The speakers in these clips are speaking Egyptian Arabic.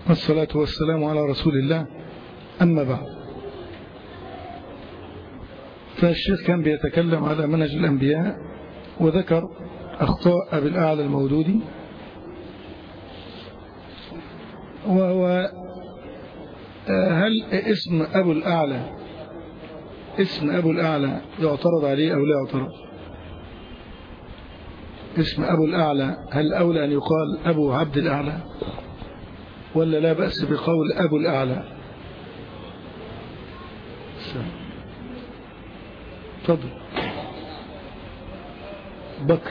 والصلاة والسلام على رسول الله أما بعد فالشيخ كان بيتكلم على منهج الأنبياء وذكر أخطاء أبي الأعلى المودودي وهو هل اسم أبو الأعلى اسم أبو الأعلى يعترض عليه أو لا يعترض اسم أبو الأعلى هل أولى أن يقال أبو عبد الأعلى ولا لا بأس بقول أبو الأعلى تفضل بكر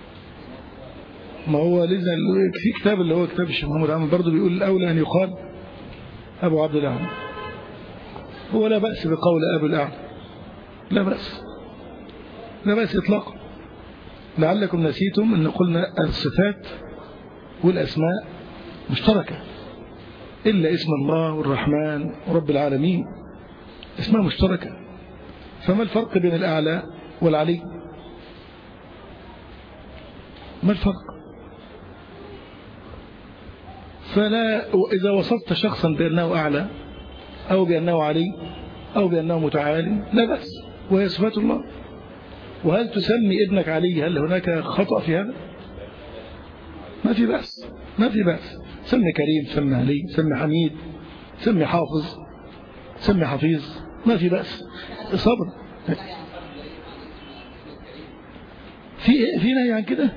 ما هو لذا في كتاب اللي هو كتاب الشيخ محمد عامر برضه بيقول الأولى أن يقال أبو عبد الأعلى هو لا بأس بقول أبو الأعلى لا بأس لا بأس إطلاقا لعلكم نسيتم أن قلنا الصفات والأسماء مشتركة إلا اسم الله والرحمن ورب العالمين اسمها مشتركة فما الفرق بين الأعلى والعلي ما الفرق فلا إذا وصفت شخصا بأنه أعلى أو بأنه علي أو بأنه متعالي لا بأس وهي صفات الله وهل تسمي ابنك علي هل هناك خطأ في هذا ما في بأس ما في بأس سمي كريم سمي علي سمي حميد سمي حافظ سمي حفيظ ما في بأس صبر في في نهي عن كده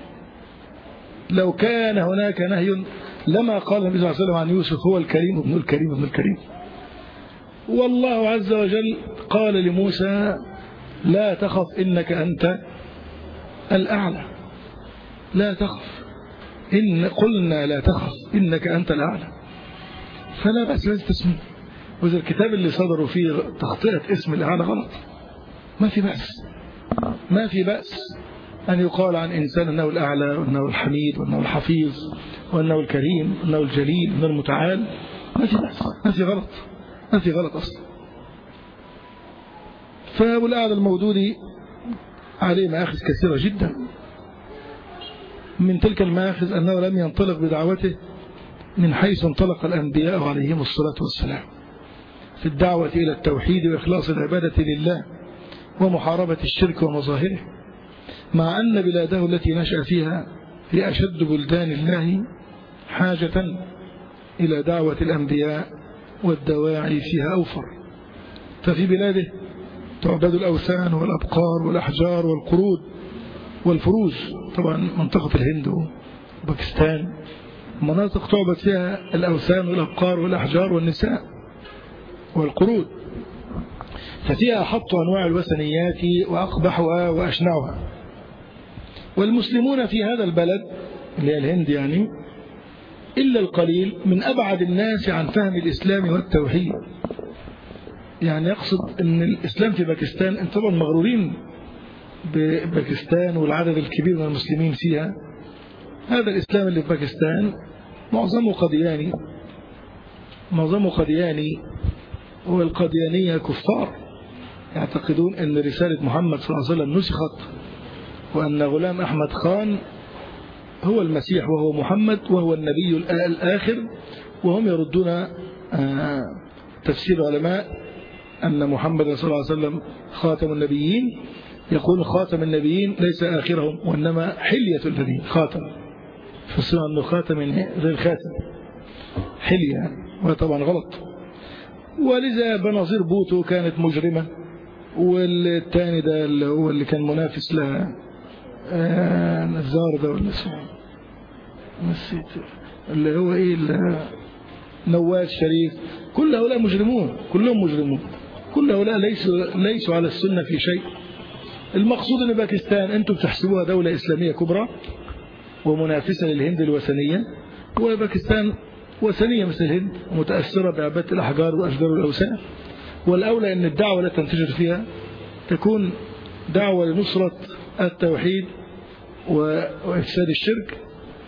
لو كان هناك نهي لما قال النبي صلى الله عليه وسلم عن يوسف هو الكريم ابن الكريم ابن الكريم والله عز وجل قال لموسى لا تخف إنك أنت الأعلى لا تخف إن قلنا لا تخف إنك أنت الأعلى فلا بأس لازم تسميه وإذا الكتاب اللي صدروا فيه تخطئة اسم الأعلى غلط ما في بأس ما في بأس أن يقال عن إنسان أنه الأعلى وأنه الحميد وأنه الحفيظ وأنه الكريم وأنه الجليل وأنه المتعال ما في بأس ما في غلط ما في غلط أصلا فأبو الأعلى المودودي عليه مآخذ كثيرة جدا من تلك المآخذ أنه لم ينطلق بدعوته من حيث انطلق الأنبياء عليهم الصلاة والسلام في الدعوة إلى التوحيد وإخلاص العبادة لله ومحاربة الشرك ومظاهره مع أن بلاده التي نشأ فيها هي أشد بلدان الله حاجة إلى دعوة الأنبياء والدواعي فيها أوفر ففي بلاده تعبد الأوثان والأبقار والأحجار والقرود والفروج طبعا منطقة الهند وباكستان مناطق تعبد فيها الأوثان والأبقار والأحجار والنساء والقرود ففيها حط أنواع الوثنيات وأقبحها وأشنعها والمسلمون في هذا البلد اللي هي الهند يعني إلا القليل من أبعد الناس عن فهم الإسلام والتوحيد يعني يقصد أن الإسلام في باكستان أنت طبعا مغرورين بباكستان والعدد الكبير من المسلمين فيها هذا الإسلام اللي في باكستان معظمه قدياني معظمه قدياني والقديانية كفار يعتقدون أن رسالة محمد صلى الله عليه وسلم نسخت وأن غلام أحمد خان هو المسيح وهو محمد وهو النبي الآخر وهم يردون تفسير علماء أن محمد صلى الله عليه وسلم خاتم النبيين يقول خاتم النبيين ليس آخرهم وإنما حلية النبيين خاتم فالسنة أنه خاتم غير خاتم حلية يعني وهي طبعا غلط ولذا بناظير بوتو كانت مجرمة والتاني ده اللي هو اللي كان منافس لها آه نزار ده ولا اسمه نسيت اللي هو ايه نواز شريف كل هؤلاء مجرمون كلهم مجرمون كل هؤلاء ليسوا ليسوا على السنة في شيء المقصود ان باكستان انتم بتحسبوها دولة اسلامية كبرى ومنافسة للهند الوثنية وباكستان وثنية مثل الهند متأثرة بعبادة الأحجار والأشجار والأوثان والأولى أن الدعوة التي تنتشر فيها تكون دعوة لنصرة التوحيد وإفساد الشرك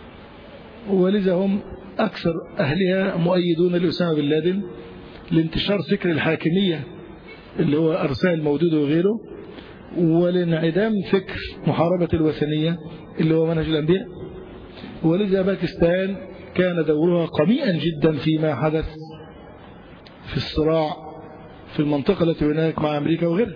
ولذا هم أكثر أهلها مؤيدون لأسامة بن لادن لانتشار فكر الحاكمية اللي هو أرسال المودود وغيره ولانعدام فكر محاربة الوثنية اللي هو منهج الأنبياء ولذا باكستان وكان دورها قميئا جدا فيما حدث في الصراع في المنطقة التي هناك مع أمريكا وغيرها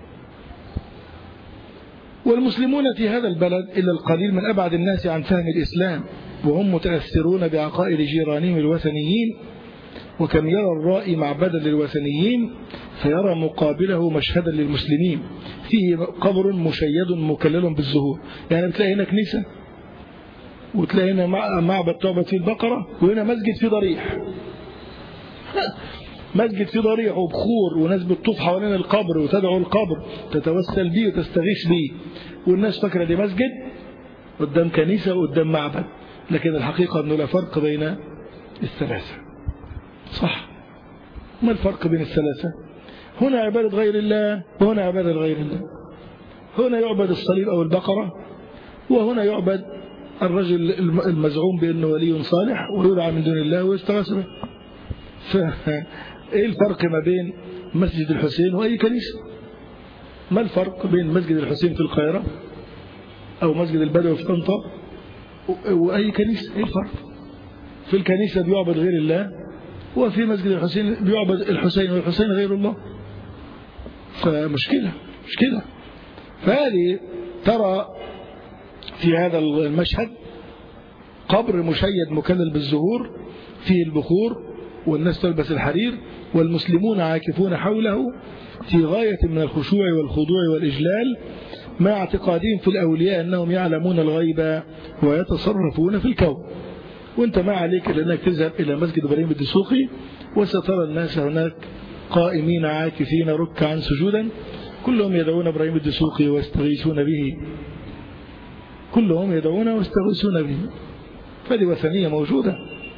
والمسلمون في هذا البلد إلا القليل من أبعد الناس عن فهم الإسلام وهم متأثرون بعقائد جيرانهم الوثنيين وكم يرى الرائي معبدا للوثنيين فيرى مقابله مشهدا للمسلمين فيه قبر مشيد مكلل بالزهور يعني بتلاقي هنا كنيسة وتلاقي هنا معبد تعبد فيه البقرة وهنا مسجد فيه ضريح مسجد فيه ضريح وبخور وناس بتطوف حوالين القبر وتدعو القبر تتوسل به وتستغيث به والناس فاكره دي مسجد قدام كنيسة وقدام معبد لكن الحقيقة أنه لا فرق بين الثلاثة صح ما الفرق بين الثلاثة هنا عبادة غير الله وهنا عبادة غير الله هنا يعبد الصليب أو البقرة وهنا يعبد الرجل المزعوم بأنه ولي صالح ويدعى من دون الله ويستغاث به فإيه الفرق ما بين مسجد الحسين وأي كنيسة ما الفرق بين مسجد الحسين في القاهرة أو مسجد البدوي في طنطا وأي كنيسة إيه الفرق في الكنيسة بيعبد غير الله وفي مسجد الحسين بيعبد الحسين والحسين غير الله فمشكلة مشكلة فهذه ترى في هذا المشهد قبر مشيد مكلل بالزهور فيه البخور والناس تلبس الحرير والمسلمون عاكفون حوله في غاية من الخشوع والخضوع والإجلال مع اعتقادهم في الأولياء أنهم يعلمون الغيب ويتصرفون في الكون وانت ما عليك لأنك تذهب إلى مسجد إبراهيم الدسوقي وسترى الناس هناك قائمين عاكفين ركعا سجودا كلهم يدعون إبراهيم الدسوقي ويستغيثون به كلهم يدعون ويستغيثون به فهذه وثنية موجودة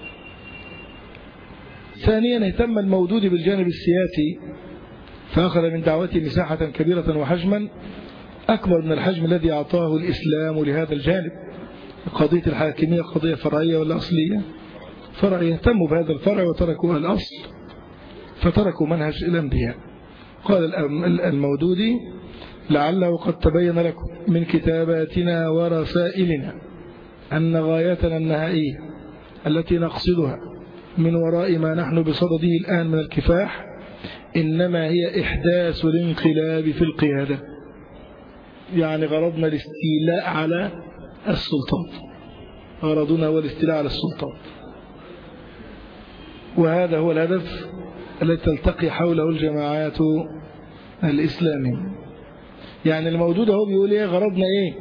ثانيا اهتم المودود بالجانب السياسي فأخذ من دعوته مساحة كبيرة وحجما أكبر من الحجم الذي أعطاه الإسلام لهذا الجانب قضية الحاكمية قضية فرعية ولا أصلية فرعية اهتموا بهذا الفرع وتركوا الأصل فتركوا منهج الأنبياء قال المودودي لعله قد تبين لكم من كتاباتنا ورسائلنا أن غايتنا النهائية التي نقصدها من وراء ما نحن بصدده الآن من الكفاح إنما هي إحداث الانقلاب في القيادة يعني غرضنا الاستيلاء على السلطات غرضنا هو الاستيلاء على السلطات وهذا هو الهدف الذي تلتقي حوله الجماعات الإسلامية يعني الموجود هو بيقول ايه غرضنا ايه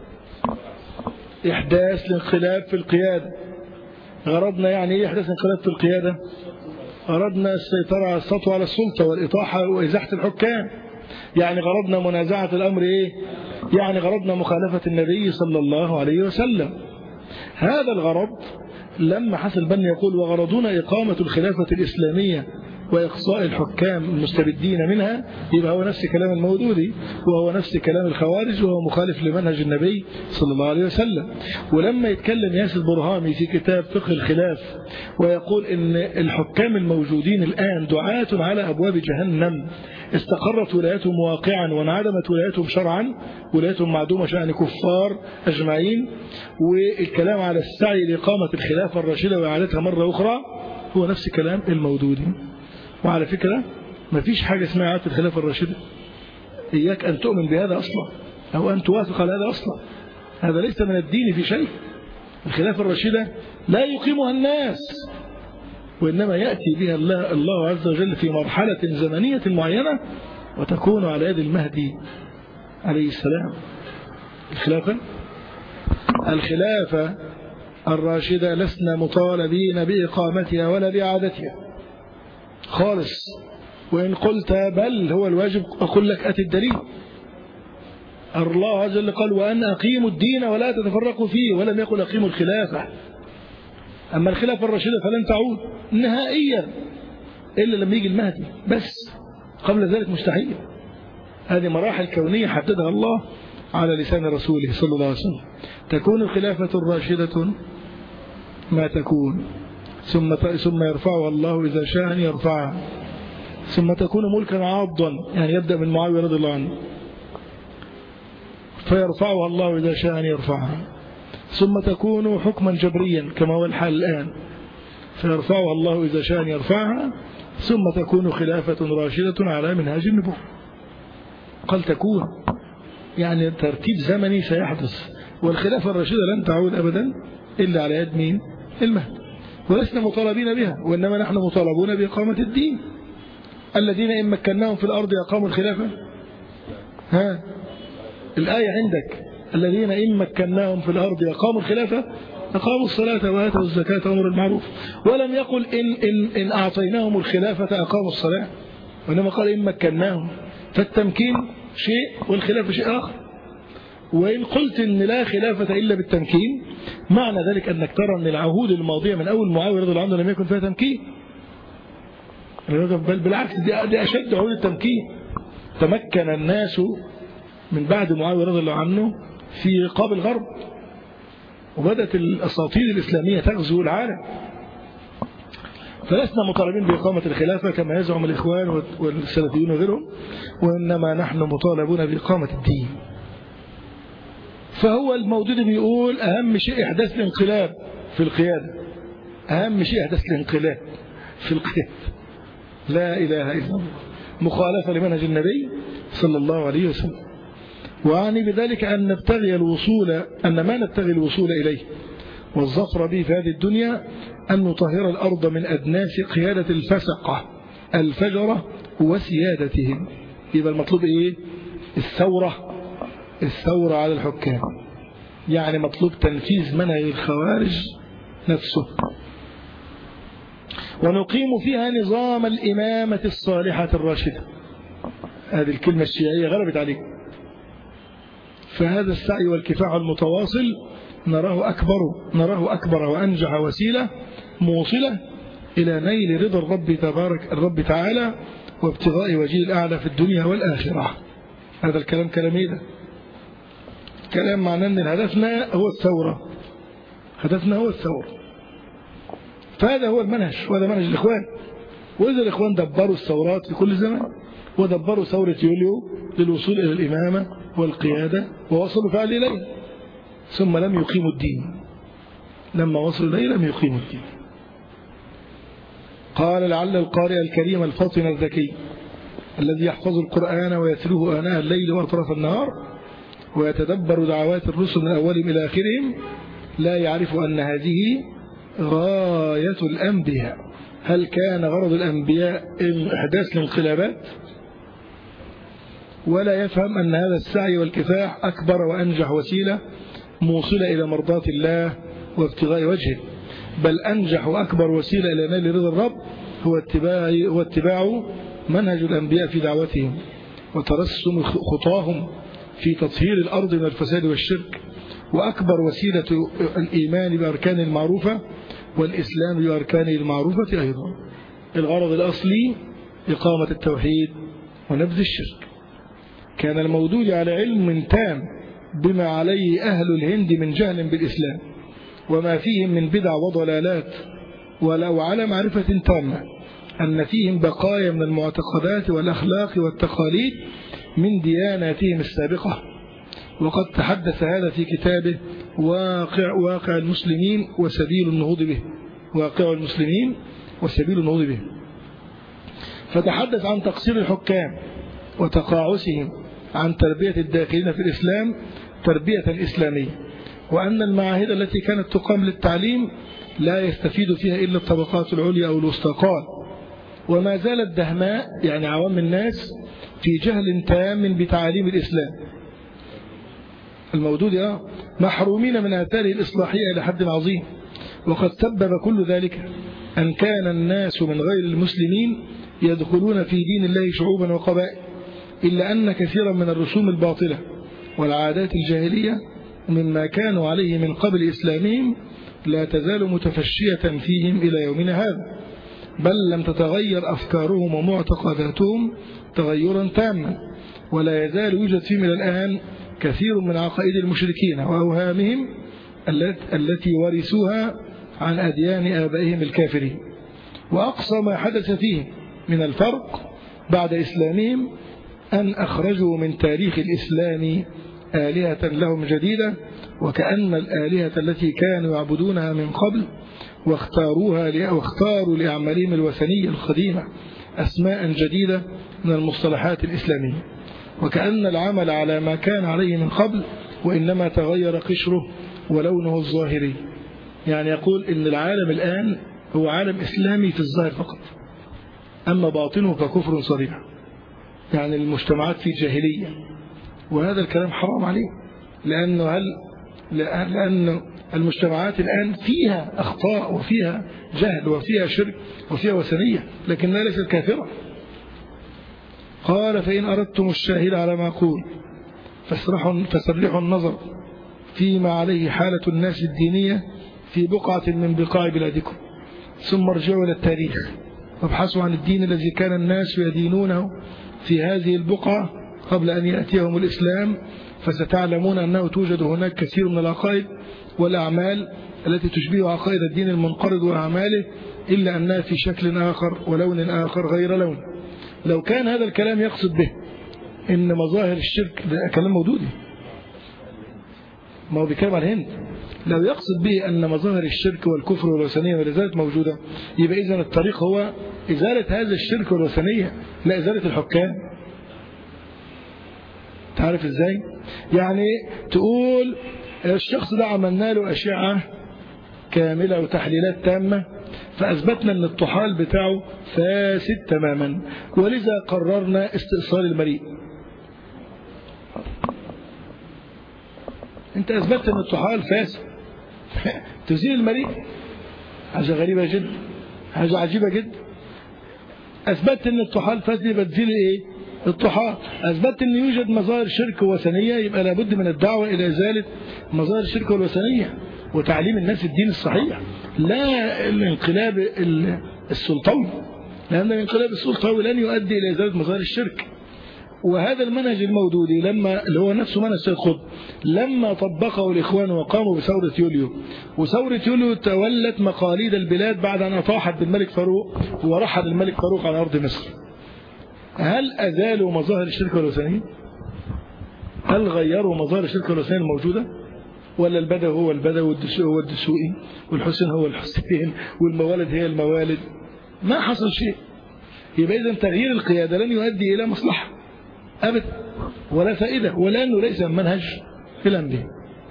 إحداث الانقلاب في القيادة غرضنا يعني ايه إحداث انقلاب في القيادة أردنا السيطرة على السطوة على السلطة والإطاحة وإزاحة الحكام يعني غرضنا منازعة الأمر إيه يعني غرضنا مخالفة النبي صلى الله عليه وسلم هذا الغرض لما حسن بن يقول وغرضنا إقامة الخلافة الإسلامية وإقصاء الحكام المستبدين منها يبقى هو نفس كلام المودودي وهو نفس كلام الخوارج وهو مخالف لمنهج النبي صلى الله عليه وسلم ولما يتكلم ياسر برهامي في كتاب فقه الخلاف ويقول إن الحكام الموجودين الآن دعاة على أبواب جهنم استقرت ولايتهم واقعا وانعدمت ولايتهم شرعا ولايتهم معدومة شأن كفار أجمعين والكلام على السعي لإقامة الخلافة الراشدة وإعادتها مرة أخرى هو نفس كلام المودودي وعلى فكرة ما فيش حاجة اسمها إعادة الخلافة الراشدة إياك أن تؤمن بهذا أصلا أو أن توافق على هذا أصلا هذا ليس من الدين في شيء الخلافة الراشدة لا يقيمها الناس وإنما يأتي بها الله, الله عز وجل في مرحلة زمنية معينة وتكون على يد المهدي عليه السلام الخلافة الخلافة الراشدة لسنا مطالبين بإقامتها ولا بإعادتها خالص وإن قلت بل هو الواجب أقول لك أتي الدليل الله عز وجل قال وأن أقيموا الدين ولا تتفرقوا فيه ولم يقل أقيموا الخلافة أما الخلافة الراشدة فلن تعود نهائيا إلا لما يجي المهدي بس قبل ذلك مستحيل هذه مراحل كونية حددها الله على لسان رسوله صلى الله عليه وسلم تكون الخلافة الراشدة ما تكون ثم ثم يرفعها الله إذا شاء أن يرفعها ثم تكون ملكا عاضا يعني يبدأ من معاوية رضي الله عنه فيرفعها الله إذا شاء أن يرفعها ثم تكون حكما جبريا كما هو الحال الآن فيرفعها الله إذا شاء يرفعها ثم تكون خلافة راشدة على منهاج النبوة قال تكون يعني ترتيب زمني سيحدث والخلافة الراشدة لن تعود أبدا إلا على يد مين المهد ولسنا مطالبين بها وإنما نحن مطالبون بإقامة الدين الذين إن مكناهم في الأرض أقاموا الخلافة ها الآية عندك الذين إن مكناهم في الأرض أقاموا الخلافة أقاموا الصلاة وآتوا الزكاة أمر المعروف ولم يقل إن, إن, إن أعطيناهم الخلافة أقاموا الصلاة وإنما قال إن مكناهم فالتمكين شيء والخلافة شيء آخر وإن قلت إن لا خلافة إلا بالتمكين معنى ذلك أنك ترى أن العهود الماضية من أول معاوية رضي الله عنه لم يكن فيها تمكين بل بالعكس دي, دي أشد عهود التمكين تمكن الناس من بعد معاوية رضي الله عنه في رقاب الغرب وبدأت الأساطير الإسلامية تغزو العالم فلسنا مطالبين بإقامة الخلافة كما يزعم الإخوان والسلفيون وغيرهم وإنما نحن مطالبون بإقامة الدين فهو الموجود بيقول أهم شيء إحداث الانقلاب في القيادة أهم شيء إحداث الانقلاب في القيادة لا إله إلا الله مخالفة لمنهج النبي صلى الله عليه وسلم وأعني بذلك أن نبتغي الوصول أن ما نبتغي الوصول إليه والظفر به في هذه الدنيا أن نطهر الأرض من أدناس قيادة الفسقة الفجرة وسيادتهم يبقى المطلوب إيه الثورة الثورة على الحكام يعني مطلوب تنفيذ منهج الخوارج نفسه ونقيم فيها نظام الإمامة الصالحة الراشدة هذه الكلمة الشيعية غلبت عليك فهذا السعي والكفاح المتواصل نراه أكبر نراه أكبر وأنجح وسيلة موصلة إلى نيل رضا الرب تبارك الرب تعالى وابتغاء وجه الأعلى في الدنيا والآخرة هذا الكلام كلام إيه ده كلام معناه أن هدفنا هو الثورة هدفنا هو الثورة فهذا هو المنهج وهذا منهج الإخوان وإذا الإخوان دبروا الثورات في كل زمان ودبروا ثورة يوليو للوصول إلى الإمامة والقيادة ووصلوا فعل إليه ثم لم يقيموا الدين لما وصلوا إليه لم يقيموا الدين قال لعل القارئ الكريم الفطن الذكي الذي يحفظ القرآن ويتلوه آناء الليل وأطراف النهار ويتدبر دعوات الرسل من أولهم إلى آخرهم لا يعرف أن هذه غاية الأنبياء هل كان غرض الأنبياء إحداث الانقلابات ولا يفهم أن هذا السعي والكفاح أكبر وأنجح وسيلة موصلة إلى مرضاة الله وابتغاء وجهه بل أنجح وأكبر وسيلة إلى نال رضا الرب هو اتباع, هو اتباع منهج الأنبياء في دعوتهم وترسم خطاهم في تطهير الأرض من الفساد والشرك وأكبر وسيلة الإيمان بأركان المعروفة والإسلام بأركانه المعروفة أيضا الغرض الأصلي إقامة التوحيد ونبذ الشرك كان المودود على علم تام بما عليه أهل الهند من جهل بالإسلام وما فيهم من بدع وضلالات ولو على معرفة تامة أن فيهم بقايا من المعتقدات والأخلاق والتقاليد من دياناتهم السابقة وقد تحدث هذا في كتابه واقع واقع المسلمين وسبيل النهوض به واقع المسلمين وسبيل النهوض به فتحدث عن تقصير الحكام وتقاعسهم عن تربية الداخلين في الإسلام تربية إسلامية وأن المعاهد التي كانت تقام للتعليم لا يستفيد فيها إلا الطبقات العليا أو الوسطى قال وما زالت دهماء يعني عوام الناس في جهل تام بتعاليم الإسلام المودود محرومين من آثاره الإصلاحية إلى حد عظيم وقد سبب كل ذلك أن كان الناس من غير المسلمين يدخلون في دين الله شعوبا وقبائل إلا أن كثيرا من الرسوم الباطلة والعادات الجاهلية مما كانوا عليه من قبل إسلامهم لا تزال متفشية فيهم إلى يومنا هذا بل لم تتغير أفكارهم ومعتقداتهم تغيرا تاما ولا يزال يوجد فيهم إلى الآن كثير من عقائد المشركين وأوهامهم التي ورثوها عن أديان آبائهم الكافرين وأقصى ما حدث فيهم من الفرق بعد إسلامهم أن أخرجوا من تاريخ الإسلام آلهة لهم جديدة وكأن الآلهة التي كانوا يعبدونها من قبل واختاروها واختاروا لأعمالهم الوثنية القديمة أسماء جديدة من المصطلحات الإسلامية وكأن العمل على ما كان عليه من قبل وإنما تغير قشره ولونه الظاهري يعني يقول إن العالم الآن هو عالم إسلامي في الظاهر فقط أما باطنه فكفر صريح يعني المجتمعات في جاهلية وهذا الكلام حرام عليه لأنه هل لأن المجتمعات الآن فيها أخطاء وفيها جهل وفيها شرك وفيها وثنية لكنها ليست كافرة قال فإن أردتم الشاهد على ما أقول فاسرحوا فسرحوا النظر فيما عليه حالة الناس الدينية في بقعة من بقاع بلادكم ثم ارجعوا إلى التاريخ وابحثوا عن الدين الذي كان الناس يدينونه في هذه البقعة قبل أن يأتيهم الإسلام فستعلمون أنه توجد هناك كثير من العقائد والأعمال التي تشبه عقائد الدين المنقرض وأعماله إلا أنها في شكل آخر ولون آخر غير لون لو كان هذا الكلام يقصد به إن مظاهر الشرك ده كلام مودودي ما هو بيتكلم عن الهند لو يقصد به أن مظاهر الشرك والكفر والوثنية والإزالة موجودة يبقى إذن الطريق هو إزالة هذا الشرك والوثنية لا إزالة الحكام تعرف إزاي يعني تقول الشخص ده عملنا له أشعة كاملة وتحليلات تامة فأثبتنا أن الطحال بتاعه فاسد تماما ولذا قررنا استئصال المريء انت أثبتت أن الطحال فاسد تزيل المريء حاجة غريبة جدا حاجة عجيبة جدا أثبتت أن الطحال فاسد يبقى تزيل إيه الطحال أثبتت أن يوجد مظاهر شرك وثنية يبقى لابد من الدعوة إلى إزالة مظاهر الشرك والوثنية وتعليم الناس الدين الصحيح لا الانقلاب السلطوي لأن الانقلاب السلطوي لن يؤدي إلى إزالة مظاهر الشرك وهذا المنهج المودودي لما اللي هو نفسه منهج سيد قطب لما طبقه الإخوان وقاموا بثورة يوليو وثورة يوليو تولت مقاليد البلاد بعد أن أطاحت بالملك فاروق ورحل الملك فاروق على أرض مصر هل أزالوا مظاهر الشرك والوثنية؟ هل غيروا مظاهر الشرك والوثنية الموجودة؟ ولا البدوي هو البدوي والدسوقي هو الدسوقي والحسين هو الحسين والموالد هي الموالد ما حصل شيء يبقى إذا تغيير القيادة لن يؤدي إلى مصلحة أبدا ولا فائدة ولأنه ليس منهج في الأنبياء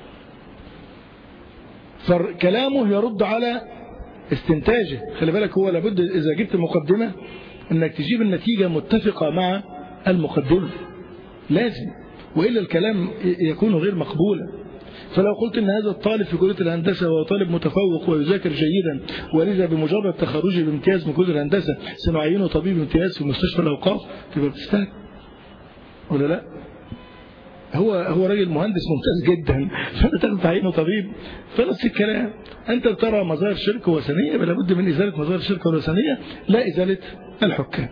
فكلامه يرد على استنتاجه خلي بالك هو لابد إذا جبت مقدمة أنك تجيب النتيجة متفقة مع المقدمة لازم وإلا الكلام يكون غير مقبولا فلو قلت ان هذا الطالب في كليه الهندسه هو طالب متفوق ويذاكر جيدا ولذا بمجرد تخرجه بامتياز من كليه الهندسه سنعينه طبيب امتياز في مستشفى الاوقاف تبقى بتستهل ولا لا هو هو راجل مهندس ممتاز جدا فانت تاخد تعيينه طبيب فنفس الكلام انت بترى مظاهر شرك وثنيه بل لابد من ازاله مظاهر الشرك والوثنيه لا ازاله الحكام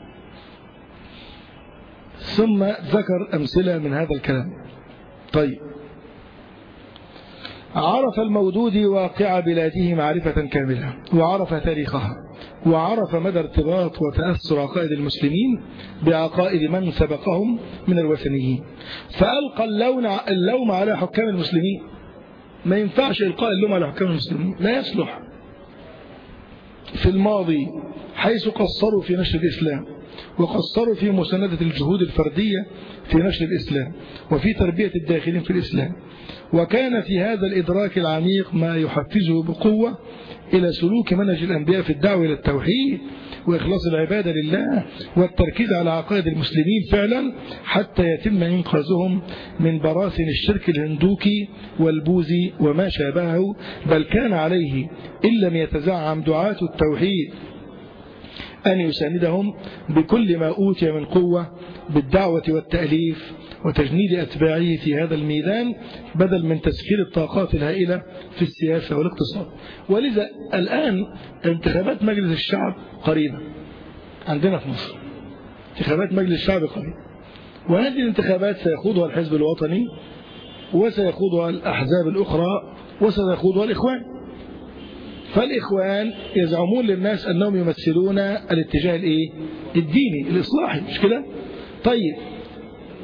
ثم ذكر امثله من هذا الكلام طيب عرف المودود واقع بلاده معرفة كاملة وعرف تاريخها وعرف مدى ارتباط وتأثر عقائد المسلمين بعقائد من سبقهم من الوثنيين فألقى اللون اللوم على حكام المسلمين ما ينفعش إلقاء اللوم على حكام المسلمين لا يصلح في الماضي حيث قصروا في نشر الإسلام وقصروا في مساندة الجهود الفردية في نشر الإسلام وفي تربية الداخلين في الإسلام وكان في هذا الإدراك العميق ما يحفزه بقوة إلى سلوك منهج الأنبياء في الدعوة إلى التوحيد وإخلاص العبادة لله والتركيز على عقائد المسلمين فعلا حتى يتم إنقاذهم من براثن الشرك الهندوكي والبوذي وما شابهه بل كان عليه إن لم يتزعم دعاة التوحيد أن يساندهم بكل ما أوتي من قوة بالدعوة والتأليف وتجنيد أتباعه في هذا الميدان بدل من تسخير الطاقات الهائلة في السياسة والاقتصاد ولذا الآن انتخابات مجلس الشعب قريبة عندنا في مصر انتخابات مجلس الشعب قريبة وهذه الانتخابات سيخوضها الحزب الوطني وسيخوضها الأحزاب الأخرى وسيخوضها الإخوان فالإخوان يزعمون للناس أنهم يمثلون الاتجاه الإيه؟ الديني الإصلاحي مش كده طيب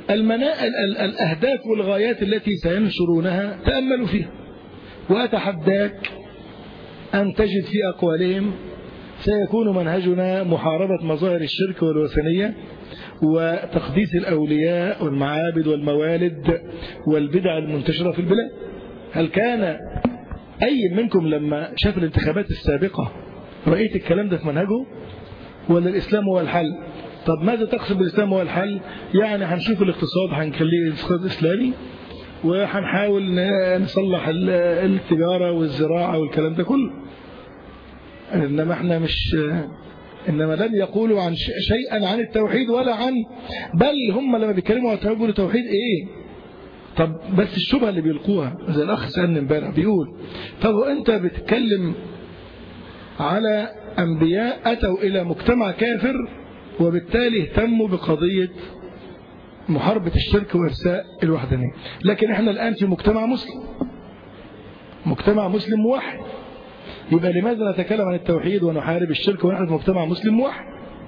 المنا... ال... ال... الأهداف والغايات التي سينشرونها تأملوا فيها وأتحداك أن تجد في أقوالهم سيكون منهجنا محاربة مظاهر الشرك والوثنية وتقديس الأولياء والمعابد والموالد والبدع المنتشرة في البلاد هل كان أي منكم لما شاف الانتخابات السابقة رأيت الكلام ده في منهجه ولا الإسلام هو الحل طب ماذا تقصد بالإسلام هو الحل يعني هنشوف الاقتصاد هنخليه اقتصاد إسلامي وهنحاول نصلح التجارة والزراعة والكلام ده كله إنما احنا مش إنما لم يقولوا عن شيئا عن التوحيد ولا عن بل هم لما بيتكلموا عن التوحيد بيقولوا توحيد إيه طب بس الشبهة اللي بيلقوها زي الأخ سألني امبارح بيقول طب أنت بتتكلم على أنبياء أتوا إلى مجتمع كافر وبالتالي اهتموا بقضية محاربة الشرك وإرساء الوحدانية لكن احنا الآن في مجتمع مسلم مجتمع مسلم موحد يبقى لماذا نتكلم عن التوحيد ونحارب الشرك ونحن في مجتمع مسلم موحد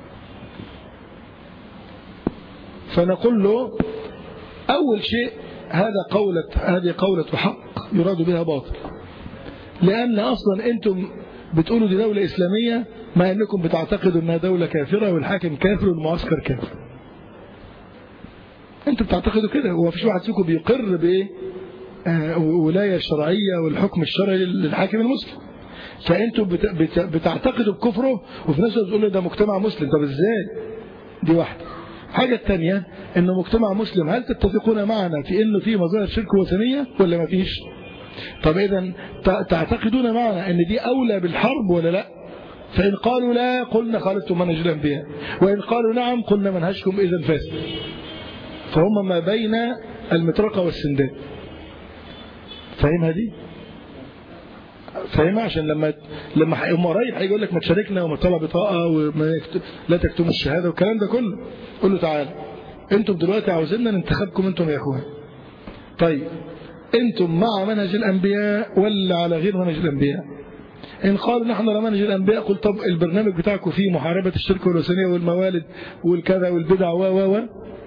فنقول له أول شيء هذا قولة هذه قولة حق يراد بها باطل لأن أصلا أنتم بتقولوا دي دولة إسلامية مع أنكم بتعتقدوا أنها دولة كافرة والحاكم كافر والمعسكر كافر أنتم بتعتقدوا كده هو فيش واحد فيكم بيقر بإيه آه ولاية الشرعية والحكم الشرعي للحاكم المسلم فأنتم بت بت بتعتقدوا بكفره وفي نفس الوقت تقولوا ده مجتمع مسلم طب إزاي دي واحدة الحاجة الثانية انه مجتمع مسلم هل تتفقون معنا في انه في مظاهر شرك وثنية ولا ما فيش طب اذا تعتقدون معنا ان دي اولى بالحرب ولا لا فان قالوا لا قلنا خالفتم منهج الانبياء وان قالوا نعم قلنا منهجكم اذا فاسد فهم ما بين المطرقة والسندان فاهمها دي فاهمها عشان لما لما هم قريب هيجي يقول لك ما تشاركنا وما تطلع بطاقه وما يكتب لا تكتموا الشهاده والكلام ده كله قول له تعالى انتم دلوقتي عاوزيننا ننتخبكم انتم يا اخوان طيب انتم مع منهج الانبياء ولا على غير منهج الانبياء ان قالوا نحن على منهج الانبياء قل طب البرنامج بتاعكم فيه محاربه الشرك والوثنيه والموالد والكذا والبدع و و و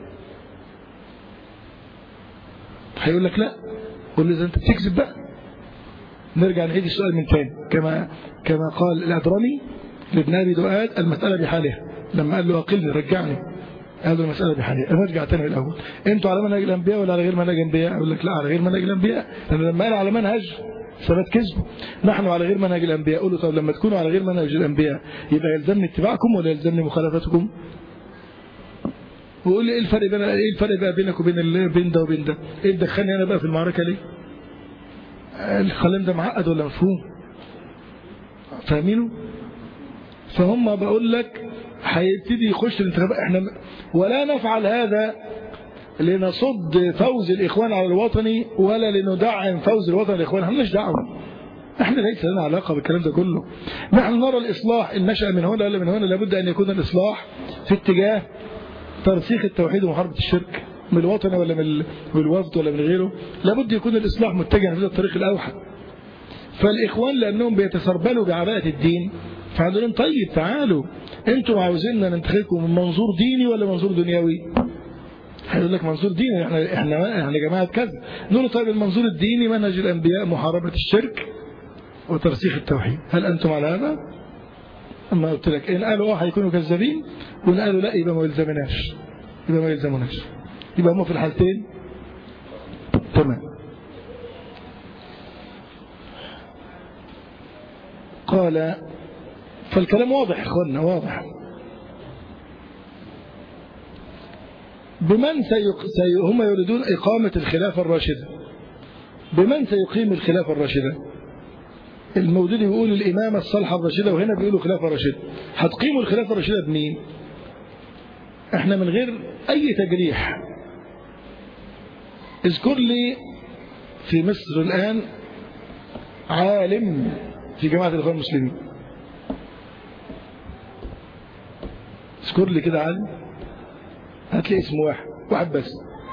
هيقول لك لا قول له اذا انت بتكذب بقى نرجع نعيد السؤال من تاني كما كما قال الأدرمي لابن أبي دؤاد المسألة بحالها لما قال له أقلني رجعني قال له المسألة بحالها نرجع تاني الأول أنتوا على منهج الأنبياء ولا على غير منهج الأنبياء أقول لك لا على غير منهج الأنبياء لأن لما قال على منهج ثبت كذبه نحن على غير منهج الأنبياء قولوا طب لما تكونوا على غير منهج الأنبياء يبقى يلزمني اتباعكم ولا يلزمني مخالفتكم وقول لي ايه الفرق بين ايه الفرق بقى بينك وبين بين ده وبين ده ايه دخلني انا بقى في المعركه ليه الكلام ده معقد ولا مفهوم فاهمينه فهم بقول لك هيبتدي يخش الانتخابات احنا ولا نفعل هذا لنصد فوز الاخوان على الوطني ولا لندعم فوز الوطن الاخوان مالناش دعوه احنا ليس لنا علاقه بالكلام ده كله نحن نرى الاصلاح ان نشا من هنا ولا من هنا لابد ان يكون الاصلاح في اتجاه ترسيخ التوحيد ومحاربه الشرك من الوطن ولا من الوفد ولا من غيره لابد يكون الإصلاح متجه في الطريق الأوحد فالإخوان لأنهم بيتسربلوا بعباءة الدين فقالوا لهم طيب تعالوا انتم عاوزيننا ننتخبكم من منظور ديني ولا منظور دنيوي هيقول لك منظور ديني احنا احنا احنا جماعه كذا نقول طيب المنظور الديني منهج الانبياء محاربه الشرك وترسيخ التوحيد هل انتم على هذا اما قلت لك ان قالوا اه هيكونوا كذابين وان قالوا لا يبقى ما يلزمناش يبقى ما يلزموناش يبقى هم في الحالتين تمام قال فالكلام واضح يا اخوانا واضح بمن سيق... سي... هم يريدون إقامة الخلافة الراشدة بمن سيقيم الخلافة الراشدة الموجود بيقول الإمامة الصالحة الراشدة وهنا بيقولوا خلافة راشدة هتقيموا الخلافة الراشدة بمين احنا من غير أي تجريح اذكر لي في مصر الآن عالم في جماعة الإخوان المسلمين اذكر لي كده عالم هات لي اسم واحد واحد بس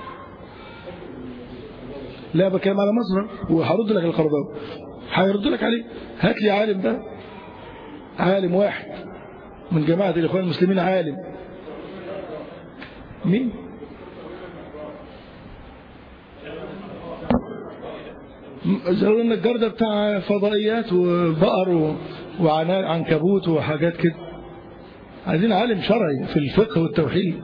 لا بكلم على مصر وهرد لك القرضاوي هيرد لك عليه هات لي عالم ده عالم واحد من جماعة الإخوان المسلمين عالم مين زي النجار ده بتاع فضائيات وبقر وعنكبوت وحاجات كده عايزين عالم شرعي في الفقه والتوحيد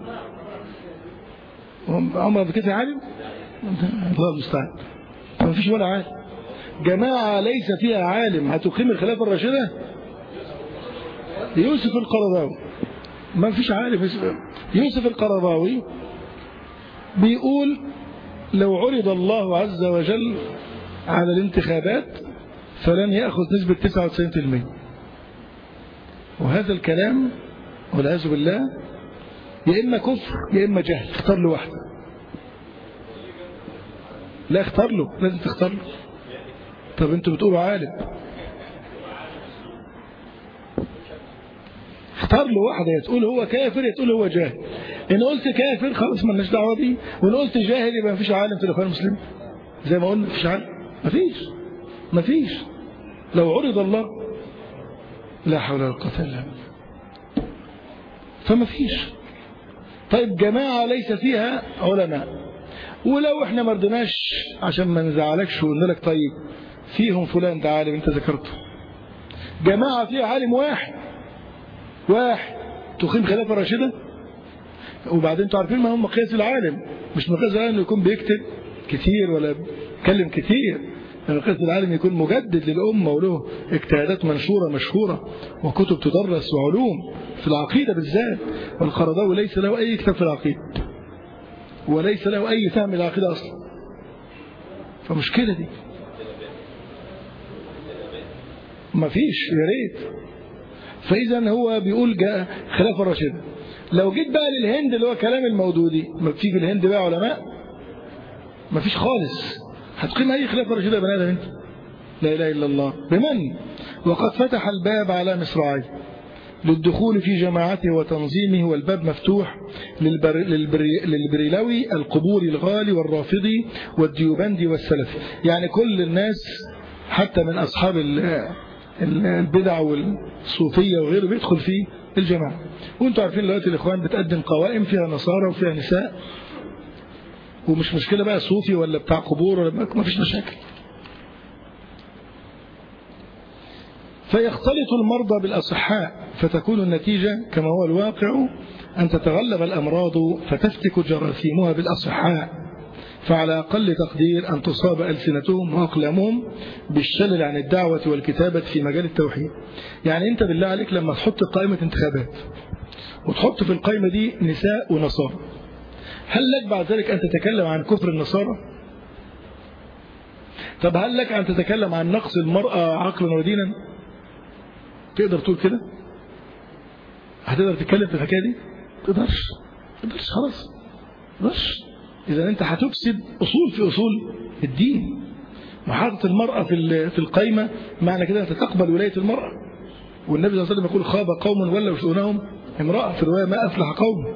عمر كده عالم الله المستعان ما فيش ولا عالم جماعة ليس فيها عالم هتقيم الخلافة الراشدة يوسف القرضاوي ما فيش عالم يوسف القرضاوي بيقول لو عرض الله عز وجل على الانتخابات فلن يأخذ نسبة 99% وهذا الكلام والعياذ بالله يا إما كفر يا إما جهل اختار له واحدة لا اختار له لازم تختار له طب انتوا بتقولوا عالم اختار له واحدة يا تقول هو كافر يا تقول هو جاهل ان قلت كافر خلاص مالناش دعوه بيه وان قلت جاهل يبقى مفيش عالم في الاخوان المسلمين زي ما قلنا مفيش عالم مفيش مفيش لو عرض الله لا حول ولا قوه الا بالله فمفيش طيب جماعة ليس فيها علماء ولو احنا ما رضيناش عشان ما نزعلكش وقلنا لك طيب فيهم فلان ده عالم انت ذكرته جماعة فيها عالم واحد واحد تقيم خلافة راشدة وبعدين انتوا عارفين ما هم مقياس العالم مش مقياس العالم يكون بيكتب كتير ولا بيتكلم كتير مقياس العالم يكون مجدد للأمة وله اجتهادات منشورة مشهورة وكتب تدرس وعلوم في العقيدة بالذات والقرضاوي ليس له أي كتاب في العقيدة وليس له أي فهم العقيدة أصلا فمشكلة دي ما فيش يا ريت فإذا هو بيقول جاء خلافة الراشدة لو جيت بقى للهند اللي هو كلام المودودي ما في في الهند بقى علماء ما فيش خالص هتقيم أي خلافة راشدة يا بني آدم أنت لا إله إلا الله بمن وقد فتح الباب على مصراعي للدخول في جماعته وتنظيمه والباب مفتوح للبر... للبر... للبريلوي القبوري الغالي والرافضي والديوبندي والسلفي يعني كل الناس حتى من أصحاب البدع والصوفية وغيره بيدخل في الجماعة وانتوا عارفين دلوقتي الإخوان بتقدم قوائم فيها نصارى وفيها نساء ومش مشكلة بقى صوفي ولا بتاع قبور ولا ما فيش مشاكل فيختلط المرضى بالأصحاء فتكون النتيجة كما هو الواقع أن تتغلب الأمراض فتفتك جراثيمها بالأصحاء فعلى أقل تقدير أن تصاب ألسنتهم وأقلامهم بالشلل عن الدعوة والكتابة في مجال التوحيد يعني أنت بالله عليك لما تحط قائمة انتخابات وتحط في القائمة دي نساء ونصارى هل لك بعد ذلك أن تتكلم عن كفر النصارى طب هل لك أن تتكلم عن نقص المرأة عقلا ودينا تقدر تقول كده هتقدر تتكلم في الحكاية دي تقدرش تقدرش خلاص تقدرش إذا أنت هتفسد أصول في أصول الدين محاطة المرأة في في القايمة معنى كده تقبل ولاية المرأة والنبي صلى الله عليه وسلم يقول خاب قوم ولوا شؤونهم امرأة في الرواية ما أفلح قوم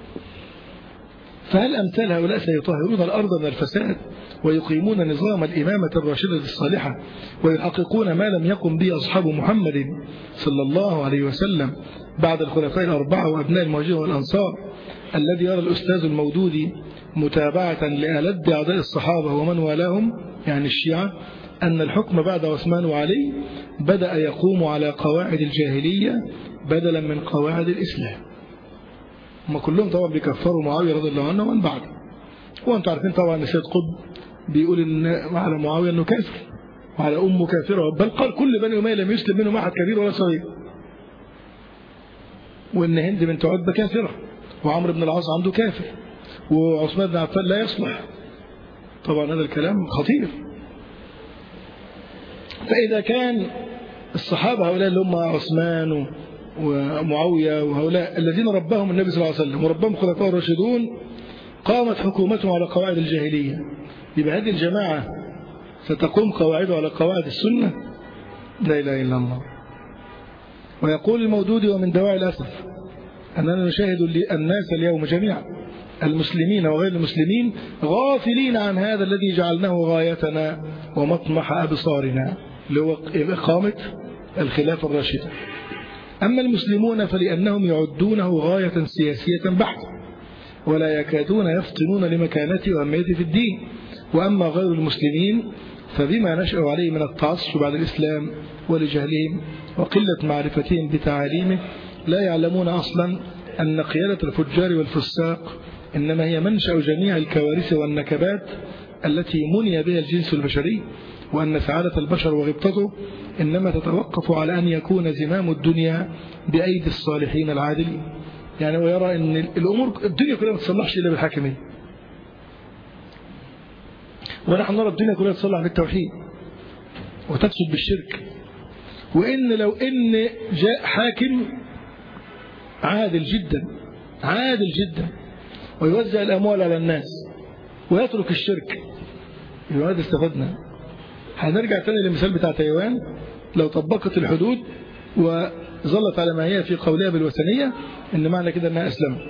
فهل أمثال هؤلاء سيطهرون الأرض من الفساد ويقيمون نظام الإمامة الراشدة الصالحة ويحققون ما لم يقم به أصحاب محمد صلى الله عليه وسلم بعد الخلفاء الأربعة وأبناء المهاجرين والأنصار الذي يرى الأستاذ المودودي متابعة لألد أعداء الصحابة ومن والاهم يعني الشيعة أن الحكم بعد عثمان وعلي بدأ يقوم على قواعد الجاهلية بدلا من قواعد الإسلام هم كلهم طبعا بيكفروا معاوية رضي الله عنه ومن بعده وانتم عارفين طبعا ان سيد قطب بيقول ان على معاوية انه كافر وعلى امه كافرة بل قال كل بني اميه لم يسلم منهم احد كبير ولا صغير وان هند بنت عتبة كافرة وعمرو بن العاص عنده كافر وعثمان بن عفان لا يصلح طبعا هذا الكلام خطير فإذا كان الصحابة هؤلاء اللي هم عثمان ومعاوية وهؤلاء الذين ربهم النبي صلى الله عليه وسلم وربهم خلفاء الراشدون قامت حكومتهم على قواعد الجاهلية يبقى هذه الجماعة ستقوم قواعده على قواعد السنة لا إله إلا الله ويقول المودود ومن دواعي الأسف أننا نشاهد الناس اليوم جميعا المسلمين وغير المسلمين غافلين عن هذا الذي جعلناه غايتنا ومطمح أبصارنا اللي هو إقامة الخلافة الراشدة أما المسلمون فلأنهم يعدونه غاية سياسية بحتة ولا يكادون يفطنون لمكانته وأهميته في الدين وأما غير المسلمين فبما نشأوا عليه من التعصب بعد الإسلام ولجهلهم وقلة معرفتهم بتعاليمه لا يعلمون أصلا أن قيادة الفجار والفساق إنما هي منشأ جميع الكوارث والنكبات التي مني بها الجنس البشري وأن سعادة البشر وغبطته إنما تتوقف على أن يكون زمام الدنيا بأيدي الصالحين العادلين يعني ويرى أن الأمور الدنيا كلها ما تصلحش إلا بالحاكمية ونحن نرى الدنيا كلها تصلح بالتوحيد وتفسد بالشرك وإن لو إن جاء حاكم عادل جدا عادل جدا ويوزع الأموال على الناس ويترك الشرك يبقى هذا استفدنا هنرجع تاني للمثال بتاع تايوان لو طبقت الحدود وظلت على ما هي في قولها بالوثنية إن معنى كده أنها أسلمت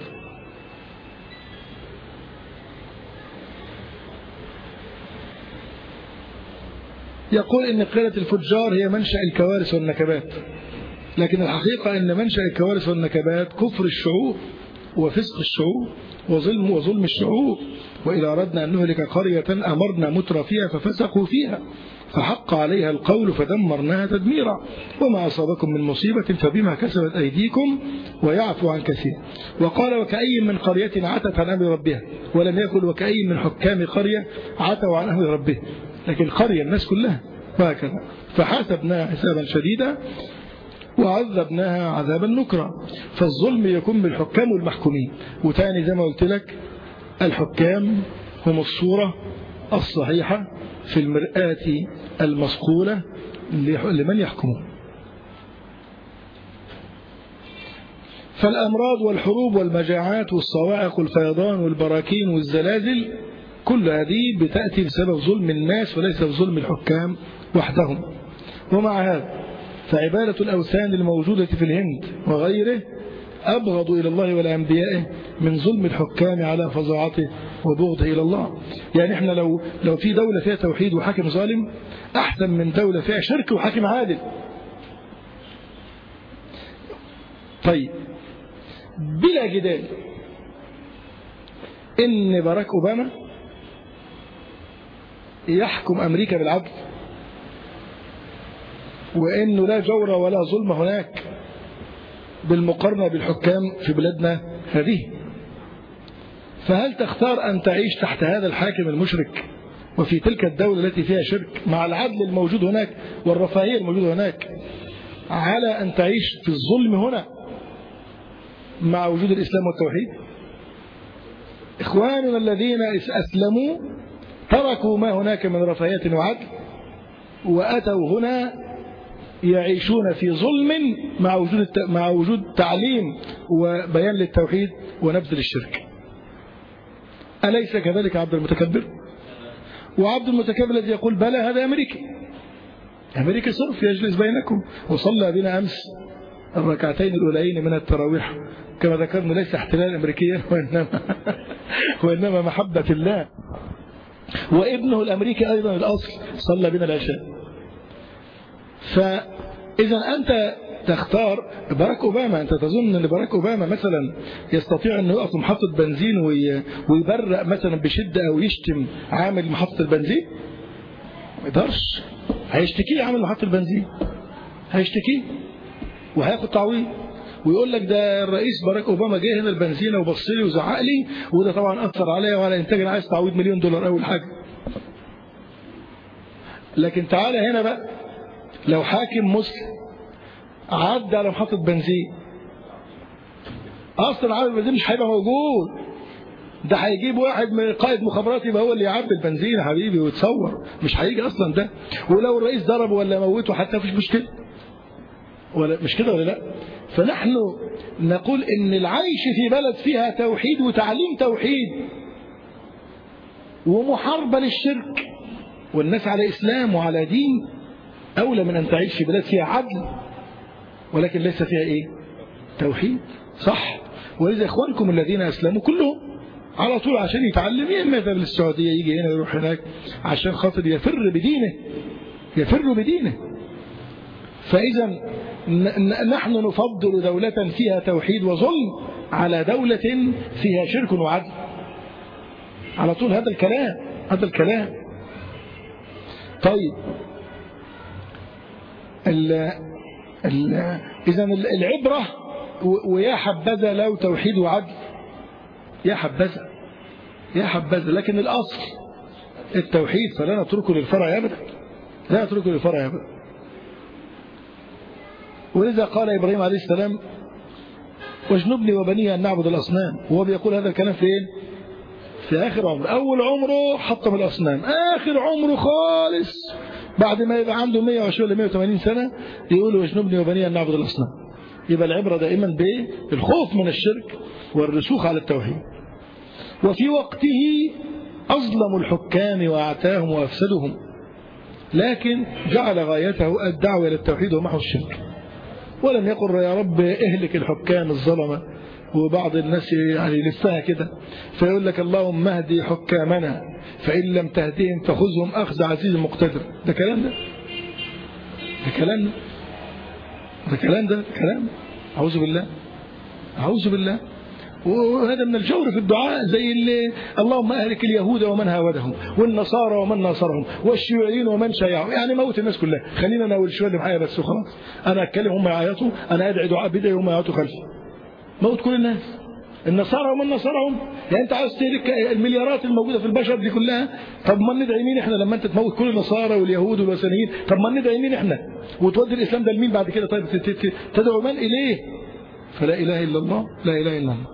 يقول إن قلة الفجار هي منشأ الكوارث والنكبات لكن الحقيقة أن منشأ الكوارث والنكبات كفر الشعوب وفسق الشعوب وظلم وظلم الشعوب وإذا أردنا أن نهلك قرية أمرنا متر فيها ففسقوا فيها فحق عليها القول فدمرناها تدميرا وما أصابكم من مصيبة فبما كسبت أيديكم ويعفو عن كثير وقال وكأي من قرية عتت عن أمر ربها ولم يقل وكأي من حكام قرية عتوا عن أمر ربه لكن قرية الناس كلها وهكذا فحاسبناها حسابا شديدا وعذبناها عذابا نكرا فالظلم يكون بالحكام والمحكومين وتاني زي ما قلت لك الحكام هم الصورة الصحيحة في المرآة المصقولة لمن يحكمون فالأمراض والحروب والمجاعات والصواعق والفيضان والبراكين والزلازل كل هذه بتأتي بسبب ظلم الناس وليس بظلم الحكام وحدهم ومع هذا فعبادة الأوثان الموجودة في الهند وغيره أبغض إلى الله والأنبياء من ظلم الحكام على فظاعته وبغضه إلى الله يعني إحنا لو, لو في دولة فيها توحيد وحاكم ظالم أحسن من دولة فيها شرك وحاكم عادل طيب بلا جدال إن باراك أوباما يحكم أمريكا بالعدل وإنه لا جور ولا ظلم هناك بالمقارنة بالحكام في بلادنا هذه فهل تختار أن تعيش تحت هذا الحاكم المشرك وفي تلك الدولة التي فيها شرك مع العدل الموجود هناك والرفاهية الموجودة هناك على أن تعيش في الظلم هنا مع وجود الإسلام والتوحيد إخواننا الذين أسلموا تركوا ما هناك من رفاهية وعدل وأتوا هنا يعيشون في ظلم مع وجود مع وجود تعليم وبيان للتوحيد ونبذ للشرك أليس كذلك عبد المتكبر وعبد المتكبر الذي يقول بلى هذا أمريكي أمريكي صرف يجلس بينكم وصلى بنا أمس الركعتين الأولين من التراويح كما ذكرنا ليس احتلال أمريكيا وإنما, وإنما محبة الله وابنه الأمريكي أيضا الأصل صلى بنا العشاء فإذا أنت تختار باراك أوباما أنت تظن أن باراك أوباما مثلا يستطيع أنه يقف محطة بنزين ويبرق مثلا بشدة أو يشتم عامل محطة البنزين ما يقدرش هيشتكيه عامل محطة البنزين هيشتكيه وهياخد تعويض ويقول لك ده الرئيس باراك اوباما جه هنا البنزينه وبص لي وزعق لي وده طبعا اثر عليا وعلى انتاج انا عايز تعويض مليون دولار اول حاجه لكن تعالى هنا بقى لو حاكم مسلم عدى على محطة بنزين اصلا عامل البنزين مش هيبقى موجود ده هيجيب واحد من قائد مخابرات يبقى هو اللي يعبي البنزين يا حبيبي ويتصور مش هيجي اصلا ده ولو الرئيس ضربه ولا موته حتى مفيش مشكله ولا مش كده ولا لا فنحن نقول ان العيش في بلد فيها توحيد وتعليم توحيد ومحاربه للشرك والناس على اسلام وعلى دين اولى من ان تعيش في بلاد فيها عدل ولكن ليس فيها ايه توحيد صح ولذا اخوانكم الذين اسلموا كلهم على طول عشان يتعلم يا اما يذهب للسعوديه يجي هنا يروح هناك عشان خاطر يفر بدينه يفر بدينه فاذا نحن نفضل دولة فيها توحيد وظلم على دولة فيها شرك وعدل على طول هذا الكلام هذا الكلام طيب ال ال إذا العبرة ويا حبذا لو توحيد وعدل يا حبذا يا حبذا لكن الأصل التوحيد فلا نتركه للفرع أبدا لا نتركه للفرع أبدا ولذا قال إبراهيم عليه السلام واجنبني وبني أن نعبد الأصنام وهو بيقول هذا الكلام فين في آخر عمره أول عمره حطم الأصنام آخر عمره خالص بعد ما يبقى عنده 120 ل 180 سنة يقول واجنبني وبني أن نعبد الأصنام يبقى العبرة دائما بالخوف من الشرك والرسوخ على التوحيد وفي وقته أظلم الحكام وأعتاهم وأفسدهم لكن جعل غايته الدعوة إلى التوحيد ومحو الشرك ولم يقل يا رب اهلك الحكام الظلمة وبعض الناس يعني يلفها كده فيقول لك اللهم اهدي حكامنا فإن لم تهديهم فخذهم أخذ عزيز مقتدر ده كلام ده ده كلام ده كلام ده كلام أعوذ بالله أعوذ بالله وهذا من الجور في الدعاء زي اللي اللهم أهلك اليهود ومن هاودهم والنصارى ومن ناصرهم والشيوعيين ومن شيعهم يعني موت الناس كلها خلينا انا والشويه اللي معايا بس وخلاص انا اتكلم هم يعيطوا انا ادعي دعاء بدعي وهم يعيطوا خلفي موت كل الناس النصارى ومن نصرهم يعني انت عاوز تهلك المليارات الموجوده في البشر دي كلها طب ما ندعي مين احنا لما انت تموت كل النصارى واليهود والوثنيين طب ما ندعي مين احنا وتودي الاسلام ده لمين بعد كده طيب تدعو من اليه فلا اله الا الله لا اله الا الله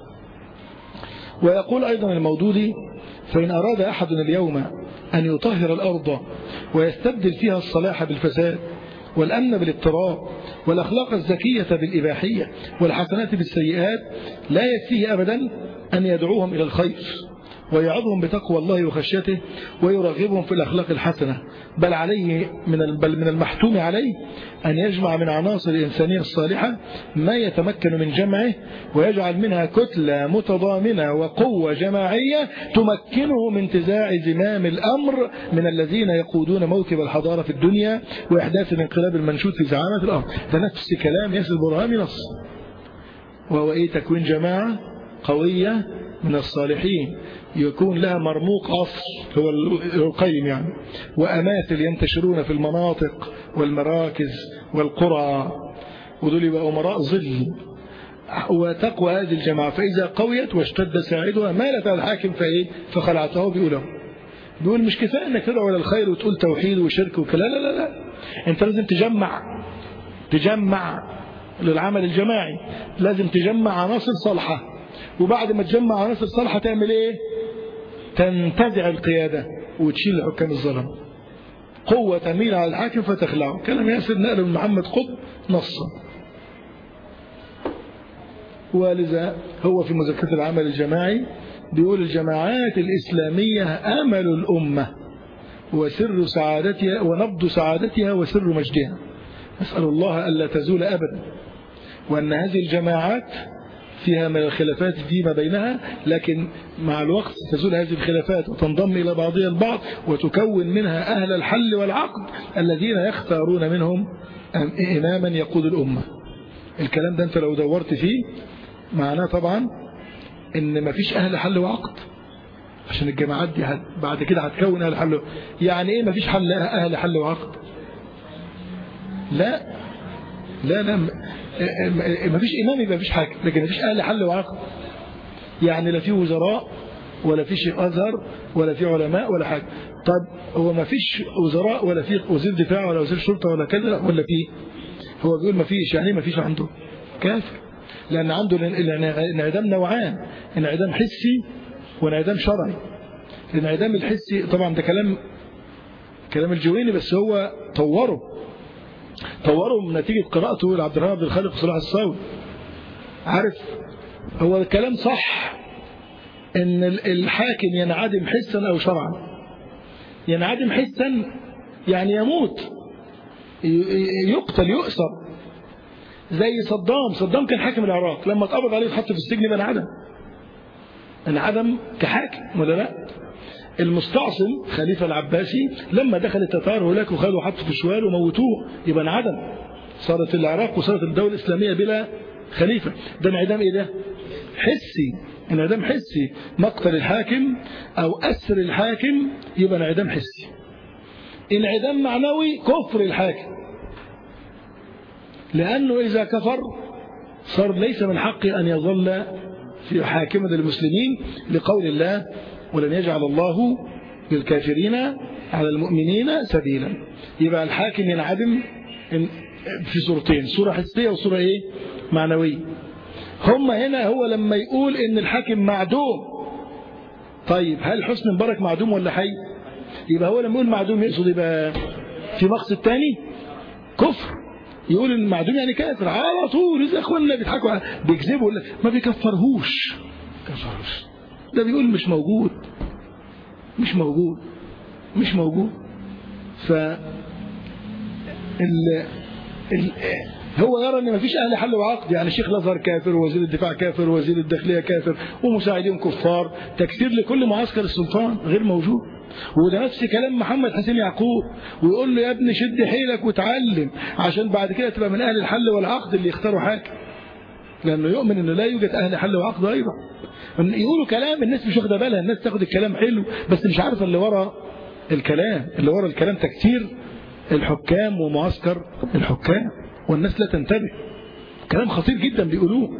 ويقول أيضا المودودي فإن أراد أحد اليوم أن يطهر الأرض ويستبدل فيها الصلاح بالفساد والأمن بالاضطراب والأخلاق الزكية بالإباحية والحسنات بالسيئات لا يكفيه أبدا أن يدعوهم إلى الخير ويعظهم بتقوى الله وخشيته ويرغبهم في الأخلاق الحسنة بل عليه من بل من المحتوم عليه أن يجمع من عناصر الإنسانية الصالحة ما يتمكن من جمعه ويجعل منها كتلة متضامنة وقوة جماعية تمكنه من انتزاع زمام الأمر من الذين يقودون موكب الحضارة في الدنيا وإحداث الانقلاب المنشود في زعامة الأرض ده نفس كلام ياسر برهامي نص وهو إيه تكوين جماعة قوية من الصالحين يكون لها مرموق أصل هو القيم يعني وأماثل ينتشرون في المناطق والمراكز والقرى ودول يبقى أمراء ظل وتقوى هذه الجماعة فإذا قويت واشتد ساعدها مالت على الحاكم فإيه فخلعته بيقوله بيقول مش كفاية انك تدعو الى الخير وتقول توحيد وشرك وكلا لا لا لا انت لازم تجمع تجمع للعمل الجماعي لازم تجمع عناصر صالحة وبعد ما تجمع عناصر صالحة تعمل ايه تنتزع القيادة وتشيل حكام الظلم قوة تميل على الحاكم فتخلعه كلام ياسر نقل من محمد قطب نصا ولذا هو في مذكرة العمل الجماعي بيقول الجماعات الإسلامية أمل الأمة وسر سعادتها ونبض سعادتها وسر مجدها نسأل الله ألا تزول أبدا وأن هذه الجماعات فيها من الخلافات فيما بينها لكن مع الوقت تزول هذه الخلافات وتنضم إلى بعضها البعض وتكون منها أهل الحل والعقد الذين يختارون منهم إماما يقود الأمة الكلام ده أنت لو دورت فيه معناه طبعا ان مفيش اهل حل وعقد عشان الجماعات دي بعد كده هتكون اهل حل يعني ايه مفيش حل اهل حل وعقد لا لا لا مفيش امام يبقى مفيش حاجه لكن مفيش اهل حل وعقد يعني لا في وزراء ولا في شيخ ازهر ولا في علماء ولا حاجه طب هو مفيش وزراء ولا في وزير دفاع ولا وزير شرطه ولا كذا ولا في هو بيقول مفيش يعني مفيش عنده كافر لأن عنده الانعدام نوعان انعدام حسي وانعدام شرعي الانعدام الحسي طبعا ده كلام كلام الجويني بس هو طوره طوره من نتيجة قراءته لعبد الرحمن عبد الخالق وصلاح الصاوي عارف هو الكلام صح ان الحاكم ينعدم حسا او شرعا ينعدم حسا يعني يموت يقتل يؤسر زي صدام صدام كان حاكم العراق لما اتقبض عليه واتحط في السجن يبقى انعدم انعدم كحاكم ولا لا المستعصم خليفة العباسي لما دخل التتار هناك وخدوا حطوا في شوال وموتوه يبقى انعدم صارت العراق وصارت الدولة الإسلامية بلا خليفة ده انعدام ايه ده حسي انعدام حسي مقتل الحاكم او اسر الحاكم يبقى انعدام حسي انعدام معنوي كفر الحاكم لأنه إذا كفر صار ليس من حقه أن يظل في حاكمة المسلمين لقول الله ولن يجعل الله للكافرين على المؤمنين سبيلا يبقى الحاكم ينعدم في صورتين صورة حسية وصورة إيه معنوية هم هنا هو لما يقول إن الحاكم معدوم طيب هل حسن مبارك معدوم ولا حي يبقى هو لما يقول معدوم يقصد يبقى في مقصد تاني كفر يقول ان المعدوم يعني كافر على طول اذا اخواننا بيضحكوا بيكذبوا ما بيكفرهوش كفرهوش ده بيقول مش موجود مش موجود مش موجود ف ال... ال... هو يرى ان مفيش اهل حل وعقد يعني الشيخ الازهر كافر ووزير الدفاع كافر ووزير الداخليه كافر ومساعدين كفار تكسير لكل معسكر السلطان غير موجود وده نفس كلام محمد حسين يعقوب ويقول له يا ابني شد حيلك وتعلم عشان بعد كده تبقى من اهل الحل والعقد اللي يختاروا حاكم لانه يؤمن انه لا يوجد اهل حل وعقد ايضا يقولوا كلام الناس مش واخده بالها الناس تاخد الكلام حلو بس مش عارفه اللي ورا الكلام اللي ورا الكلام تكسير الحكام ومعسكر الحكام والناس لا تنتبه كلام خطير جدا بيقولوه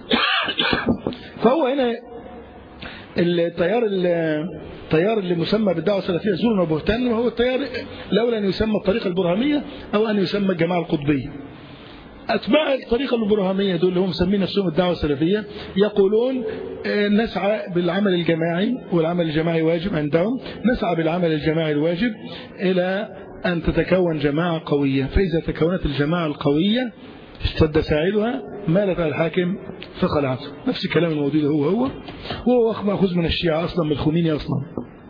فهو هنا التيار التيار اللي مسمى بالدعوه السلفيه زور وبهتان وهو التيار لولا ان يسمى الطريقه البرهاميه او ان يسمى الجماعه القطبيه أتباع الطريقة البرهامية دول اللي هم مسمين نفسهم الدعوة السلفية يقولون نسعى بالعمل الجماعي والعمل الجماعي واجب عندهم نسعى بالعمل الجماعي الواجب إلى أن تتكون جماعة قوية فإذا تكونت الجماعة القوية اشتد ساعدها مالت على الحاكم فخلعته نفس الكلام الموجود هو هو وهو مأخوذ من الشيعة أصلا من الخميني أصلا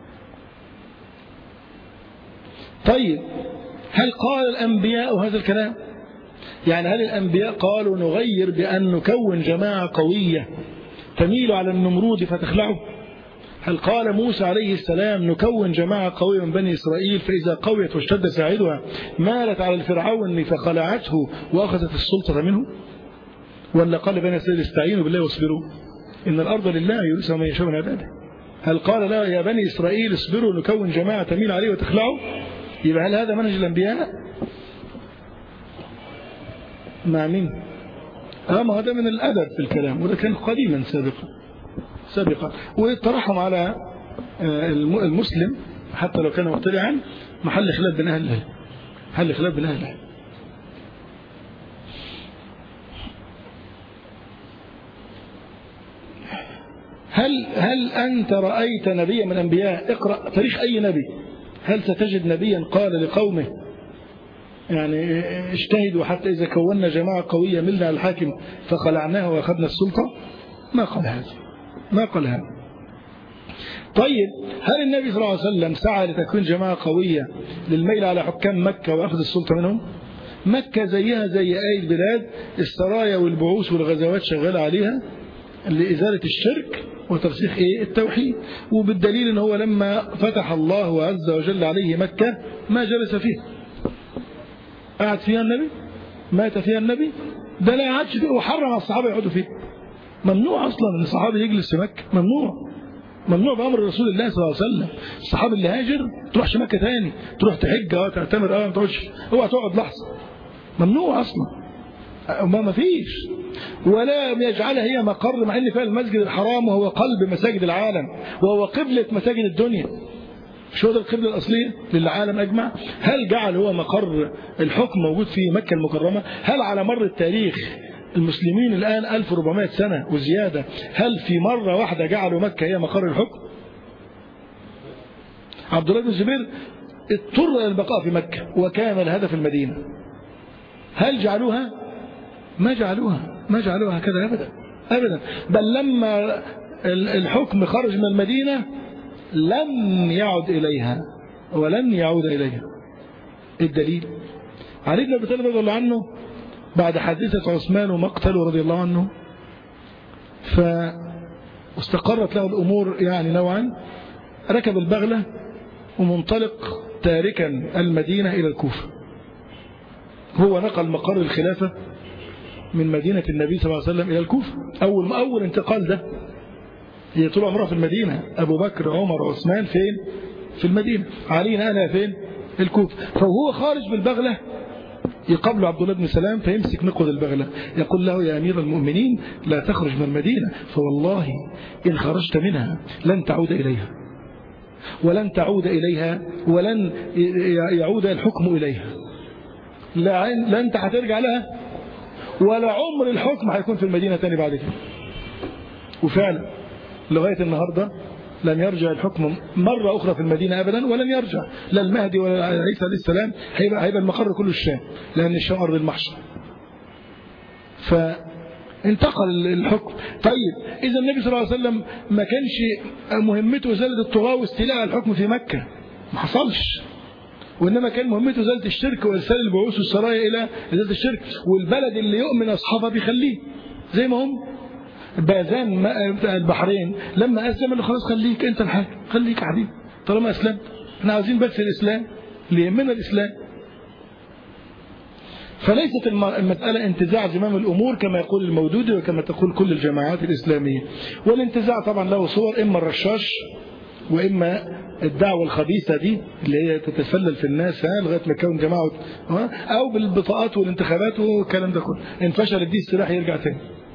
طيب هل قال الأنبياء هذا الكلام يعني هل الأنبياء قالوا نغير بأن نكون جماعة قوية تميل على النمرود فتخلعه هل قال موسى عليه السلام نكون جماعة قوية من بني إسرائيل فإذا قويت واشتد ساعدها مالت على الفرعون فخلعته وأخذت السلطة منه ولا قال بني إسرائيل استعينوا بالله واصبروا إن الأرض لله يورثها من يشاء من عباده هل قال لا يا بني إسرائيل اصبروا نكون جماعة تميل عليه وتخلعه يبقى هل هذا منهج الأنبياء مع مين اه ما هذا من الأدب في الكلام وده كان قديما سابقا سابقا والترحم على المسلم حتى لو كان مبتدعا محل خلاف بين أهل العلم محل خلاف بين أهل العلم هل هل أنت رأيت نبيا من الأنبياء اقرأ تاريخ أي نبي هل ستجد نبيا قال لقومه يعني اجتهدوا حتى إذا كونا جماعة قوية ملنا على الحاكم فخلعناها وأخذنا السلطة ما قال هذا ما قال هذا طيب هل النبي صلى الله عليه وسلم سعى لتكوين جماعة قوية للميل على حكام مكة وأخذ السلطة منهم مكة زيها زي أي البلاد السرايا والبعوث والغزوات شغالة عليها لإزالة الشرك وترسيخ إيه التوحيد وبالدليل ان هو لما فتح الله عز وجل عليه مكة ما جلس فيها قعد فيها النبي مات فيها النبي ده لا يقعدش فيه وحرم الصحابة يقعدوا فيه ممنوع أصلا أن الصحابي يجلس في مكة ممنوع ممنوع بأمر رسول الله صلى الله عليه وسلم الصحابي اللي هاجر تروحش مكة تاني تروح تحج اه تعتمر اه ما تقعدش اوعى تقعد لحظة ممنوع أصلا ما ما فيش ولا يجعلها هي مقر مع ان فيها المسجد الحرام وهو قلب مساجد العالم وهو قبلة مساجد الدنيا مش هو ده القبلة الأصلية للعالم أجمع هل جعل هو مقر الحكم موجود في مكة المكرمة هل على مر التاريخ المسلمين الآن 1400 سنة وزيادة هل في مرة واحدة جعلوا مكة هي مقر الحكم عبد الله بن الزبير اضطر إلى البقاء في مكة وكان الهدف المدينة هل جعلوها ما جعلوها ما جعلوها هكذا أبدا أبدا بل لما الحكم خرج من المدينة لم يعد إليها ولن يعود إليها الدليل علي بن أبي طالب رضي الله عنه بعد حادثة عثمان ومقتله رضي الله عنه فاستقرت له الأمور يعني نوعا ركب البغلة ومنطلق تاركا المدينة إلى الكوفة هو نقل مقر الخلافة من مدينة النبي صلى الله عليه وسلم إلى الكوفة أول ما أول انتقال ده هي طول عمرها في المدينة أبو بكر عمر عثمان فين في المدينة علي نقلها فين الكوفة فهو خارج بالبغلة يقابله عبد الله بن سلام فيمسك نقود البغلة يقول له يا أمير المؤمنين لا تخرج من المدينة فوالله إن خرجت منها لن تعود إليها ولن تعود إليها ولن يعود الحكم إليها لا, لا أنت هترجع لها ولا عمر الحكم هيكون في المدينة تاني بعد كده وفعلا لغاية النهاردة لم يرجع الحكم مرة أخرى في المدينة أبدا ولن يرجع لا المهدي ولا عيسى عليه السلام هيبقى, هيبقى المقر كله الشام لأن الشام أرض المحشر فانتقل الحكم طيب إذا النبي صلى الله عليه وسلم ما كانش مهمته إزالة الطغاة واستيلاء الحكم في مكة ما حصلش وإنما كان مهمته إزالة الشرك وإرسال البعوث والسرايا إلى إزالة الشرك والبلد اللي يؤمن أصحابها بيخليه زي ما هم باذان البحرين لما أسلم له خلاص خليك أنت الحاكم خليك حبيبي طالما أسلمت احنا عاوزين بس الإسلام اللي يهمنا الإسلام فليست المسألة انتزاع زمام الأمور كما يقول المودودي وكما تقول كل الجماعات الإسلامية والانتزاع طبعا له صور إما الرشاش وإما الدعوة الخبيثة دي اللي هي تتسلل في الناس ها لغاية ما تكون جماعة أو بالبطاقات والانتخابات والكلام ده كله إن فشلت دي السلاح يرجع تاني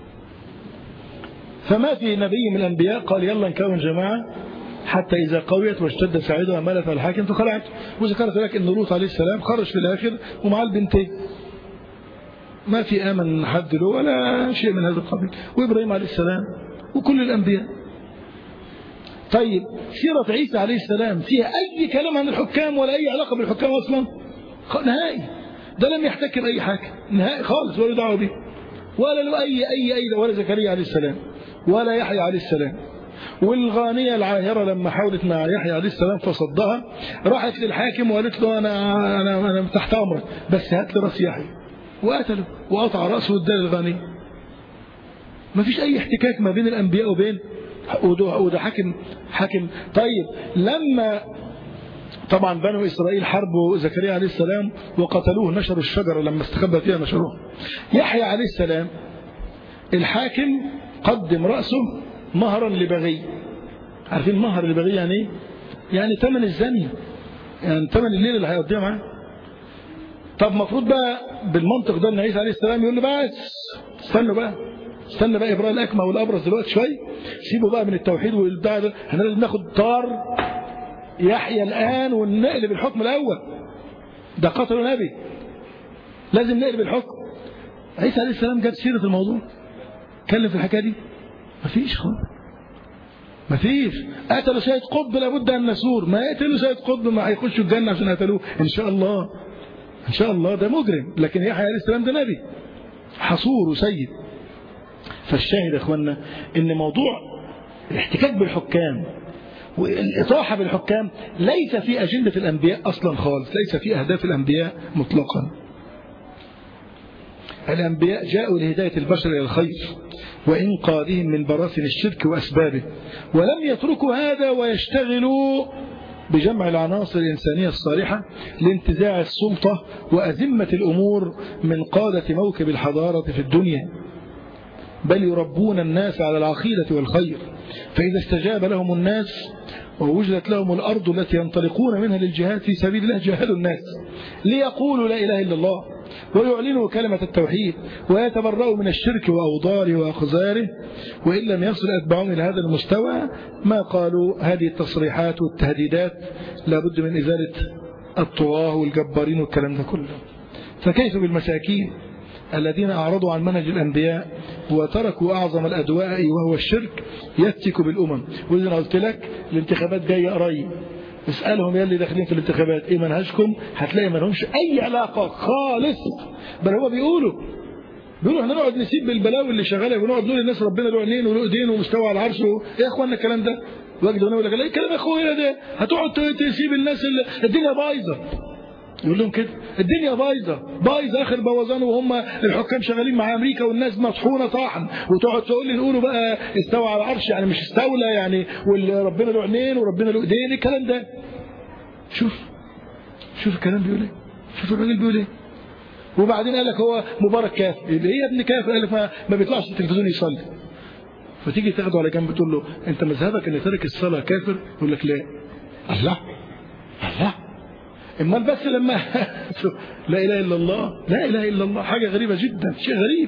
فما في نبي من الأنبياء قال يلا نكون جماعة حتى إذا قويت واشتد سعيدها مالت الحاكم فخلعت وذكرت لك أن لوط عليه السلام خرج في الآخر ومع البنتين ما في آمن حد له ولا شيء من هذا القبيل وإبراهيم عليه السلام وكل الأنبياء طيب سيرة عيسى عليه السلام فيها أي كلام عن الحكام ولا أي علاقة بالحكام أصلا نهائي ده لم يحتكر أي حاجة نهائي خالص ولا دعوة به ولا له أي أي أي ولا زكريا عليه السلام ولا يحيى عليه السلام والغانية العاهرة لما حاولت مع يحيى عليه السلام فصدها راحت للحاكم وقالت له أنا, أنا, أنا تحت أمرك بس هات لي راس يحيى وقتله وقطع رأسه واداه للغانية ما فيش أي احتكاك ما بين الأنبياء وبين وده حاكم حاكم طيب لما طبعا بنو إسرائيل حربوا زكريا عليه السلام وقتلوه نشروا الشجرة لما استخبى فيها نشروها يحيى عليه السلام الحاكم قدم رأسه مهرا لبغي عارفين مهر لبغي يعني ايه يعني ثمن الزني يعني ثمن الليل اللي هيقضيها معاه طب المفروض بقى بالمنطق ده ان عيسى عليه السلام يقول له بس استنوا بقى استنى بقى ابراء الاكمه والابرص دلوقتي شويه سيبوا بقى من التوحيد والبتاع ده احنا لازم ناخد طار يحيى الان ونقلب الحكم الاول ده قتلوا نبي لازم نقلب الحكم عيسى عليه السلام جاب سيره الموضوع اتكلم في الحكايه دي مفيش خالص مفيش قتلوا سيد قطب لابد ان نسور ما يقتلوا سيد قطب ما هيخشوا الجنه عشان قتلوه ان شاء الله ان شاء الله ده مجرم لكن يحيى عليه السلام ده نبي حصور وسيد فالشاهد يا اخوانا ان موضوع الاحتكاك بالحكام والإطاحة بالحكام ليس في أجندة الأنبياء أصلا خالص ليس في أهداف الأنبياء مطلقا الأنبياء جاءوا لهداية البشر إلى الخير وإنقاذهم من براثن الشرك وأسبابه ولم يتركوا هذا ويشتغلوا بجمع العناصر الإنسانية الصالحة لانتزاع السلطة وأذمة الأمور من قادة موكب الحضارة في الدنيا بل يربون الناس على العقيدة والخير فإذا استجاب لهم الناس ووجدت لهم الأرض التي ينطلقون منها للجهاد في سبيل الله جاهدوا الناس ليقولوا لا إله إلا الله ويعلنوا كلمة التوحيد ويتبرأوا من الشرك وأوضاره وأخزاره وإن لم يصل أتباعهم إلى هذا المستوى ما قالوا هذه التصريحات والتهديدات لابد من إزالة الطغاة والجبارين والكلام ده كله فكيف بالمساكين الذين أعرضوا عن منهج الأنبياء وتركوا أعظم الأدواء وهو الشرك يفتك بالأمم وإذا قلت لك الانتخابات جاية قريب اسألهم يلي داخلين في الانتخابات ايه منهجكم هتلاقي ما لهمش اي علاقة خالص بل هو بيقولوا بيقولوا احنا نقعد نسيب بالبلاوي اللي شغاله ونقعد نقول للناس ربنا له عينين وله ايدين ومستوى على العرش ايه يا اخوانا الكلام ده واجد يقول لك لا الكلام يا اخويا ده هتقعد تسيب الناس اللي الدنيا بايظه يقول لهم كده الدنيا بايظه بايظه اخر بوظان وهم الحكام شغالين مع امريكا والناس مطحونه طحن وتقعد تقول لي نقولوا بقى استوى على العرش يعني مش استولى يعني وربنا له عينين وربنا له ايدين الكلام ده شوف شوف الكلام بيقول ايه شوف الراجل بيقول ايه وبعدين قال لك هو مبارك كافر ايه يا ابن كافر قال لك ما, ما بيطلعش التلفزيون يصلي فتيجي تاخده على جنب تقول له انت مذهبك ان ترك الصلاه كافر يقول لك لا الله الله امال بس لما لا اله الا الله لا اله الا الله حاجه غريبه جدا شيء غريب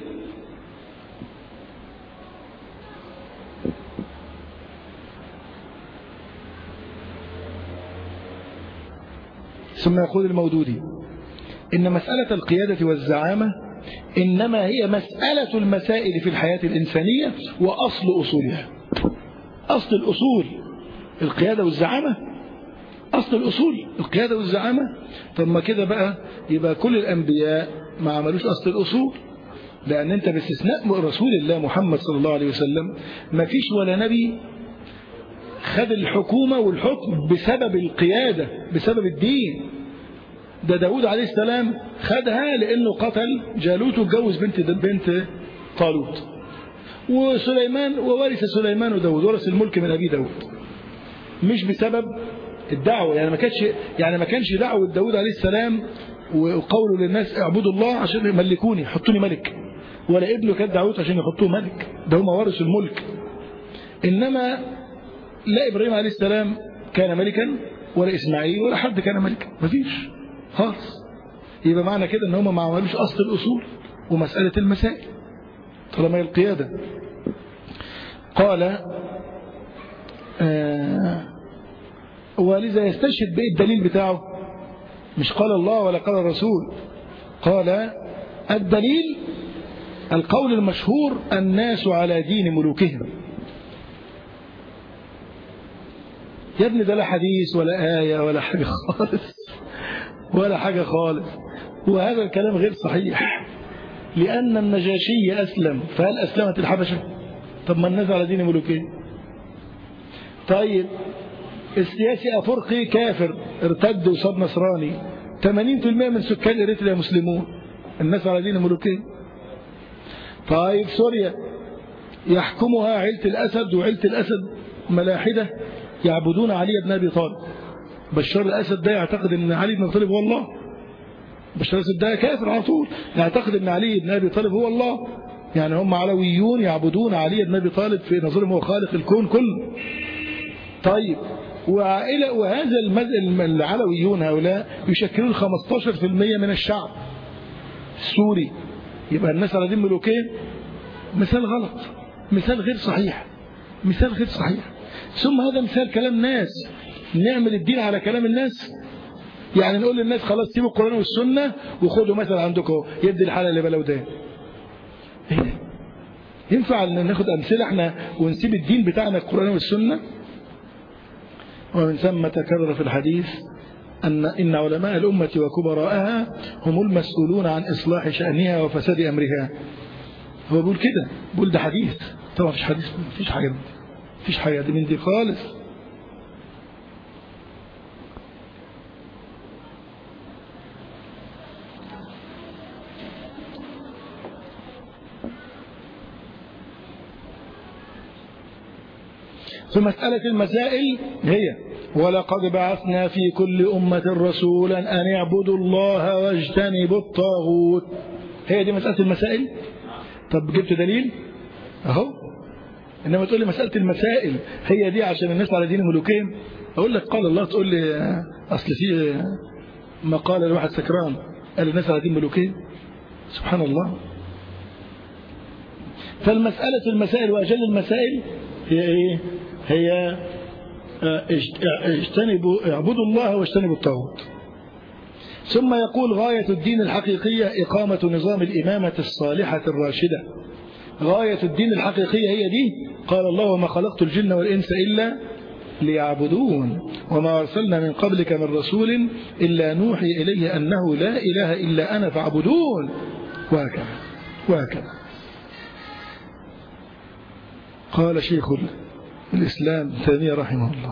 ثم يقول المودودي إن مسألة القيادة والزعامة إنما هي مسألة المسائل في الحياة الإنسانية وأصل أصولها أصل الأصول القيادة والزعامة أصل الأصول القيادة والزعامة طب ما كده بقى يبقى كل الأنبياء ما عملوش أصل الأصول لأن أنت باستثناء رسول الله محمد صلى الله عليه وسلم ما فيش ولا نبي خد الحكومة والحكم بسبب القيادة بسبب الدين ده داود عليه السلام خدها لأنه قتل جالوت واتجوز بنت بنت طالوت وسليمان وورث سليمان وداود ورث الملك من أبي داود مش بسبب الدعوة يعني ما كانش يعني ما كانش دعوة داود عليه السلام وقوله للناس اعبدوا الله عشان يملكوني حطوني ملك ولا ابنه كان دعوته عشان يحطوه ملك ده هم ورثوا الملك إنما لا إبراهيم عليه السلام كان ملكا ولا إسماعيل ولا حد كان ملكا مفيش خالص يبقى معنى كده ان هم ما عملوش اصل الاصول ومساله المسائل طالما هي القياده قال آه ولذا يستشهد بايه الدليل بتاعه مش قال الله ولا قال الرسول قال الدليل القول المشهور الناس على دين ملوكهم يا ابني ده لا حديث ولا آية ولا حاجة خالص ولا حاجة خالص وهذا الكلام غير صحيح لأن النجاشي أسلم فهل أسلمت الحبشة طب ما الناس على دين ملوكين طيب السياسي أفرقي كافر ارتد وصاب نصراني 80% من سكان إريتريا مسلمون الناس على دين ملوكين طيب سوريا يحكمها عيلة الأسد وعيلة الأسد ملاحدة يعبدون علي بن أبي طالب بشار الأسد ده يعتقد أن علي بن أبي طالب هو الله بشار الأسد ده كافر على طول يعتقد أن علي بن أبي طالب هو الله يعني هم علويون يعبدون علي بن أبي طالب في نظرهم هو خالق الكون كله طيب وعائلة وهذا العلويون هؤلاء يشكلون 15% من الشعب السوري يبقى الناس على دين ملوكين مثال غلط مثال غير صحيح مثال غير صحيح ثم هذا مثال كلام ناس نعمل الدين على كلام الناس يعني نقول للناس خلاص سيبوا القرآن والسنة وخدوا مثلا عندكم يد الحلال اللي بلا ودان ينفع ناخد أمثلة احنا ونسيب الدين بتاعنا القرآن والسنة ومن ثم تكرر في الحديث أن إن علماء الأمة وكبراءها هم المسؤولون عن إصلاح شأنها وفساد أمرها هو بيقول كده بيقول ده حديث طبعا مفيش حديث مفيش حاجة مفيش حاجة دي من دي خالص فمسألة المسائل هي ولقد بعثنا في كل أمة رسولا أن اعبدوا الله واجتنبوا الطاغوت هي دي مسألة المسائل طب جبت دليل أهو إنما تقول لي مسألة المسائل هي دي عشان الناس على دين ملوكين أقول لك قال الله تقول لي أصل في مقالة لواحد سكران قال الناس على دين ملوكين سبحان الله فالمسألة المسائل وأجل المسائل هي إيه هي اجتنبوا اعبدوا الله واجتنبوا الطاغوت ثم يقول غاية الدين الحقيقية إقامة نظام الإمامة الصالحة الراشدة غاية الدين الحقيقية هي دي قال الله وما خلقت الجن والإنس إلا ليعبدون وما أرسلنا من قبلك من رسول إلا نوحي إليه أنه لا إله إلا أنا فاعبدون وهكذا وهكذا قال شيخ الإسلام تيمية رحمه الله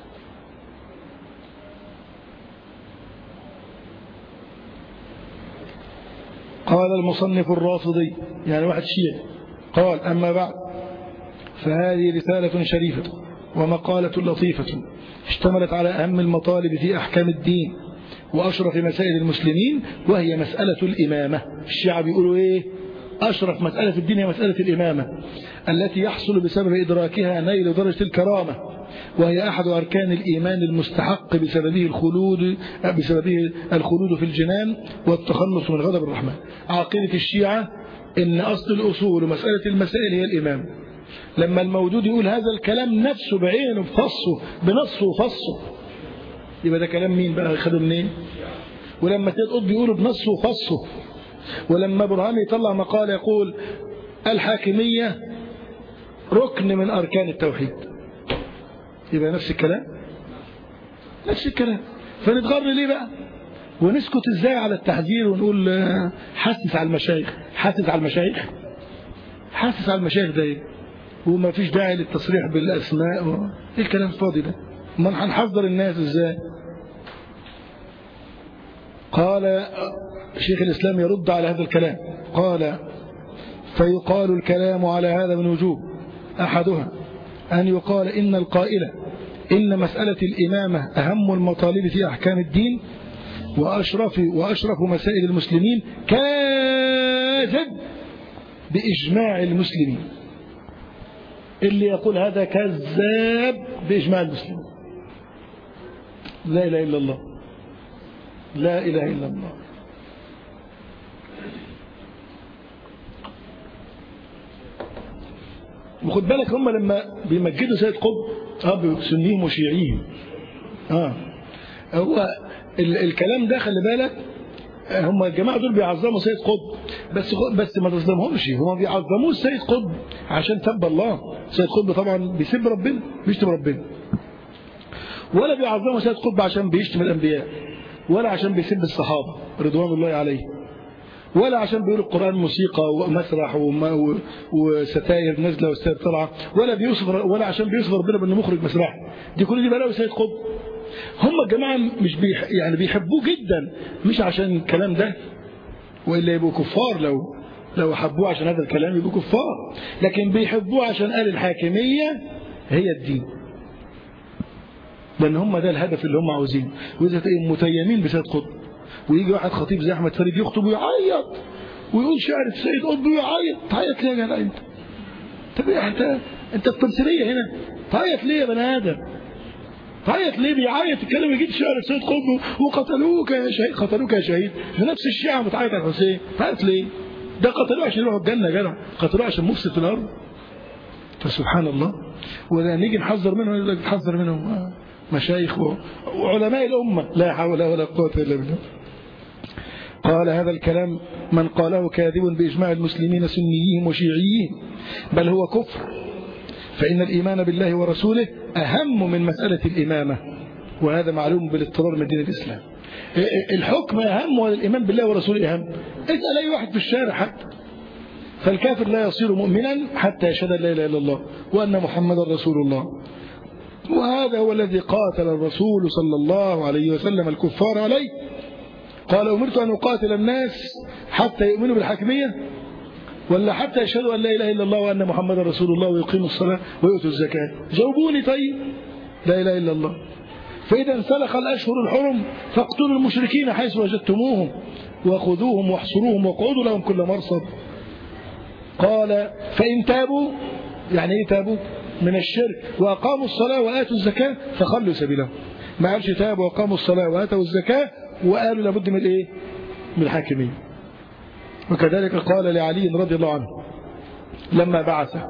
قال المصنف الرافضي يعني واحد شيعي قال أما بعد فهذه رسالة شريفة ومقالة لطيفة اشتملت على أهم المطالب في أحكام الدين وأشرف مسائل المسلمين وهي مسألة الإمامة الشيعة بيقولوا إيه أشرف مسألة في الدين هي مسألة الإمامة التي يحصل بسبب إدراكها نيل درجة الكرامة وهي أحد أركان الإيمان المستحق بسببه الخلود بسببه الخلود في الجنان والتخلص من غضب الرحمن عقيدة الشيعة إن أصل الأصول ومسألة المسائل هي الإمام لما الموجود يقول هذا الكلام نفسه بعينه بفصه بنصه وفصه يبقى ده كلام مين بقى خده منين ولما سيد قطب يقوله بنصه وفصه ولما برهان يطلع مقال يقول الحاكمية ركن من أركان التوحيد يبقى نفس الكلام نفس الكلام فنتغر ليه بقى ونسكت ازاي على التحذير ونقول حاسس على المشايخ حاسس على المشايخ حاسس على المشايخ ده ايه وما فيش داعي للتصريح بالاسماء و... ايه الكلام الفاضي ده امال هنحذر الناس ازاي قال شيخ الاسلام يرد على هذا الكلام قال فيقال الكلام على هذا من وجوه احدها ان يقال ان القائل ان مساله الامامه اهم المطالب في احكام الدين وأشرف, وأشرف مسائل المسلمين كاذب بإجماع المسلمين اللي يقول هذا كذاب بإجماع المسلمين لا إله إلا الله لا إله إلا الله وخد بالك هم لما بيمجدوا سيد قطب اه سنيهم وشيعيهم اه هو الكلام ده خلي بالك هم الجماعة دول بيعظموا سيد قطب بس بس ما تظلمهمش هم بيعظموه سيد قطب عشان سب الله سيد قطب طبعا بيسب ربنا بيشتم ربنا ولا بيعظموا سيد قطب عشان بيشتم الأنبياء ولا عشان بيسب الصحابة رضوان الله عليهم ولا عشان بيقول القرآن موسيقى ومسرح وستائر نازلة وستائر طالعة ولا بيوصف ولا عشان بيوصف ربنا بأنه مخرج مسرح دي كل دي بلاوي سيد قطب هم الجماعة مش بيح يعني بيحبوه جدا مش عشان الكلام ده وإلا يبقوا كفار لو لو حبوه عشان هذا الكلام يبقوا كفار لكن بيحبوه عشان قال الحاكمية هي الدين لأن هم ده الهدف اللي هم عاوزينه وإذا متيمين بسيد قطب ويجي واحد خطيب زي أحمد فريد يخطب ويعيط ويقول شعر السيد قطب ويعيط تعيط ليه يا جدع أنت؟ طب أنت أنت التمثيلية هنا تعيط ليه يا بني آدم؟ تعيط ليه بيعيط الكلام يجيب شعر السيد قطب وقتلوك يا شهيد قتلوك يا شهيد نفس الشيعة بتعيط على الحسين تعيط ليه؟ ده قتلوه عشان يروحوا الجنة يا جدع قتلوه عشان مفسد في الأرض فسبحان الله ولا نيجي نحذر منهم يقول لك نحذر منهم مشايخ وعلماء الأمة لا حول ولا قوة إلا بالله قال هذا الكلام من قاله كاذب بإجماع المسلمين سنيين وشيعيين بل هو كفر فإن الإيمان بالله ورسوله أهم من مسألة الإمامة وهذا معلوم بالاضطرار من دين الإسلام الحكم أهم ولا الإيمان بالله ورسوله أهم اسأل أي واحد في الشارع حتى فالكافر لا يصير مؤمنا حتى يشهد لا إله إلا الله وأن محمدا رسول الله وهذا هو الذي قاتل الرسول صلى الله عليه وسلم الكفار عليه قال أمرت أن أقاتل الناس حتى يؤمنوا بالحاكمية ولا حتى يشهدوا أن لا إله إلا الله وأن محمد رسول الله ويقيموا الصلاة ويؤتوا الزكاة جاوبوني طيب لا إله إلا الله فإذا انسلخ الأشهر الحرم فاقتلوا المشركين حيث وجدتموهم وخذوهم واحصروهم واقعدوا لهم كل مرصد قال فإن تابوا يعني إيه تابوا من الشرك وأقاموا الصلاة وآتوا الزكاة فخلوا سبيلهم ما قالش تابوا وأقاموا الصلاة وآتوا الزكاة وقالوا لابد من إيه من الحاكمين وكذلك قال لعلي رضي الله عنه لما بعثه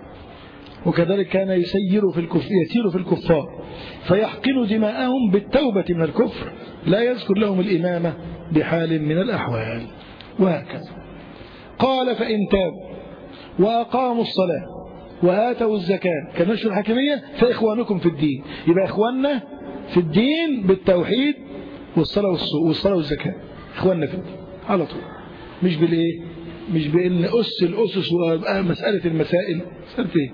وكذلك كان يسير في الكفر يسير في الكفار فيحقن دماءهم بالتوبة من الكفر لا يذكر لهم الإمامة بحال من الأحوال وهكذا قال فإن تابوا وأقاموا الصلاة وآتوا الزكاة كنشر الحاكمية فإخوانكم في الدين يبقى إخواننا في الدين بالتوحيد والصلاة والصلاة والزكاة إخواننا في الدين على طول مش بالإيه مش بإن أس الأسس ومسألة المسائل مسألة إيه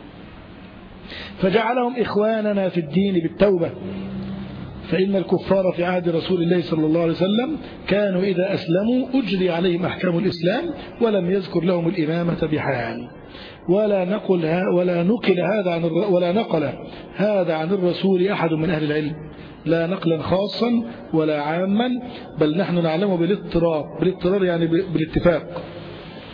فجعلهم إخواننا في الدين بالتوبة فإن الكفار في عهد رسول الله صلى الله عليه وسلم كانوا إذا أسلموا أجري عليهم أحكام الإسلام ولم يذكر لهم الإمامة بحال ولا نقل ولا نقل هذا عن ولا نقل هذا عن الرسول أحد من أهل العلم لا نقلا خاصا ولا عاما بل نحن نعلمه بالاضطرار بالاضطرار يعني بالاتفاق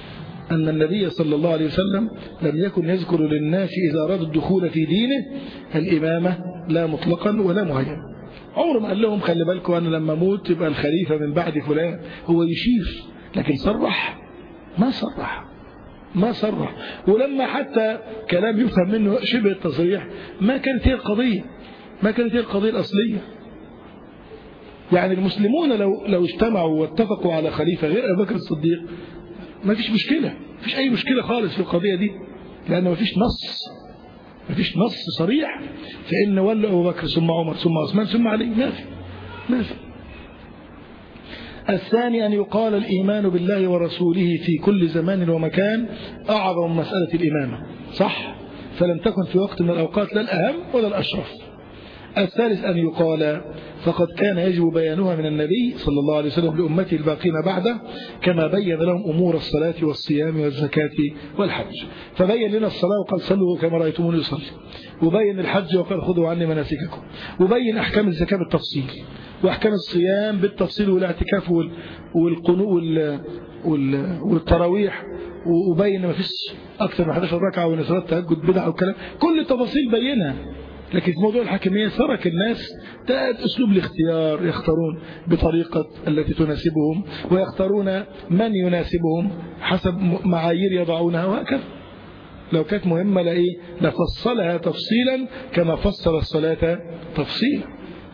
أن النبي صلى الله عليه وسلم لم يكن يذكر للناس إذا أرادوا الدخول في دينه الإمامة لا مطلقا ولا مهيئا عمره ما قال لهم خلي بالكم أنا لما أموت يبقى الخليفة من بعد فلان هو يشير لكن صرح ما صرح ما صرح ولما حتى كلام يفهم منه شبه التصريح ما كانت هي القضية ما كانت هي القضية الأصلية يعني المسلمون لو لو اجتمعوا واتفقوا على خليفة غير أبو بكر الصديق ما فيش مشكلة ما فيش أي مشكلة خالص في القضية دي لأن ما فيش نص ما فيش نص صريح فإن ولى أبو بكر ثم عمر ثم عثمان ثم علي ما في ما في الثاني أن يقال الإيمان بالله ورسوله في كل زمان ومكان أعظم مسألة الإمامة صح فلم تكن في وقت من الأوقات لا الأهم ولا الأشرف الثالث أن يقال فقد كان يجب بيانها من النبي صلى الله عليه وسلم لأمته الباقين بعده كما بين لهم أمور الصلاة والصيام والزكاة والحج فبين لنا الصلاة وقال صلوا كما رأيتموني يصلي وبين الحج وقال خذوا عني مناسككم وبين أحكام الزكاة بالتفصيل وأحكام الصيام بالتفصيل والاعتكاف والقنوء والتراويح وبين ما فيش أكثر من 11 ركعة وإن صلاة تهجد بدع وكلام كل التفاصيل بينها لكن في موضوع الحاكمية ترك الناس أسلوب الاختيار يختارون بطريقة التي تناسبهم ويختارون من يناسبهم حسب معايير يضعونها وهكذا لو كانت مهمة لإيه لفصلها تفصيلا كما فصل الصلاة تفصيلا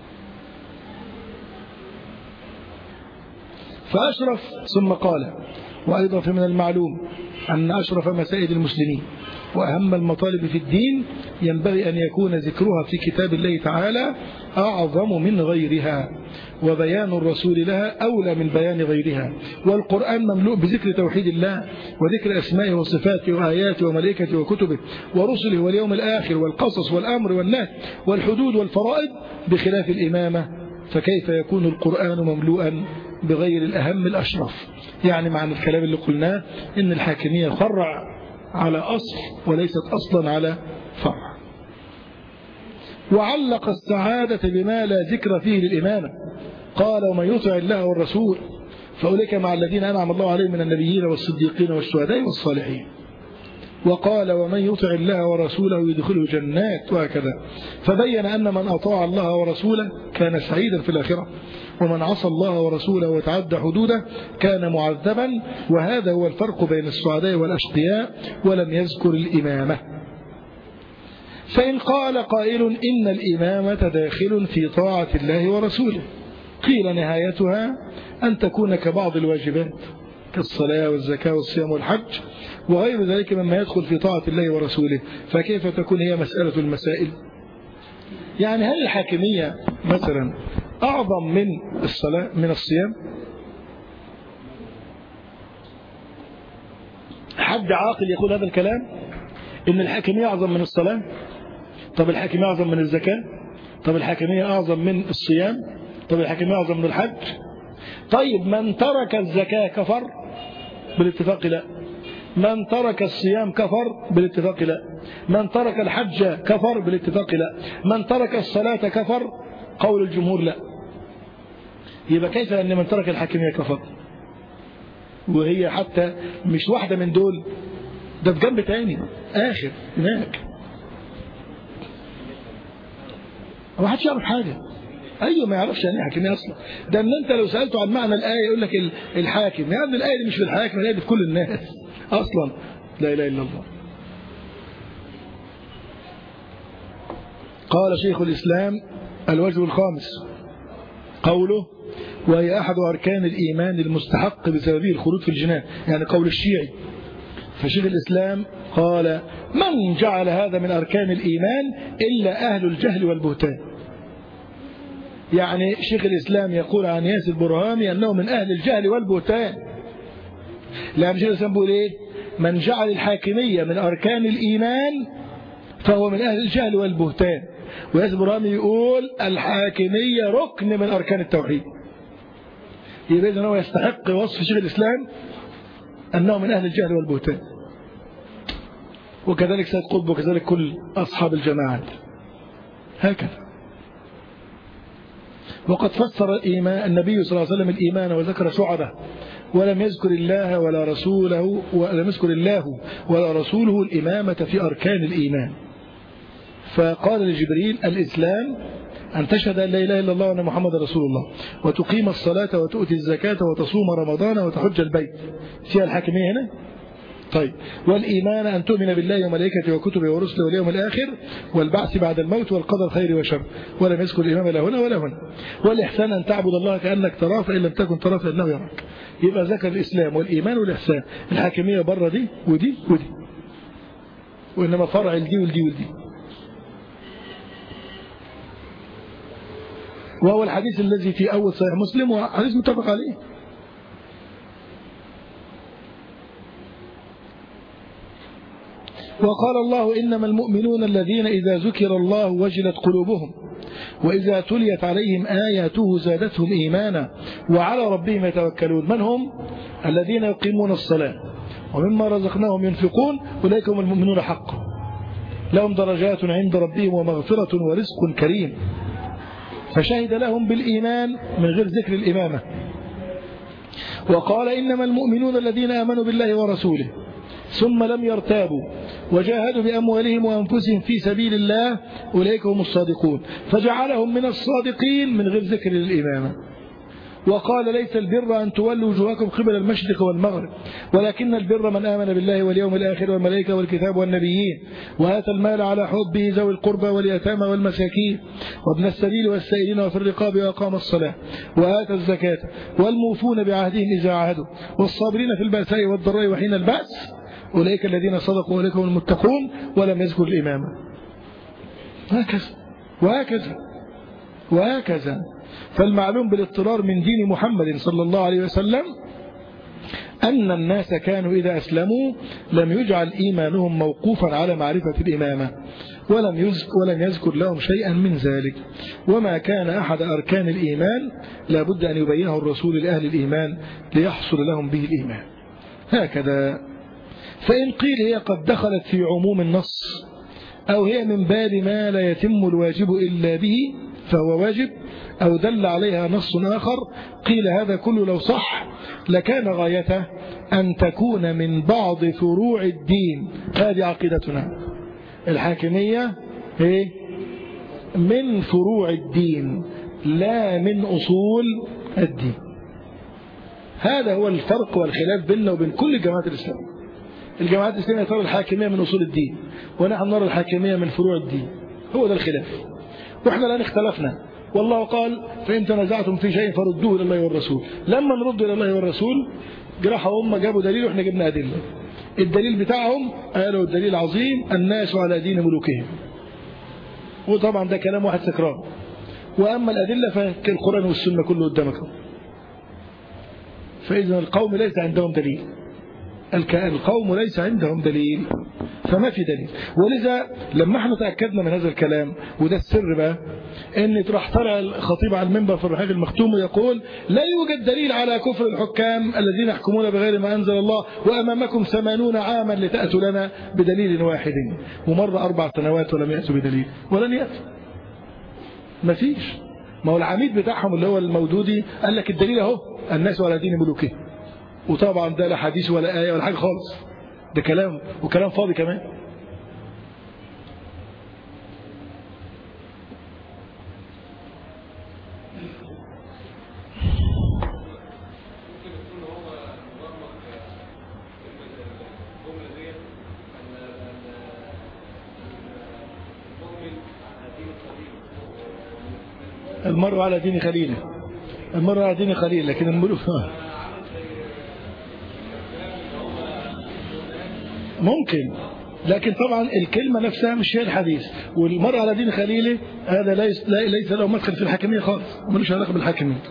فأشرف ثم قال وأيضا فمن المعلوم أن أشرف مسائل المسلمين وأهم المطالب في الدين ينبغي أن يكون ذكرها في كتاب الله تعالى أعظم من غيرها وبيان الرسول لها أولى من بيان غيرها والقرآن مملوء بذكر توحيد الله وذكر أسمائه وصفاته وآياته وملائكته وكتبه ورسله واليوم الآخر والقصص والأمر والنهي والحدود والفرائض بخلاف الإمامة فكيف يكون القرآن مملوءا بغير الأهم الأشرف يعني معنى الكلام اللي قلناه إن الحاكمية فرع على أصل وليست أصلا على فرع وعلق السعادة بما لا ذكر فيه للإمامة قال ومن يطع الله والرسول فأولئك مع الذين أنعم الله عليهم من النبيين والصديقين والشهداء والصالحين وقال ومن يطع الله ورسوله يدخله جنات وهكذا فبين أن من أطاع الله ورسوله كان سعيدا في الآخرة ومن عصى الله ورسوله وتعدى حدوده كان معذبا وهذا هو الفرق بين السعداء والأشقياء ولم يذكر الإمامة فإن قال قائل إن الإمامة داخل في طاعة الله ورسوله قيل نهايتها أن تكون كبعض الواجبات كالصلاة والزكاة والصيام والحج وغير ذلك مما يدخل في طاعة الله ورسوله فكيف تكون هي مسألة المسائل يعني هل الحاكمية مثلا أعظم من الصلاة من الصيام حد عاقل يقول هذا الكلام إن الحاكمية أعظم من الصلاة طب الحاكمية أعظم من الزكاة طب الحاكمية أعظم من الصيام طب الحاكمية أعظم من الحج طيب من ترك الزكاة كفر بالاتفاق لا من ترك الصيام كفر بالاتفاق لا من ترك الحج كفر بالاتفاق لا من ترك الصلاة كفر قول الجمهور لا يبقى كيف أن من ترك الحاكمية كفر وهي حتى مش واحدة من دول ده في جنب تاني آخر هناك ما حدش يعرف حاجة أيوة ما يعرفش يعني حاكمية أصلا ده أن أنت لو سألته عن معنى الآية يقول لك الحاكم يعني الآية دي مش في الحاكم الآية دي في كل الناس أصلا لا إله إلا الله قال شيخ الإسلام الوجه الخامس قوله وهي أحد أركان الإيمان المستحق بسببه الخروج في الجنان يعني قول الشيعي فشيخ الإسلام قال من جعل هذا من أركان الإيمان إلا أهل الجهل والبهتان يعني شيخ الإسلام يقول عن ياس البرهامي أنه من أهل الجهل والبهتان لأن شيخ الإسلام بيقول إيه من جعل الحاكمية من أركان الإيمان فهو من أهل الجهل والبهتان وياس البرهامي يقول الحاكمية ركن من أركان التوحيد يبقى إذن هو يستحق وصف شيخ الإسلام أنه من أهل الجهل والبهتان وكذلك سيد قطب وكذلك كل أصحاب الجماعات هكذا وقد فسر الإيمان النبي صلى الله عليه وسلم الإيمان وذكر شعبه ولم يذكر الله ولا رسوله ولم يذكر الله ولا رسوله الإمامة في أركان الإيمان فقال لجبريل الإسلام أن تشهد أن لا إله إلا الله وأن محمد رسول الله وتقيم الصلاة وتؤتي الزكاة وتصوم رمضان وتحج البيت فيها الحاكمية هنا طيب والإيمان أن تؤمن بالله وملائكته وكتبه ورسله واليوم الآخر والبعث بعد الموت والقدر خير وشر ولم يذكر الإمام لا هنا ولا هنا والإحسان أن تعبد الله كأنك تراه فإن لم تكن تراه فإنه يراك يبقى ذكر الإسلام والإيمان والإحسان الحاكمية بره دي ودي ودي وإنما فرع الدي والدي والدي وهو الحديث الذي في أول صحيح مسلم وحديث متفق عليه وقال الله إنما المؤمنون الذين إذا ذكر الله وجلت قلوبهم وإذا تليت عليهم آياته زادتهم إيمانا وعلى ربهم يتوكلون من هم؟ الذين يقيمون الصلاة ومما رزقناهم ينفقون أولئك هم المؤمنون حقا لهم درجات عند ربهم ومغفرة ورزق كريم فشهد لهم بالإيمان من غير ذكر الإمامة وقال إنما المؤمنون الذين آمنوا بالله ورسوله ثم لم يرتابوا وجاهدوا بأموالهم وأنفسهم في سبيل الله أولئك هم الصادقون فجعلهم من الصادقين من غير ذكر الإمامة وقال ليس البر أن تولوا وجوهكم قبل المشرق والمغرب ولكن البر من آمن بالله واليوم الآخر والملائكة والكتاب والنبيين وآتى المال على حبه ذوي القربى واليتامى والمساكين وابن السبيل والسائلين وفي الرقاب وأقام الصلاة وآتى الزكاة والموفون بعهدهم إذا عاهدوا والصابرين في البأساء والضراء وحين البأس أولئك الذين صدقوا أولئك هم المتقون ولم يذكر الإمامة هكذا وهكذا وهكذا فالمعلوم بالاضطرار من دين محمد صلى الله عليه وسلم أن الناس كانوا إذا أسلموا لم يجعل إيمانهم موقوفا على معرفة الإمامة ولم يذكر, ولم يذكر لهم شيئا من ذلك وما كان أحد أركان الإيمان لابد أن يبينه الرسول لأهل الإيمان ليحصل لهم به الإيمان هكذا فإن قيل هي قد دخلت في عموم النص أو هي من باب ما لا يتم الواجب إلا به فهو واجب أو دل عليها نص آخر قيل هذا كله لو صح لكان غايته أن تكون من بعض فروع الدين هذه عقيدتنا الحاكمية هي من فروع الدين لا من أصول الدين هذا هو الفرق والخلاف بيننا وبين كل الجماعات الإسلامية الجماعات الإسلامية ترى الحاكمية من أصول الدين ونحن نرى الحاكمية من فروع الدين هو ده الخلاف وإحنا الآن اختلفنا والله قال فإن تنازعتم في شيء فردوه إلى الله والرسول لما نرد إلى الله والرسول جراحوا هم جابوا دليل وإحنا جبنا أدلة الدليل بتاعهم قالوا الدليل عظيم الناس على دين ملوكهم وطبعا ده كلام واحد سكران وأما الأدلة فالقرآن والسنة كله قدامكم فإذا القوم ليس عندهم دليل القوم ليس عندهم دليل فما في دليل ولذا لما احنا تأكدنا من هذا الكلام وده السر بقى ان راح طلع الخطيب على المنبر في الرحيق المختوم ويقول لا يوجد دليل على كفر الحكام الذين يحكمون بغير ما أنزل الله وأمامكم ثمانون عاما لتأتوا لنا بدليل واحد ومر أربع سنوات ولم يأتوا بدليل ولن يأتوا ما فيش ما هو العميد بتاعهم اللي هو المودودي قال لك الدليل اهو الناس على دين ملوكهم وطبعا ده لا حديث ولا آية ولا حاجة خالص ده كلام وكلام فاضي كمان المرء على دين خليله المرء على دين خليل لكن الملوك ممكن لكن طبعا الكلمة نفسها مش هي الحديث والمرء على دين خليله هذا ليس, ليس له مدخل في الحاكمية خالص ملوش علاقة بالحاكمية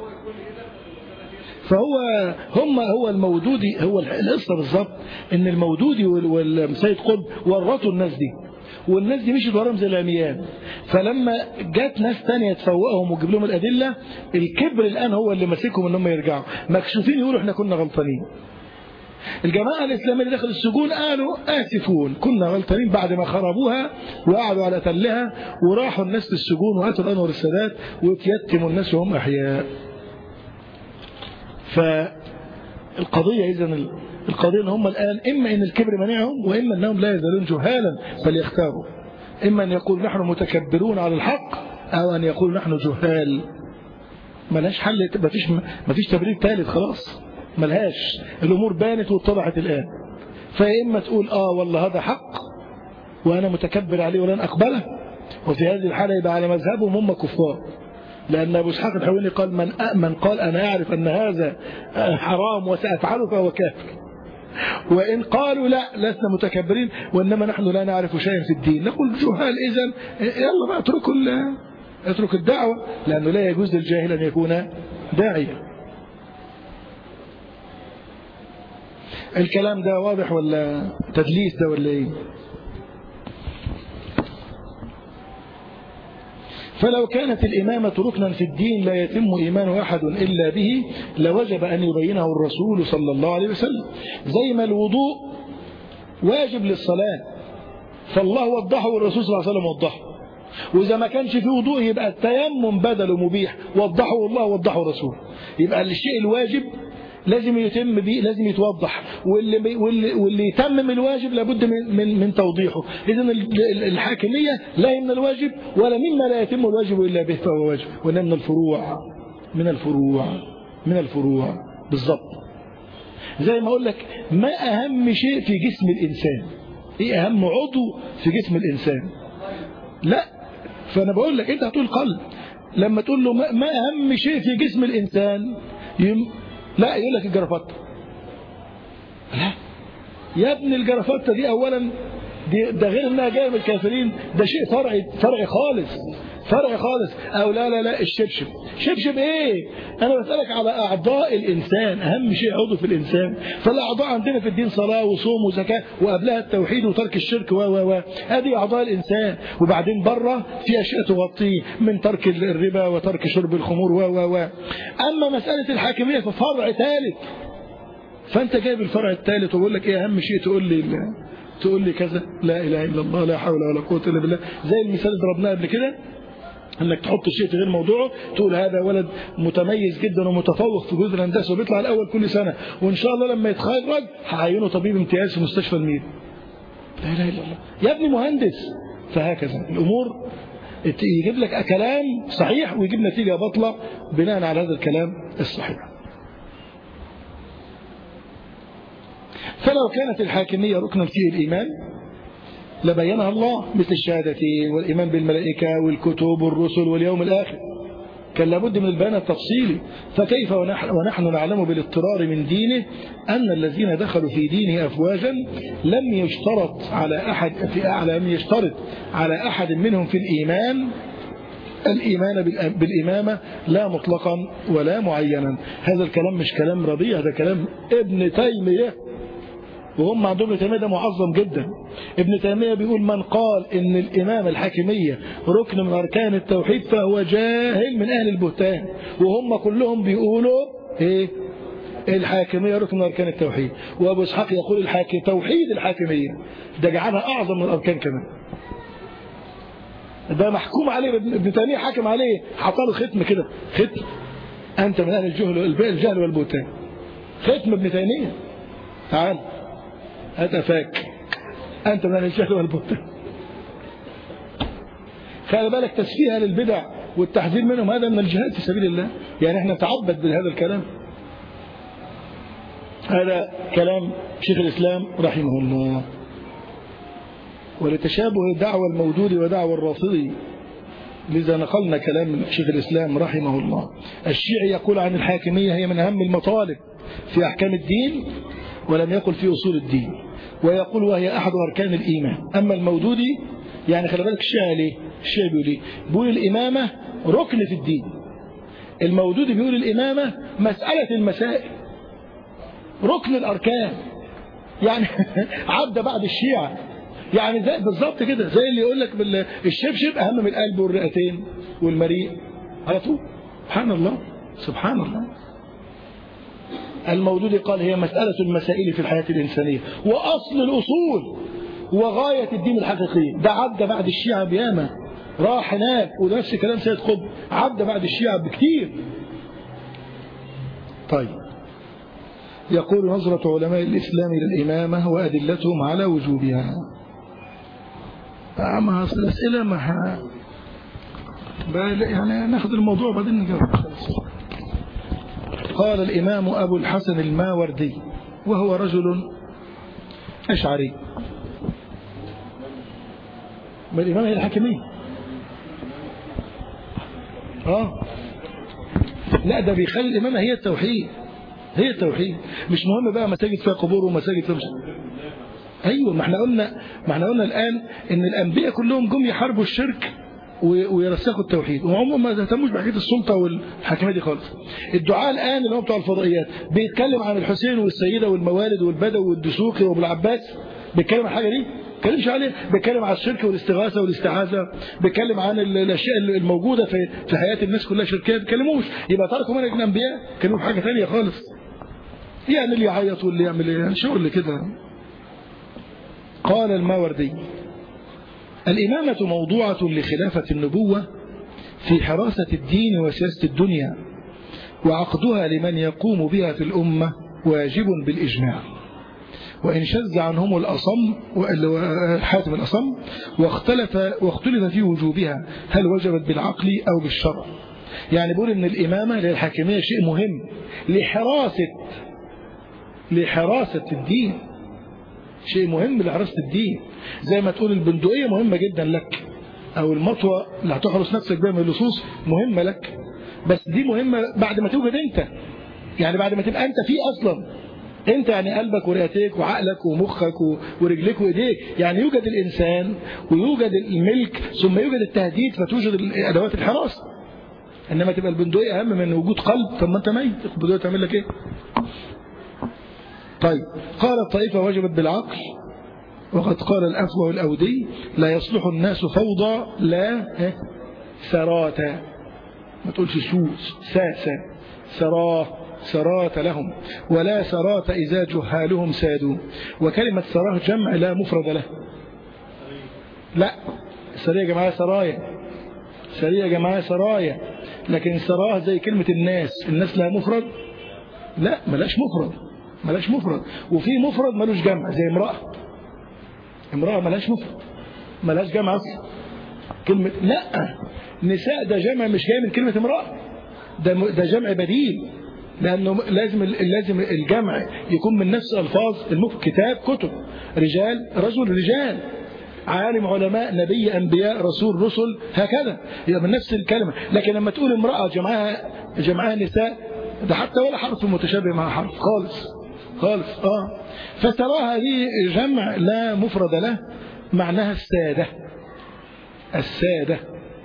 فهو هم هو المودودي هو القصه بالظبط ان المودودي والسيد قطب ورطوا الناس دي والناس دي مشيت وراهم زي العميان فلما جت ناس تانية تفوقهم وتجيب لهم الادله الكبر الان هو اللي ماسكهم ان هم يرجعوا مكشوفين يقولوا احنا كنا غلطانين الجماعة الإسلامية اللي دخل السجون قالوا آسفون كنا غلطانين بعد ما خربوها وقعدوا على تلها وراحوا الناس للسجون وأتوا الأنور السادات وتيتموا الناس وهم أحياء ف القضية إذا القضية ان هم الآن إما أن الكبر منعهم وإما أنهم لا يزالون جهالا فليختاروا إما أن يقول نحن متكبرون على الحق أو أن يقول نحن جهال ملهاش حل مفيش مفيش تبرير ثالث خلاص ملهاش الأمور بانت واتضحت الآن فيا إما تقول آه والله هذا حق وأنا متكبر عليه ولن أقبله وفي هذه الحالة يبقى على مذهبهم هم كفار لأن أبو إسحاق الحويني قال من من قال أنا أعرف أن هذا حرام وسأفعله فهو كافر وإن قالوا لا لسنا متكبرين وإنما نحن لا نعرف شيئا في الدين نقول جهال إذا يلا بقى اتركوا اترك الدعوة لأنه لا يجوز للجاهل أن يكون داعيا الكلام ده واضح ولا تدليس ده ولا ايه فلو كانت الإمامة ركنا في الدين لا يتم إيمان أحد إلا به لوجب أن يبينه الرسول صلى الله عليه وسلم زي ما الوضوء واجب للصلاة فالله وضحه والرسول صلى الله عليه وسلم وضحه وإذا ما كانش في وضوء يبقى التيمم بدله مبيح وضحه الله وضحه الرسول يبقى الشيء الواجب لازم يتم بيه لازم يتوضح واللي واللي, واللي يتمم الواجب لابد من من, من توضيحه اذا الحاكميه لا من الواجب ولا مما لا يتم الواجب الا به فهو واجب وانما من الفروع من الفروع من الفروع بالضبط زي ما اقول لك ما اهم شيء في جسم الانسان ايه اهم عضو في جسم الانسان لا فانا بقول لك انت هتقول قلب لما تقول له ما اهم شيء في جسم الانسان لا يقول لك الجرافطه لا يا ابن الجرافطه دي اولا دي ده غير انها جايه من الكافرين ده شيء فرعي فرعي خالص فرعي خالص او لا لا لا الشبشب شبشب ايه انا بسالك على اعضاء الانسان اهم شيء عضو في الانسان فالاعضاء عندنا في الدين صلاه وصوم وزكاه وقبلها التوحيد وترك الشرك و و و هذه اعضاء الانسان وبعدين بره في اشياء تغطيه من ترك الربا وترك شرب الخمور و و و اما مساله الحاكميه ففرع ثالث فانت جايب الفرع الثالث وبقول لك ايه اهم شيء تقول لي تقول لي كذا لا اله الا الله لا حول ولا قوه الا بالله زي المثال اللي ضربناه قبل كده انك تحط الشيء في غير موضوعه تقول هذا ولد متميز جدا ومتفوق في جزء الهندسه وبيطلع الاول كل سنه وان شاء الله لما يتخرج هعينه طبيب امتياز في مستشفى المير لا اله الا الله يا ابني مهندس فهكذا الامور يجيب لك كلام صحيح ويجيب نتيجه بطلة بناء على هذا الكلام الصحيح فلو كانت الحاكمية ركنا فيه الإيمان لبينها الله مثل الشهادتين والإيمان بالملائكة والكتب والرسل واليوم الآخر كان لابد من البيان التفصيلي فكيف ونحن نعلم بالاضطرار من دينه أن الذين دخلوا في دينه أفواجا لم يشترط على أحد في لم يشترط على أحد منهم في الإيمان الإيمان بالإمامة لا مطلقا ولا معينا هذا الكلام مش كلام ربيع ده كلام ابن تيمية وهم عندهم ابن تيمية ده معظم جدا ابن تيمية بيقول من قال ان الإمام الحاكمية ركن من أركان التوحيد فهو جاهل من أهل البهتان وهم كلهم بيقولوا ايه الحاكمية ركن من أركان التوحيد وأبو إسحاق يقول الحاكم توحيد الحاكمية ده جعلها أعظم من الأركان كمان ده محكوم عليه ابن تيمية حاكم عليه حطاله ختم كده ختم أنت من أهل الجهل الجهل والبهتان ختم ابن تيمية تعال هات فاك أنت من الجهل والبهتان خلي بالك تسفيها للبدع والتحذير منهم هذا من الجهاد في سبيل الله يعني احنا نتعبد بهذا الكلام هذا كلام شيخ الإسلام رحمه الله ولتشابه دعوى الموجود ودعوى الرافضي لذا نقلنا كلام شيخ الإسلام رحمه الله الشيعي يقول عن الحاكمية هي من أهم المطالب في أحكام الدين ولم يقل في أصول الدين ويقول وهي أحد أركان الإيمان أما المودودي يعني خلي بالك الشيعي ليه الشيعي بيقول ايه بيقول الإمامة ركن في الدين المودودي بيقول الإمامة مسألة المسائل ركن الأركان يعني عدى بعد الشيعة يعني زي بالظبط كده زي اللي يقول لك الشبشب أهم من القلب والرئتين والمريء على طول سبحان الله سبحان الله الموجود قال هي مسألة المسائل في الحياة الإنسانية وأصل الأصول وغاية الدين الحقيقي ده عدى بعد الشيعة بياما راح هناك ونفس كلام سيد قطب عدى بعد الشيعة بكتير طيب يقول نظرة علماء الإسلام للإمامة وأدلتهم على وجوبها مع الأسئلة مع يعني ناخذ الموضوع بعدين نجاوب قال الإمام أبو الحسن الماوردي وهو رجل أشعري ما الإمام هي الحاكمية آه لا ده بيخلي الإمامة هي التوحيد هي التوحيد مش مهم بقى مساجد فيها قبور ومساجد فيها مش ايوه ما احنا قلنا ما احنا قلنا الان ان الانبياء كلهم جم يحاربوا الشرك ويرسخوا التوحيد وعموما ما اهتموش بحكايه السلطه والحاكميه دي خالص الدعاء الان اللي هو بتوع الفضائيات بيتكلم عن الحسين والسيده والموالد والبدوي والدسوقي وابو العباس بيتكلم عن الحاجه دي بيتكلمش عليه بيتكلم عن الشرك والاستغاثه والاستعاذه بيتكلم عن الاشياء الموجوده في في حياه الناس كلها شركيه ما بيتكلموش يبقى تركوا منهج الانبياء كانوا في حاجه ثانيه خالص يعني اللي يعيط واللي يعمل ايه يعني شغل كده قال الماوردي الإمامة موضوعة لخلافة النبوة في حراسة الدين وسياسة الدنيا وعقدها لمن يقوم بها في الأمة واجب بالإجماع وإن شذ عنهم الأصم حاتم الأصم واختلف واختلف في وجوبها هل وجبت بالعقل أو بالشرع يعني بيقول إن الإمامة للحاكمية شيء مهم لحراسة لحراسة الدين شيء مهم لحراسة الدين زي ما تقول البندقية مهمة جدا لك أو المطوة اللي هتحرس نفسك بها من اللصوص مهمة لك بس دي مهمة بعد ما توجد أنت يعني بعد ما تبقى أنت فيه أصلا أنت يعني قلبك ورئتيك وعقلك ومخك ورجليك وإيديك يعني يوجد الإنسان ويوجد الملك ثم يوجد التهديد فتوجد أدوات الحراسة إنما تبقى البندقية أهم من وجود قلب طب ما أنت ميت البندقية تعمل لك إيه طيب قال الطائفة وجبت بالعقل وقد قال الأفوى والأودي لا يصلح الناس فوضى لا سراتا ما تقولش سوس ساسا سراه سرات لهم ولا سرات إذا جهالهم سادوا وكلمة سراه جمع لا مفرد له لا سرية جماعة سرايا سرية جماعة سرايا لكن سراه زي كلمة الناس الناس لها مفرد لا ملاش مفرد ملاش مفرد وفي مفرد ملوش جمع زي امرأة امرأة ملاش مفرد ملاش جمع اصلا كلمة لا نساء ده جمع مش جاي من كلمة امرأة ده ده جمع بديل لأنه لازم لازم الجمع يكون من نفس ألفاظ المفرد كتاب كتب رجال رجل رجال عالم علماء نبي أنبياء رسول رسل هكذا يبقى من نفس الكلمة لكن لما تقول امرأة جمعها جمعها نساء ده حتى ولا حرف متشابه مع حرف خالص خالص اه فتراها دي جمع لا مفرد له معناها السادة السادة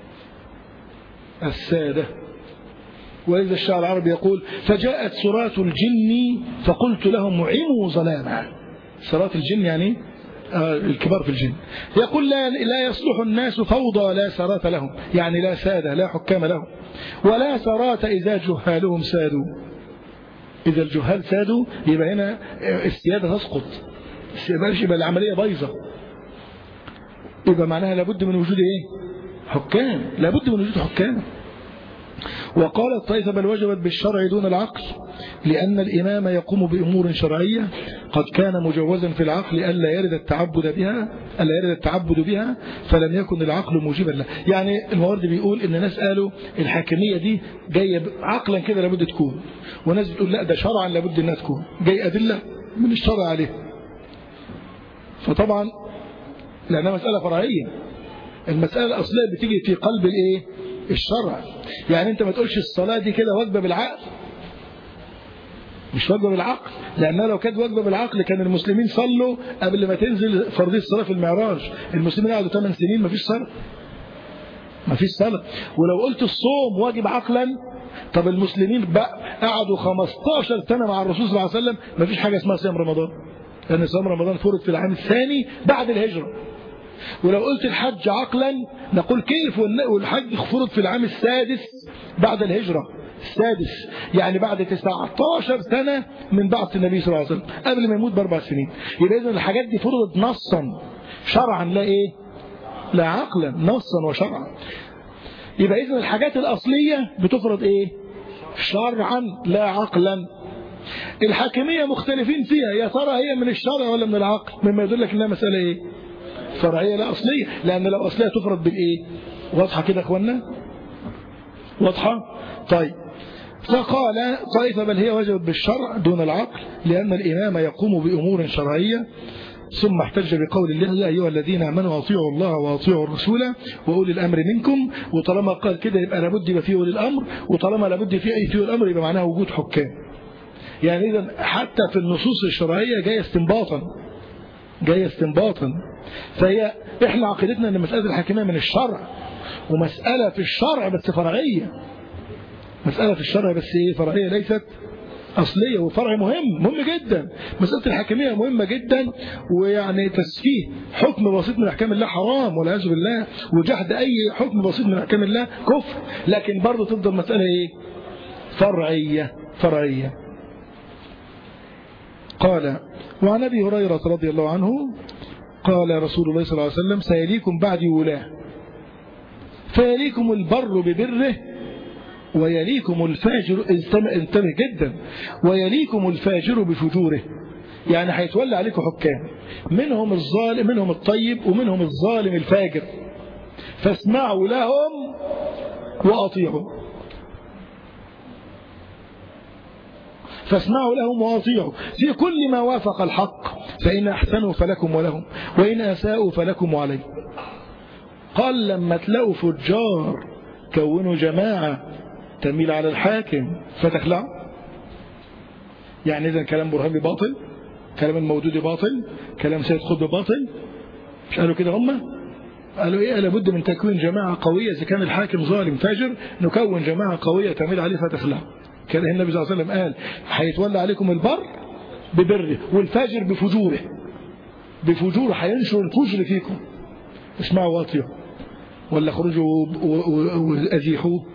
السادة وإذا الشعر العربي يقول فجاءت سرات الجن فقلت لهم عموا ظلاما سرات الجن يعني آه الكبار في الجن يقول لا, لا يصلح الناس فوضى لا سرات لهم يعني لا سادة لا حكام لهم ولا سرات إذا جهالهم سادوا إذا الجهال سادوا يبقى هنا السيادة تسقط يبقى العملية بايظة يبقى معناها لابد من وجود ايه حكام لابد من وجود حكام وقال الطائفة بل وجبت بالشرع دون العقل لأن الإمام يقوم بأمور شرعية قد كان مجوزا في العقل ألا يرد التعبد بها ألا يرد التعبد بها فلم يكن العقل موجبا له يعني المورد بيقول إن ناس قالوا الحاكمية دي جاية عقلا كده لابد تكون وناس بتقول لا ده شرعا لابد انها تكون جاي أدلة من الشرع عليه فطبعا لأنها مسألة فرعية المسألة الأصلية بتيجي في قلب الإيه الشرع يعني أنت ما تقولش الصلاة دي كده واجبة بالعقل مش واجبة بالعقل لأنها لو كانت واجبة بالعقل كان المسلمين صلوا قبل ما تنزل فرضية الصلاة في المعراج المسلمين قعدوا 8 سنين ما فيش صلاة ما فيش صلاة ولو قلت الصوم واجب عقلا طب المسلمين بقى قعدوا 15 سنة مع الرسول صلى الله عليه وسلم ما فيش حاجة اسمها صيام رمضان لأن صيام رمضان فرض في العام الثاني بعد الهجرة ولو قلت الحج عقلا نقول كيف والحج فرض في العام السادس بعد الهجرة السادس يعني بعد 19 سنة من بعث النبي صلى الله عليه وسلم قبل ما يموت باربع سنين يبقى إذن الحاجات دي فرضت نصا شرعا لا إيه لا عقلا نصا وشرعا يبقى إذن الحاجات الأصلية بتفرض إيه شرعا لا عقلا الحاكمية مختلفين فيها يا ترى هي من الشرع ولا من العقل مما يدل لك انها مسألة ايه فرعية لا أصلية لأن لو أصلية تفرض بالإيه واضحة كده يا أخوانا واضحة طيب فقال طائفة بل هي وجبت بالشرع دون العقل لأن الإمام يقوم بأمور شرعية ثم احتج بقول الله يا أيها الذين آمنوا أطيعوا الله وأطيعوا الرسول وأولي الأمر منكم وطالما قال كده يبقى لابد يبقى فيه أولي الأمر وطالما لابد فيه أي فيه الأمر يبقى معناه وجود حكام يعني إذا حتى في النصوص الشرعية جاية استنباطا جاية استنباطا فهي احنا عقيدتنا ان مسألة الحاكمية من الشرع ومسألة في الشرع بس فرعية مسألة في الشرع بس ايه فرعية ليست أصلية وفرع مهم مهم جدا مسألة الحاكمية مهمة جدا ويعني تسفيه حكم بسيط من أحكام الله حرام والعياذ بالله وجحد أي حكم بسيط من أحكام الله كفر لكن برضه تفضل مسألة إيه فرعية فرعية قال وعن أبي هريرة رضي الله عنه قال رسول الله صلى الله عليه وسلم سيليكم بعدي ولاة فيليكم البر ببره ويليكم الفاجر انتبه جدا ويليكم الفاجر بفجوره يعني هيتولى عليكم حكام منهم الظالم منهم الطيب ومنهم الظالم الفاجر فاسمعوا لهم وأطيعوا فاسمعوا لهم واطيعوا في كل ما وافق الحق فإن أحسنوا فلكم ولهم وإن أساءوا فلكم وعليهم قال لما تلاقوا فجار كونوا جماعة تميل على الحاكم فتخلع يعني إذا كلام برهان باطل كلام المودود باطل كلام سيد خطب باطل مش قالوا كده هم قالوا ايه لابد من تكوين جماعة قوية إذا كان الحاكم ظالم فاجر نكون جماعة قوية تميل عليه فتخلع كان النبي صلى الله عليه وسلم قال هيتولى عليكم البر ببره والفاجر بفجوره بفجوره هينشر الفجر فيكم اسمعوا واطيعوا ولا خرجوا وأزيحوه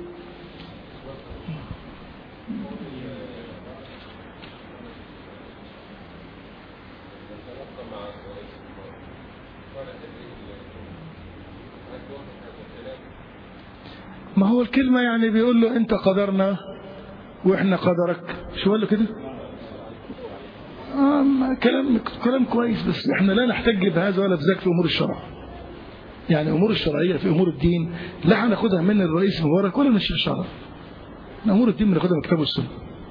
ما هو الكلمة يعني بيقول له انت قدرنا واحنا قدرك شو قال له كده آه كلام كلام كويس بس احنا لا نحتج بهذا ولا بذاك في امور الشرع يعني امور الشرعيه في امور الدين لا هناخدها من الرئيس مبارك ولا من الشيخ شرف امور الدين بناخدها من كتاب السنه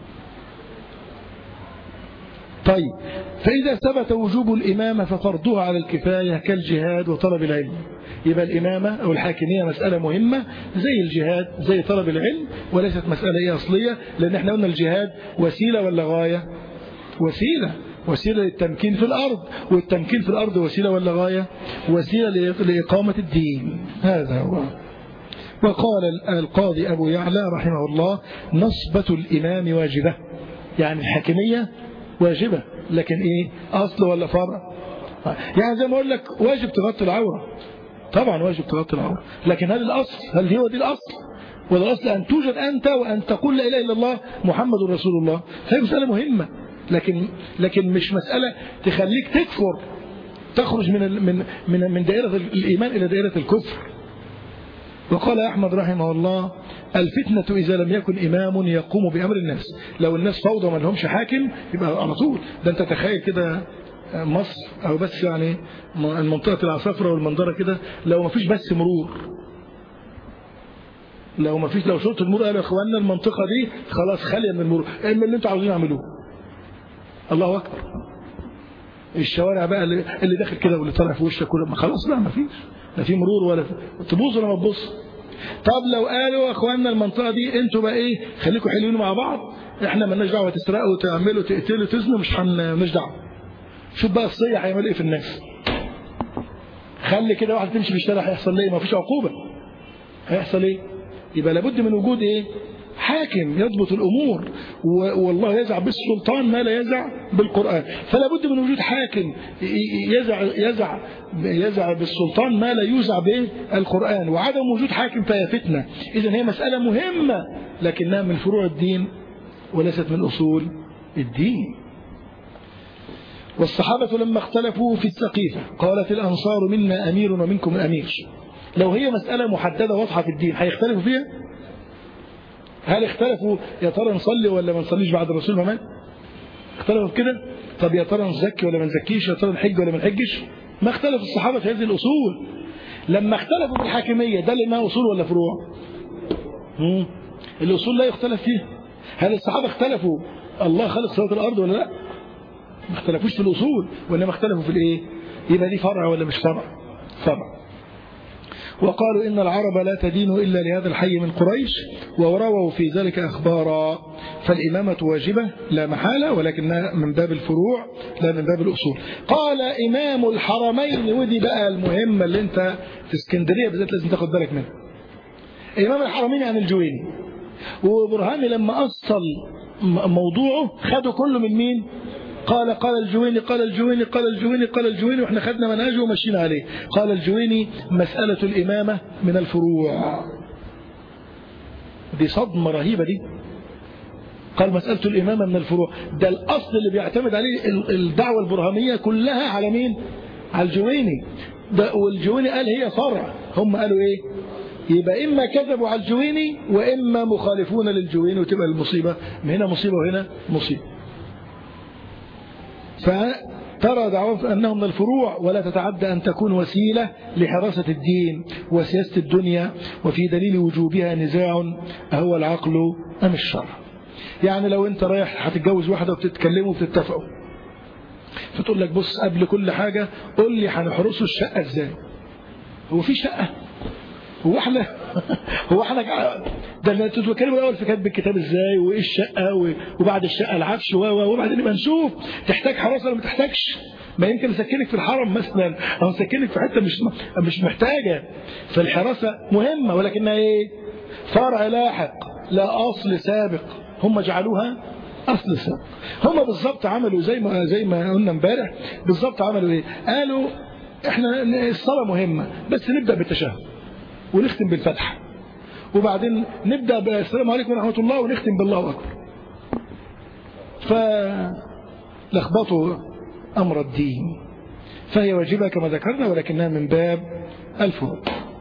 طيب فإذا ثبت وجوب الإمامة ففرضها على الكفاية كالجهاد وطلب العلم يبقى الإمامة أو الحاكمية مسألة مهمة زي الجهاد زي طلب العلم وليست مسألة إيه أصلية لأن احنا قلنا الجهاد وسيلة ولا غاية وسيلة وسيلة للتمكين في الأرض والتمكين في الأرض وسيلة ولا غاية وسيلة لإقامة الدين هذا هو وقال القاضي أبو يعلى رحمه الله نصبة الإمام واجبة يعني الحاكمية واجبة لكن إيه أصل ولا فرع يعني زي ما أقول لك واجب تغطي العورة طبعا واجب تغطي العورة لكن هل الأصل هل هو دي الأصل ولا الأصل أن توجد أنت وأن تقول لا إله إلا الله محمد رسول الله هي مسألة مهمة لكن لكن مش مسألة تخليك تكفر تخرج من من من من دائرة الإيمان إلى دائرة الكفر وقال أحمد رحمه الله الفتنة إذا لم يكن إمام يقوم بأمر الناس لو الناس فوضى ما لهمش حاكم يبقى على طول ده أنت تخيل كده مصر أو بس يعني المنطقة العصافرة والمنظرة كده لو ما فيش بس مرور لو ما فيش لو شرطة المرور قالوا يا اخواننا المنطقة دي خلاص خالية من المرور اما اللي انتوا عاوزين اعملوه الله اكبر الشوارع بقى اللي, اللي داخل كده واللي طالع في وشك كله خلاص لا ما فيش لا في مرور ولا تبوظ ولا ما تبص طب لو قالوا يا اخواننا المنطقه دي انتوا بقى ايه خليكم حلوين مع بعض احنا مالناش دعوه تسرقوا وتعملوا تقتلوا تزنوا مش مالناش دعوه شوف بقى الصيح هيعمل ايه في الناس خلي كده واحد تمشي في الشارع هيحصل ايه ما فيش عقوبه هيحصل ايه يبقى لابد من وجود ايه حاكم يضبط الأمور والله يزع بالسلطان ما لا يزع بالقرآن فلا بد من وجود حاكم يزع, يزع, يزع بالسلطان ما لا يوزع بالقرآن وعدم وجود حاكم فهي فتنة إذا هي مسألة مهمة لكنها من فروع الدين وليست من أصول الدين والصحابة لما اختلفوا في السقيفة قالت الأنصار منا أمير ومنكم أمير لو هي مسألة محددة واضحة في الدين هيختلفوا فيها هل اختلفوا يا ترى نصلي ولا ما نصليش بعد الرسول ما مات اختلفوا في كده طب يا ترى نزكي ولا ما نزكيش يا ترى نحج ولا ما نحجش ما اختلف الصحابة في هذه الأصول لما اختلفوا في الحاكمية ده اللي ما أصول ولا فروع مم. الأصول لا يختلف فيها هل الصحابة اختلفوا الله خلق سماوات الأرض ولا لا ما اختلفوش في الأصول وإنما اختلفوا في الإيه يبقى دي فرع ولا مش فرع فرع وقالوا إن العرب لا تدين إلا لهذا الحي من قريش ورووا في ذلك أخبارا فالإمامة واجبة لا محالة ولكنها من باب الفروع لا من باب الأصول قال إمام الحرمين ودي بقى المهمة اللي انت في اسكندرية بالذات لازم تاخد بالك منها إمام الحرمين عن الجويني وبرهاني لما أصل موضوعه خده كله من مين قال قال الجويني قال الجويني قال الجويني قال الجويني واحنا خدنا منهجه ومشينا عليه قال الجويني مسألة الإمامة من الفروع دي صدمة رهيبة دي قال مسألة الإمامة من الفروع ده الأصل اللي بيعتمد عليه الدعوة البرهانية كلها على مين على الجويني ده والجويني قال هي فرع هم قالوا ايه يبقى إما كذبوا على الجويني وإما مخالفون للجويني وتبقى المصيبة هنا مصيبة وهنا مصيبة فترى دعوة أنه من الفروع ولا تتعدى أن تكون وسيلة لحراسة الدين وسياسة الدنيا وفي دليل وجوبها نزاع أهو العقل أم الشرع يعني لو أنت رايح هتتجوز واحدة وبتتكلموا وبتتفقوا فتقول لك بص قبل كل حاجة قول لي هنحرسوا الشقة ازاي هو في شقة هو احنا هو احنا ده انتوا بتتكلموا الاول في كتب الكتاب ازاي وايه الشقه وبعد الشقه العفش وبعدين نبقى نشوف تحتاج حراسه ولا ما تحتاجش ما يمكن نسكنك في الحرم مثلا او نسكنك في حته مش مش محتاجه فالحراسه مهمه ولكنها ايه فرع لاحق لا اصل سابق هم جعلوها اصل سابق هم بالظبط عملوا زي ما زي ما قلنا امبارح بالظبط عملوا ايه قالوا احنا الصلاه مهمه بس نبدا بالتشهد ونختم بالفتح وبعدين نبدأ بالسلام عليكم ورحمة الله ونختم بالله أكبر فلخبطوا أمر الدين فهي واجبة كما ذكرنا ولكنها من باب الفروض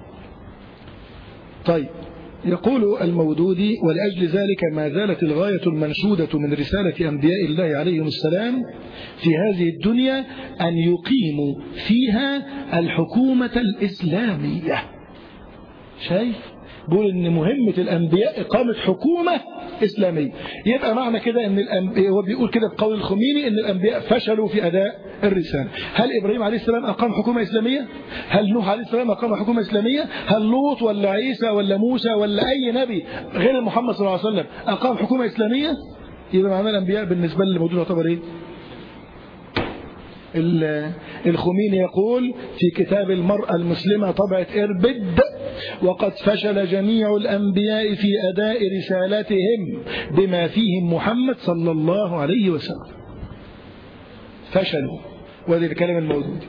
طيب يقول المودودي ولأجل ذلك ما زالت الغاية المنشودة من رسالة أنبياء الله عليهم السلام في هذه الدنيا أن يقيموا فيها الحكومة الإسلامية شايف بيقول ان مهمة الانبياء اقامة حكومة اسلامية يبقى معنى كده ان الانبياء هو بيقول كده بقول الخميني ان الانبياء فشلوا في اداء الرسالة هل ابراهيم عليه السلام اقام حكومة اسلامية هل نوح عليه السلام اقام حكومة اسلامية هل لوط ولا عيسى ولا موسى ولا اي نبي غير محمد صلى الله عليه وسلم اقام حكومة اسلامية يبقى معنى الانبياء بالنسبة للموضوع يعتبر ايه الخميني يقول في كتاب المرأة المسلمة طبعة إربد وقد فشل جميع الأنبياء في أداء رسالتهم بما فيهم محمد صلى الله عليه وسلم فشلوا وهذا الكلام الموجود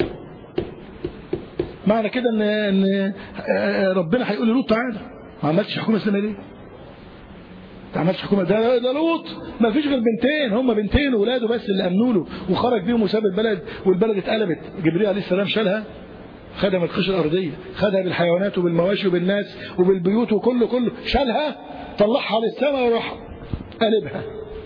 معنى كده ان ان ربنا هيقول لوط تعالى ما عملتش حكومه اسلاميه ليه؟ ما عملتش حكومه ده ده لوط ما فيش غير بنتين هم بنتين ولاده بس اللي امنوا له وخرج بيهم وساب البلد والبلد اتقلبت جبريل عليه السلام شالها خدها من القشره الارضيه خدها بالحيوانات وبالمواشي وبالناس وبالبيوت وكله كله شالها طلعها للسماء وراح قلبها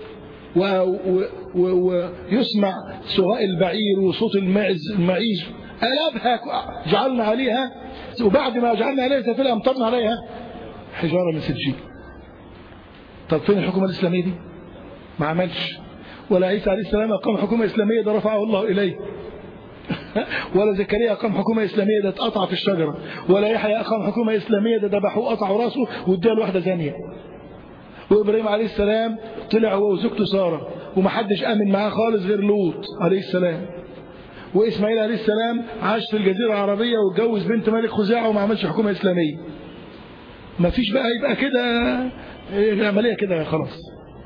ويسمع سواء البعير وصوت المعز المعيز قلبها جعلنا عليها وبعد ما جعلنا عليها سفينة أمطرنا عليها حجارة من سجين طب فين الحكومة الإسلامية دي ما عملش ولا عيسى عليه السلام أقام حكومة إسلامية ده رفعه الله إليه ولا زكريا أقام حكومة إسلامية ده اتقطع في الشجرة ولا يحيى أقام حكومة إسلامية ده ذبحوه قطعوا راسه واداله واحدة ثانية وإبراهيم عليه السلام طلع هو وزوجته سارة ومحدش آمن معاه خالص غير لوط عليه السلام وإسماعيل عليه السلام عاش في الجزيرة العربية واتجوز بنت ملك خزاعة وما عملش حكومة إسلامية ما فيش بقى يبقى كده العملية كده خلاص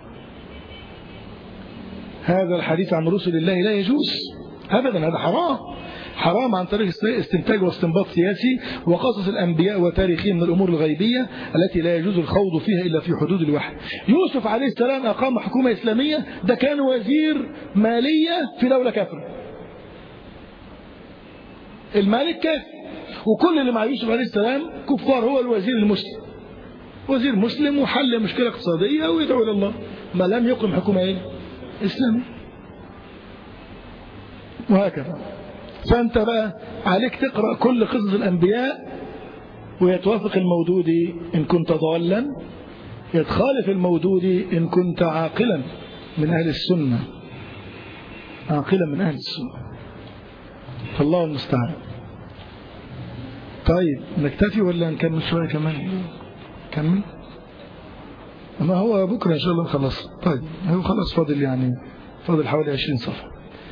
هذا الحديث عن رسل الله لا يجوز أبدا هذا حرام حرام عن طريق استنتاج واستنباط سياسي وقصص الأنبياء وتاريخهم من الأمور الغيبية التي لا يجوز الخوض فيها إلا في حدود الوحي يوسف عليه السلام أقام حكومة إسلامية ده كان وزير مالية في دولة كافرة الملك كافر وكل اللي مع يوسف عليه السلام كفار هو الوزير المسلم وزير مسلم وحل مشكلة اقتصادية ويدعو إلى الله ما لم يقم حكومة إيه؟ إسلامي وهكذا فأنت بقى عليك تقرأ كل قصص الأنبياء ويتوافق المودودي إن كنت ضالا يتخالف المودودي إن كنت عاقلا من أهل السنة عاقلا من أهل السنة فالله المستعان طيب نكتفي ولا نكمل شوية كمان كمل ما هو بكرة إن شاء الله خلاص طيب هو خلاص فاضل يعني فاضل حوالي 20 صفحة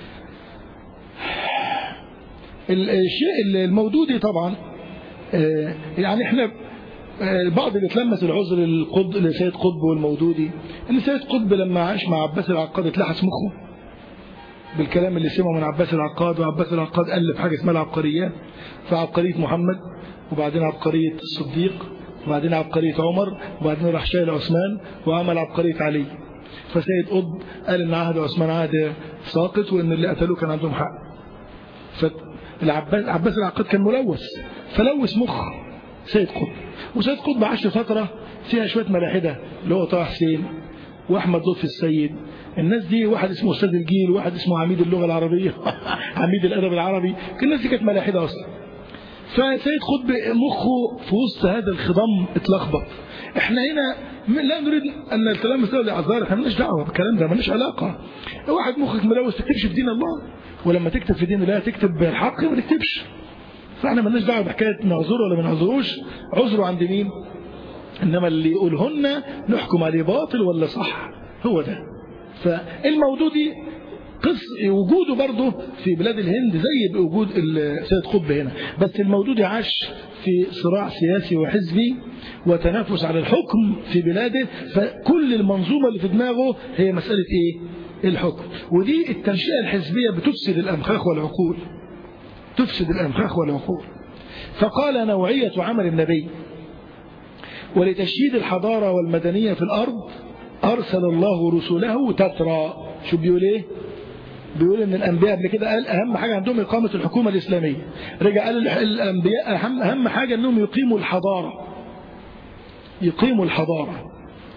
الشيء المودودي طبعا يعني احنا البعض بيتلمس العذر للقطب لسيد قطب والمودودي ان سيد قطب لما عاش مع عباس العقاد اتلحس مخه بالكلام اللي سمعه من عباس العقاد وعباس العقاد ألف حاجة اسمها العبقريات فعبقرية محمد وبعدين عبقرية الصديق وبعدين عبقرية عمر وبعدين راح شايل عثمان وعمل عبقرية علي فسيد قطب قال ان عهد عثمان عهد ساقط وان اللي قتلوه كان عندهم حق فالعباس عباس العقاد كان ملوث فلوث مخ سيد قطب وسيد قطب عاش فترة فيها شوية ملاحدة اللي هو طه حسين واحمد لطفي السيد الناس دي واحد اسمه استاذ الجيل واحد اسمه عميد اللغه العربيه عميد الادب العربي الناس دي كانت ملاحده اصلا فسيد قطب مخه في وسط هذا الخضم اتلخبط احنا هنا لا نريد ان نتلمس له الاعذار احنا مالناش دعوه بالكلام ده مالناش علاقه واحد مخك ملوث تكتبش في دين الله ولما تكتب في دين الله تكتب بالحق ما تكتبش فاحنا مالناش دعوه بحكايه نعذره ولا ما نعذروش عذره عند مين انما اللي يقولهن نحكم عليه باطل ولا صح هو ده فالمودودي قص وجوده برضه في بلاد الهند زي وجود سيد قطب هنا بس المودودي عاش في صراع سياسي وحزبي وتنافس على الحكم في بلاده فكل المنظومة اللي في دماغه هي مسألة ايه الحكم ودي التنشئة الحزبية بتفسد الأمخاخ والعقول تفسد الأمخاخ والعقول فقال نوعية عمل النبي ولتشييد الحضارة والمدنية في الأرض أرسل الله رسله تترى شو بيقول إيه بيقول ان الانبياء قبل كده قال اهم حاجه عندهم اقامه الحكومه الاسلاميه رجع قال الانبياء اهم اهم حاجه انهم يقيموا الحضاره يقيموا الحضاره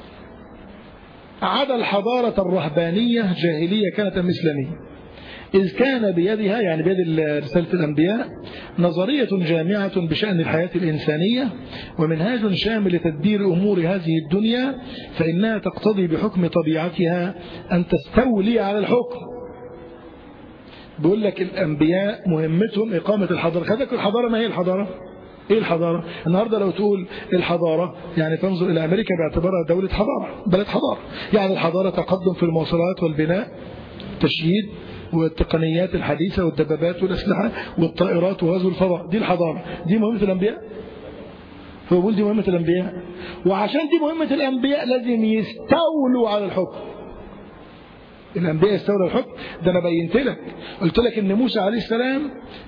عدا الحضاره الرهبانيه جاهليه كانت ام اسلاميه إذ كان بيدها يعني بيد رسالة الأنبياء نظرية جامعة بشأن الحياة الإنسانية ومنهاج شامل لتدبير أمور هذه الدنيا فإنها تقتضي بحكم طبيعتها أن تستولي على الحكم بيقول لك الأنبياء مهمتهم إقامة الحضارة خذك الحضارة ما هي الحضارة ايه الحضارة النهاردة لو تقول الحضارة يعني تنظر الى امريكا باعتبارها دولة حضارة بلد حضارة يعني الحضارة تقدم في المواصلات والبناء تشييد والتقنيات الحديثة والدبابات والأسلحة والطائرات وغزو الفضاء دي الحضارة دي مهمة الأنبياء هو بيقول دي مهمة الأنبياء وعشان دي مهمة الأنبياء لازم يستولوا على الحكم الأنبياء يستولوا على الحكم ده أنا بينت لك قلت لك إن موسى عليه السلام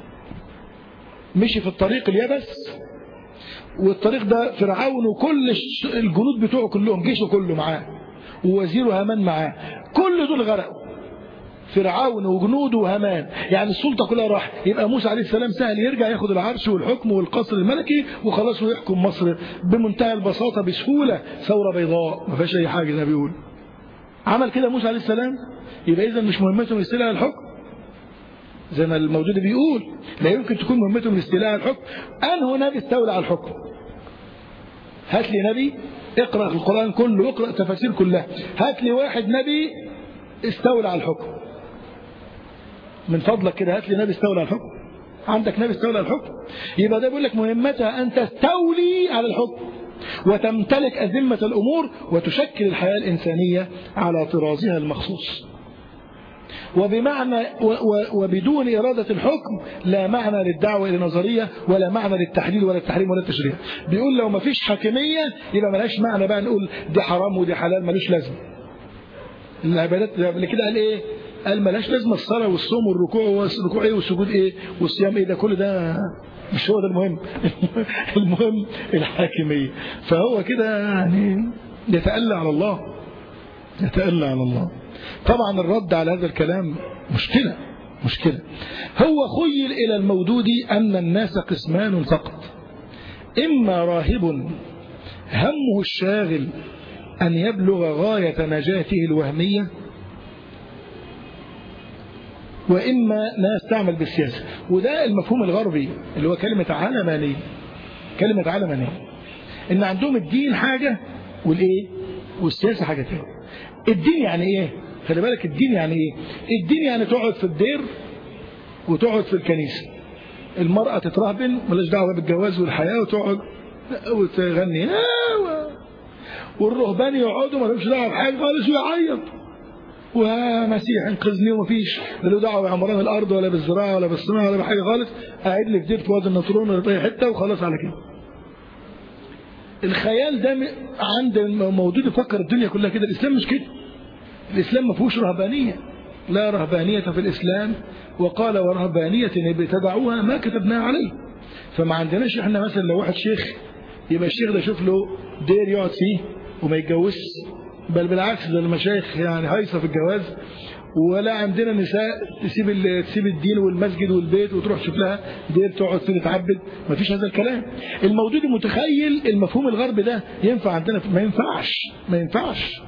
مشي في الطريق اليبس والطريق ده فرعون وكل الجنود بتوعه كلهم جيشه كله معاه ووزيره هامان معاه كل دول غرقوا فرعون وجنوده وهامان يعني السلطة كلها راح يبقى موسى عليه السلام سهل يرجع ياخد العرش والحكم والقصر الملكي وخلاص ويحكم مصر بمنتهى البساطة بسهولة ثورة بيضاء ما فيهاش أي حاجة زي ما بيقول عمل كده موسى عليه السلام يبقى إذا مش مهمتهم الاستيلاء على الحكم زي ما الموجود بيقول لا يمكن تكون مهمتهم الاستيلاء على الحكم أنه نبي استولى على الحكم هات لي نبي اقرأ القرآن كله اقرأ التفاسير كلها هات لي واحد نبي استولى على الحكم من فضلك كده هات لي نبي استولى على الحكم عندك نبي استولى على الحكم يبقى ده بيقول لك مهمتها أن تستولي على الحكم وتمتلك أذمة الأمور وتشكل الحياة الإنسانية على طرازها المخصوص وبمعنى وبدون إرادة الحكم لا معنى للدعوة إلى نظرية ولا معنى للتحليل ولا التحريم ولا التشريع بيقول لو ما فيش حاكمية يبقى ملاش معنى بقى نقول دي حرام ودي حلال ملوش لازمة العبادات قبل كده قال ايه قال ملاش لازمه الصلاه والصوم والركوع والركوع ايه والسجود ايه والصيام ايه ده كل ده مش هو ده المهم المهم الحاكميه فهو كده يعني يتألى على الله يتألى على الله طبعا الرد على هذا الكلام مشكلة مشكلة هو خيل إلى المودود أن الناس قسمان فقط إما راهب همه الشاغل أن يبلغ غاية نجاته الوهمية وإما ناس تعمل بالسياسة وده المفهوم الغربي اللي هو كلمة علمانية كلمة علمانية إن عندهم الدين حاجة والإيه والسياسة حاجة تانية الدين يعني إيه خلي بالك الدين يعني إيه الدين يعني تقعد في الدير وتقعد في الكنيسة المرأة تترهبن ملاش دعوة بالجواز والحياة وتقعد وتغني والرهبان يقعدوا ما لهمش دعوة بحاجة خالص ويعيط ومسيح انقذني ومفيش لا له دعوه بعمران الارض ولا بالزراعه ولا بالصناعه ولا بحاجه خالص قاعد لي في دير في وادي النطرون ولا في اي حته وخلاص على كده. الخيال ده عند موجود يفكر الدنيا كلها كده الاسلام مش كده. الاسلام ما فيهوش رهبانيه. لا رهبانيه في الاسلام وقال ورهبانيه ابتدعوها ما كتبناها عليه. فما عندناش احنا مثلا لو واحد شيخ يبقى الشيخ ده يشوف له دير يقعد فيه وما يتجوزش بل بالعكس ده المشايخ يعني هايصه في الجواز ولا عندنا نساء تسيب تسيب الدين والمسجد والبيت وتروح تشوف لها دير تقعد فيه تتعبد ما فيش هذا الكلام الموجود متخيل المفهوم الغربي ده ينفع عندنا ما ينفعش ما ينفعش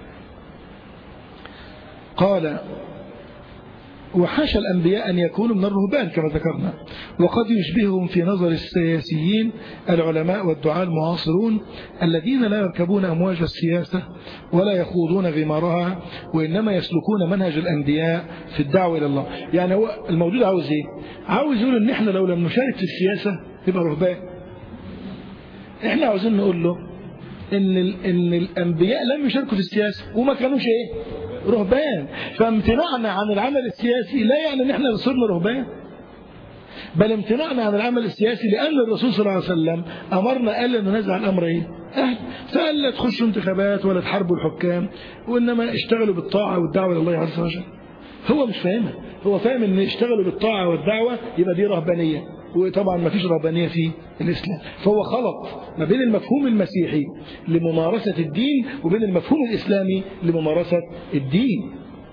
قال وحاشا الأنبياء أن يكونوا من الرهبان كما ذكرنا وقد يشبههم في نظر السياسيين العلماء والدعاء المعاصرون الذين لا يركبون أمواج السياسة ولا يخوضون غمارها وإنما يسلكون منهج الأنبياء في الدعوة إلى الله يعني هو الموجود عاوز إيه عاوز يقول إن إحنا لو لم نشارك في السياسة يبقى رهبان إحنا عاوزين نقول له إن, إن الأنبياء لم يشاركوا في السياسة وما كانوش إيه رهبان فامتناعنا عن العمل السياسي لا يعني ان احنا صرنا رهبان بل امتناعنا عن العمل السياسي لان الرسول صلى الله عليه وسلم امرنا قال ننازع الامر ايه اهل فقال لا تخشوا انتخابات ولا تحاربوا الحكام وانما اشتغلوا بالطاعه والدعوه الى الله عز وجل هو مش فاهمها هو فاهم ان اشتغلوا بالطاعه والدعوه يبقى دي رهبانيه وطبعا ما فيش رهبانيه في الاسلام فهو خلط ما بين المفهوم المسيحي لممارسه الدين وبين المفهوم الاسلامي لممارسه الدين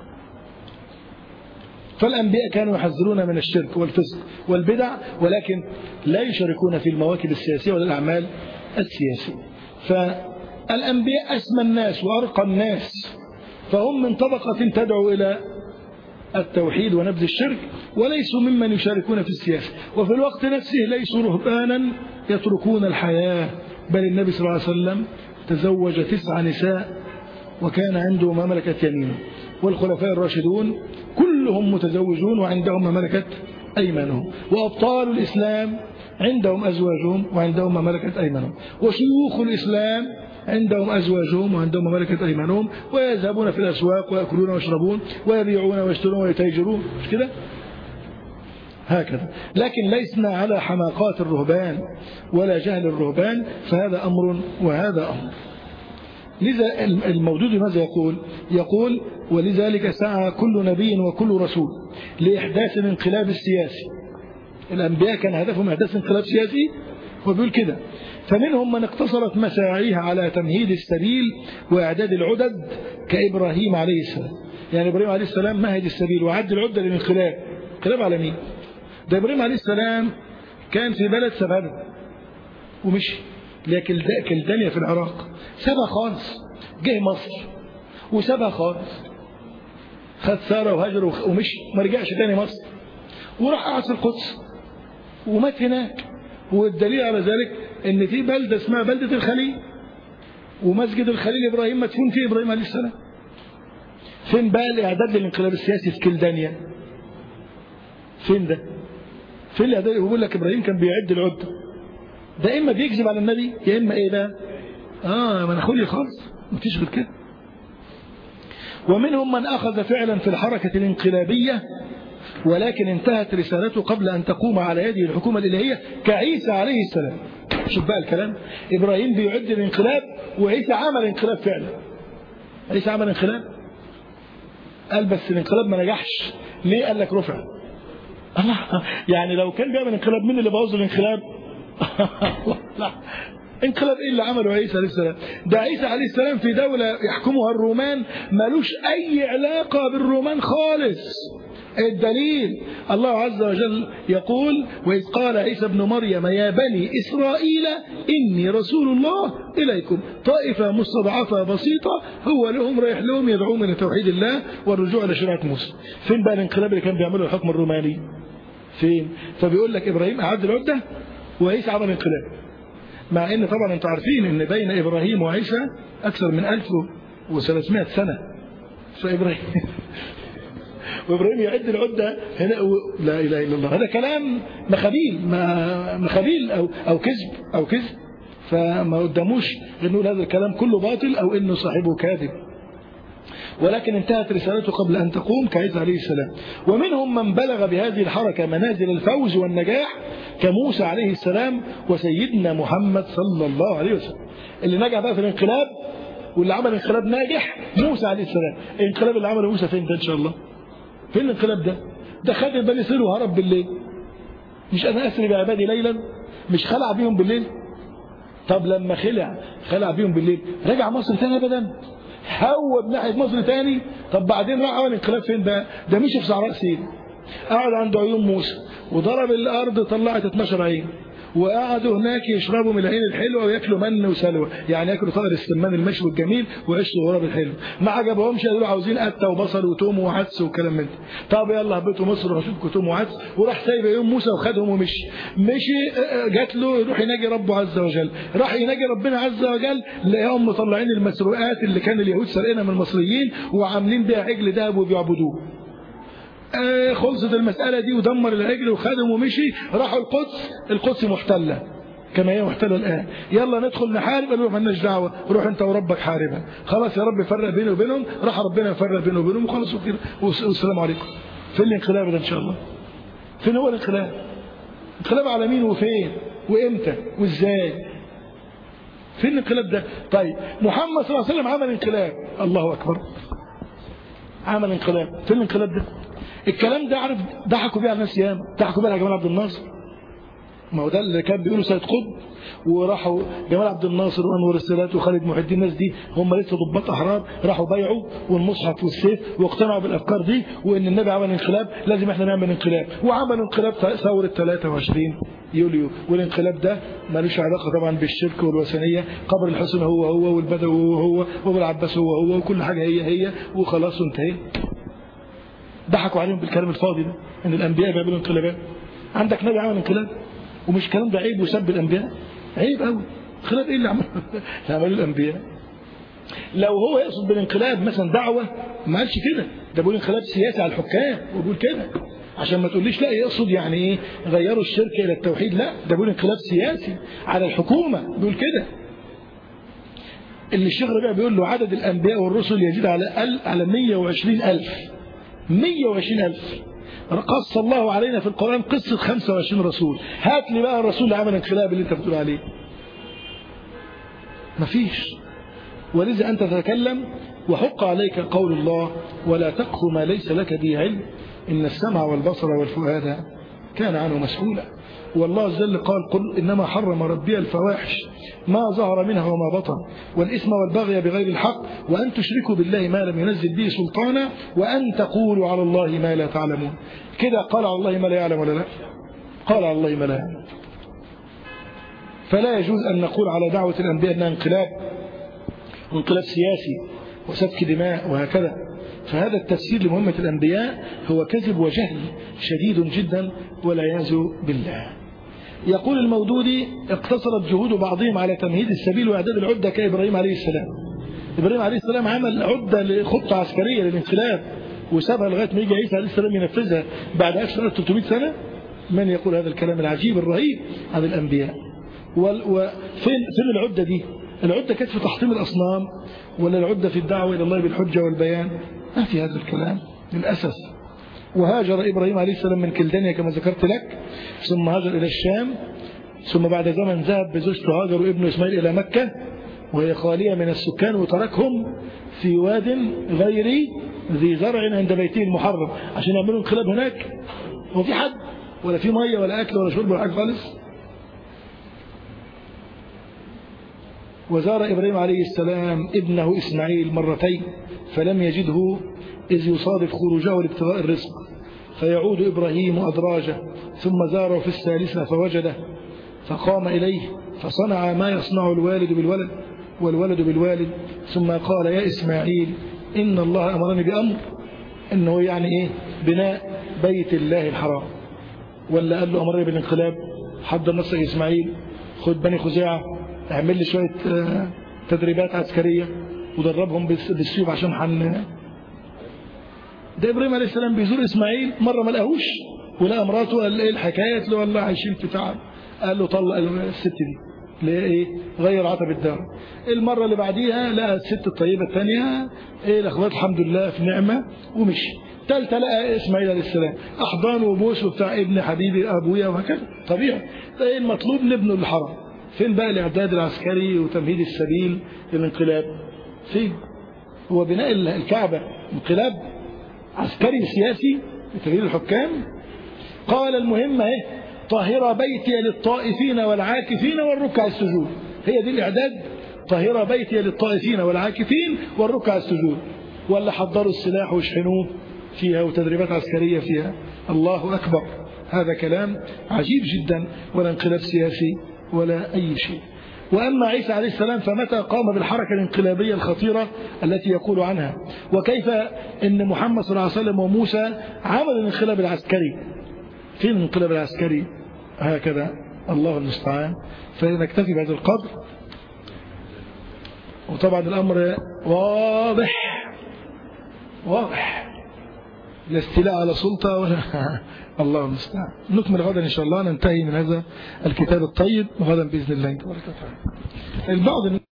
فالأنبياء كانوا يحذرون من الشرك والفسق والبدع ولكن لا يشاركون في المواكب السياسية ولا الأعمال السياسية فالأنبياء أسمى الناس وأرقى الناس فهم من طبقة تدعو إلى التوحيد ونبذ الشرك وليسوا ممن يشاركون في السياسة وفي الوقت نفسه ليسوا رهبانا يتركون الحياة بل النبي صلى الله عليه وسلم تزوج تسع نساء وكان عنده ما ملكت يمينه والخلفاء الراشدون كلهم متزوجون وعندهم ما ملكت أيمانهم وأبطال الإسلام عندهم أزواجهم وعندهم ما ملكت أيمانهم وشيوخ الإسلام عندهم أزواجهم وعندهم ملكة أيمانهم ويذهبون في الأسواق ويأكلون ويشربون ويبيعون ويشترون ويتاجرون مش كده هكذا لكن ليسنا على حماقات الرهبان ولا جهل الرهبان فهذا أمر وهذا أمر لذا الموجود ماذا يقول يقول ولذلك سعى كل نبي وكل رسول لإحداث الانقلاب السياسي الأنبياء كان هدفهم إحداث انقلاب سياسي وبيقول كده فمنهم من اقتصرت مساعيه على تمهيد السبيل وإعداد العدد كإبراهيم عليه السلام يعني إبراهيم عليه السلام مهد السبيل وعد العدة للانقلاب انقلاب على مين ده إبراهيم عليه السلام كان في بلد سبانه ومشي لكن كلدانيا في العراق سابها خالص جه مصر وسابها خالص خد سارة وهجر ومشي ما رجعش تاني مصر وراح قعد في القدس ومات هناك والدليل على ذلك ان في بلده اسمها بلده الخليل ومسجد الخليل ابراهيم مدفون فيه ابراهيم عليه السلام فين بقى الاعداد للانقلاب السياسي في كلدانيا فين ده فين الاعداد بيقول لك ابراهيم كان بيعد العده ده اما بيكذب على النبي يا اما ايه بقى اه ما انا خلي خالص مفيش غير كده ومنهم من اخذ فعلا في الحركه الانقلابيه ولكن انتهت رسالته قبل أن تقوم على يده الحكومة الإلهية كعيسى عليه السلام شوف بقى الكلام إبراهيم بيعد الانقلاب وعيسى عمل انقلاب فعلا عيسى عمل انقلاب قال بس الانقلاب ما نجحش ليه قال لك رفع الله يعني لو كان بيعمل انقلاب مين اللي بوظ الانقلاب لا انقلاب ايه اللي عمله عيسى عليه السلام ده عيسى عليه السلام في دولة يحكمها الرومان ملوش اي علاقة بالرومان خالص الدليل الله عز وجل يقول وإذ قال عيسى ابن مريم يا بني إسرائيل إني رسول الله إليكم طائفة مستضعفة بسيطة هو لهم رايح لهم يدعون إلى توحيد الله والرجوع إلى شريعة موسى فين بقى الانقلاب اللي كان بيعمله الحكم الروماني فين فبيقول لك إبراهيم أعد العدة وعيسى عمل انقلاب مع ان طبعا انتم عارفين ان بين ابراهيم وعيسى اكثر من 1300 سنه فابراهيم وابراهيم يعد العده هنا و... لا اله الا الله هذا كلام مخابيل ما مخابيل او او كذب او كذب فما قداموش غير نقول هذا الكلام كله باطل او انه صاحبه كاذب ولكن انتهت رسالته قبل أن تقوم كعيسى عليه السلام ومنهم من بلغ بهذه الحركة منازل الفوز والنجاح كموسى عليه السلام وسيدنا محمد صلى الله عليه وسلم اللي نجح بقى في الانقلاب واللي عمل انقلاب ناجح موسى عليه السلام الانقلاب اللي عمله موسى فين ده ان شاء الله فين الانقلاب ده ده خد بني اسرائيل وهرب بالليل مش انا اسري بعبادي ليلا مش خلع بيهم بالليل طب لما خلع خلع بيهم بالليل رجع مصر تاني ابدا هو بناحيه مصر تاني طب بعدين راح عمل انقلاب فين بقى ده مشي في صحراء سين قعد عند عيون موسى وضرب الارض طلعت 12 عين وقعدوا هناك يشربوا من العين الحلوه وياكلوا من وسلوى يعني ياكلوا طائر السمان المشوي الجميل ويعيشوا الغراب الحلو ما عجبهمش قالوا عاوزين قته وبصل وتوم وعدس وكلام من ده طب يلا هبطوا مصر واشوفكم توم وعدس وراح سايب يوم موسى وخدهم ومشي مشي جات له يروح يناجي ربه عز وجل راح يناجي ربنا عز وجل لقاهم مطلعين المسروقات اللي كان اليهود سارقينها من المصريين وعاملين بيها عجل ذهب وبيعبدوه آه خلصت المسألة دي ودمر العجل وخدم ومشي راحوا القدس القدس محتلة كما هي محتلة الآن يلا ندخل نحارب قالوا مالناش دعوة روح أنت وربك حاربها خلاص يا رب فرق بيني وبينهم راح ربنا يفرق بينه وبينهم وخلاص وكده والسلام عليكم فين الانقلاب ده إن شاء الله فين هو الانقلاب انقلاب على مين وفين وإمتى وإزاي فين الانقلاب ده طيب محمد صلى الله عليه وسلم عمل انقلاب الله أكبر عمل انقلاب فين الانقلاب ده الكلام ده عارف ضحكوا بيه على الناس ياما ضحكوا بيه على جمال عبد الناصر ما هو ده اللي كان بيقولوا سيد قطب وراحوا جمال عبد الناصر وانور السادات وخالد محي الدين الناس دي هم لسه ضباط احرار راحوا بايعوا والمصحف والسيف واقتنعوا بالافكار دي وان النبي عمل انقلاب لازم احنا نعمل انقلاب وعملوا انقلاب ثوره 23 يوليو والانقلاب ده ملوش علاقه طبعا بالشرك والوثنيه قبر الحسن هو هو والبدوي هو هو وابو العباس هو هو وكل حاجه هي هي وخلاص وانتهينا ضحكوا عليهم بالكلام الفاضي ده ان الانبياء بيعملوا انقلابات عندك نبي عمل انقلاب ومش الكلام ده عيب وسب الانبياء عيب قوي انقلاب ايه اللي عمله اللي عمله الانبياء لو هو يقصد بالانقلاب مثلا دعوه ما قالش كده ده بيقول انقلاب سياسي على الحكام وبيقول كده عشان ما تقوليش لا يقصد يعني ايه غيروا الشرك الى التوحيد لا ده بيقول انقلاب سياسي على الحكومه بيقول كده اللي الشيخ ربيع بيقول له عدد الانبياء والرسل يزيد على على 120 الف 120 ألف قص الله علينا في القرآن قصة 25 رسول هات لي بقى الرسول اللي عمل انقلاب اللي انت بتقول عليه مفيش ولذا أنت تتكلم وحق عليك قول الله ولا تقف ما ليس لك به علم إن السمع والبصر والفؤاد كان عنه مسؤولا والله جل قال قل إنما حرم ربي الفواحش ما ظهر منها وما بطن والإثم والبغي بغير الحق وأن تشركوا بالله ما لم ينزل به سلطانا وأن تقولوا على الله ما لا تعلمون كده قال على الله ما لا يعلم ولا لا قال على الله ما لا يعلم فلا يجوز أن نقول على دعوة الأنبياء أنها انقلاب وانقلاب سياسي وسفك دماء وهكذا فهذا التفسير لمهمة الأنبياء هو كذب وجهل شديد جدا والعياذ بالله يقول المودودي اقتصرت جهود بعضهم على تمهيد السبيل وإعداد العدة كإبراهيم عليه السلام إبراهيم عليه السلام عمل عدة لخطة عسكرية للانقلاب وسابها لغاية ما يجي عيسى عليه السلام ينفذها بعد أكثر من 300 سنة من يقول هذا الكلام العجيب الرهيب عن الأنبياء وفين فين العدة دي العدة كانت في تحطيم الأصنام ولا العدة في الدعوة إلى الله بالحجة والبيان ما في هذا الكلام للأسف وهاجر إبراهيم عليه السلام من كلدانيا كما ذكرت لك ثم هاجر إلى الشام ثم بعد زمن ذهب بزوجته هاجر وابنه إسماعيل إلى مكة وهي خالية من السكان وتركهم في واد غير ذي زرع عند بيته المحرم عشان يعملوا انقلاب هناك هو في حد ولا في مية ولا أكل ولا شرب ولا حاجة خالص وزار إبراهيم عليه السلام ابنه إسماعيل مرتين فلم يجده إذ يصادف خروجه لابتغاء الرزق فيعود إبراهيم أدراجه ثم زاره في الثالثة فوجده فقام إليه فصنع ما يصنع الوالد بالولد والولد بالوالد ثم قال يا إسماعيل إن الله أمرني بأمر إنه يعني إيه بناء بيت الله الحرام ولا قال له أمرني بالانقلاب حضر نفسك إسماعيل خد بني خزاعة اعمل لي شوية تدريبات عسكرية ودربهم بالسيوف عشان حن ده إبراهيم عليه السلام بيزور إسماعيل مرة ما لقاهوش ولقى مراته قال إيه الحكاية قالت له والله عايشين في تعب قال له طلق الست دي ليه ايه غير عتب الدار المرة اللي بعديها لقى الست الطيبة الثانية ايه الاخوات الحمد لله في نعمة ومشي ثالثة لقى اسماعيل عليه السلام احضان وبوس وبتاع ابن حبيبي ابويا وهكذا طبيعي ايه المطلوب لابنه الحرام فين بقى الاعداد العسكري وتمهيد السبيل للانقلاب فين هو بناء الكعبة انقلاب عسكري سياسي لتغيير الحكام قال المهم اهي طهر بيتي للطائفين والعاكفين والركع السجود هي دي الإعداد طهر بيتي للطائفين والعاكفين والركع السجود ولا حضروا السلاح وشحنوه فيها وتدريبات عسكرية فيها الله أكبر هذا كلام عجيب جدا ولا انقلاب سياسي ولا أي شيء وأما عيسى عليه السلام فمتى قام بالحركة الانقلابية الخطيرة التي يقول عنها وكيف أن محمد صلى الله عليه وسلم وموسى عمل الانقلاب العسكري فين الانقلاب العسكري هكذا الله المستعان فنكتفي بهذا القدر وطبعا الأمر واضح واضح لا استيلاء على سلطة ولا الله المستعان نكمل غدا إن شاء الله ننتهي من هذا الكتاب الطيب غدا بإذن الله تبارك وتعالى البعض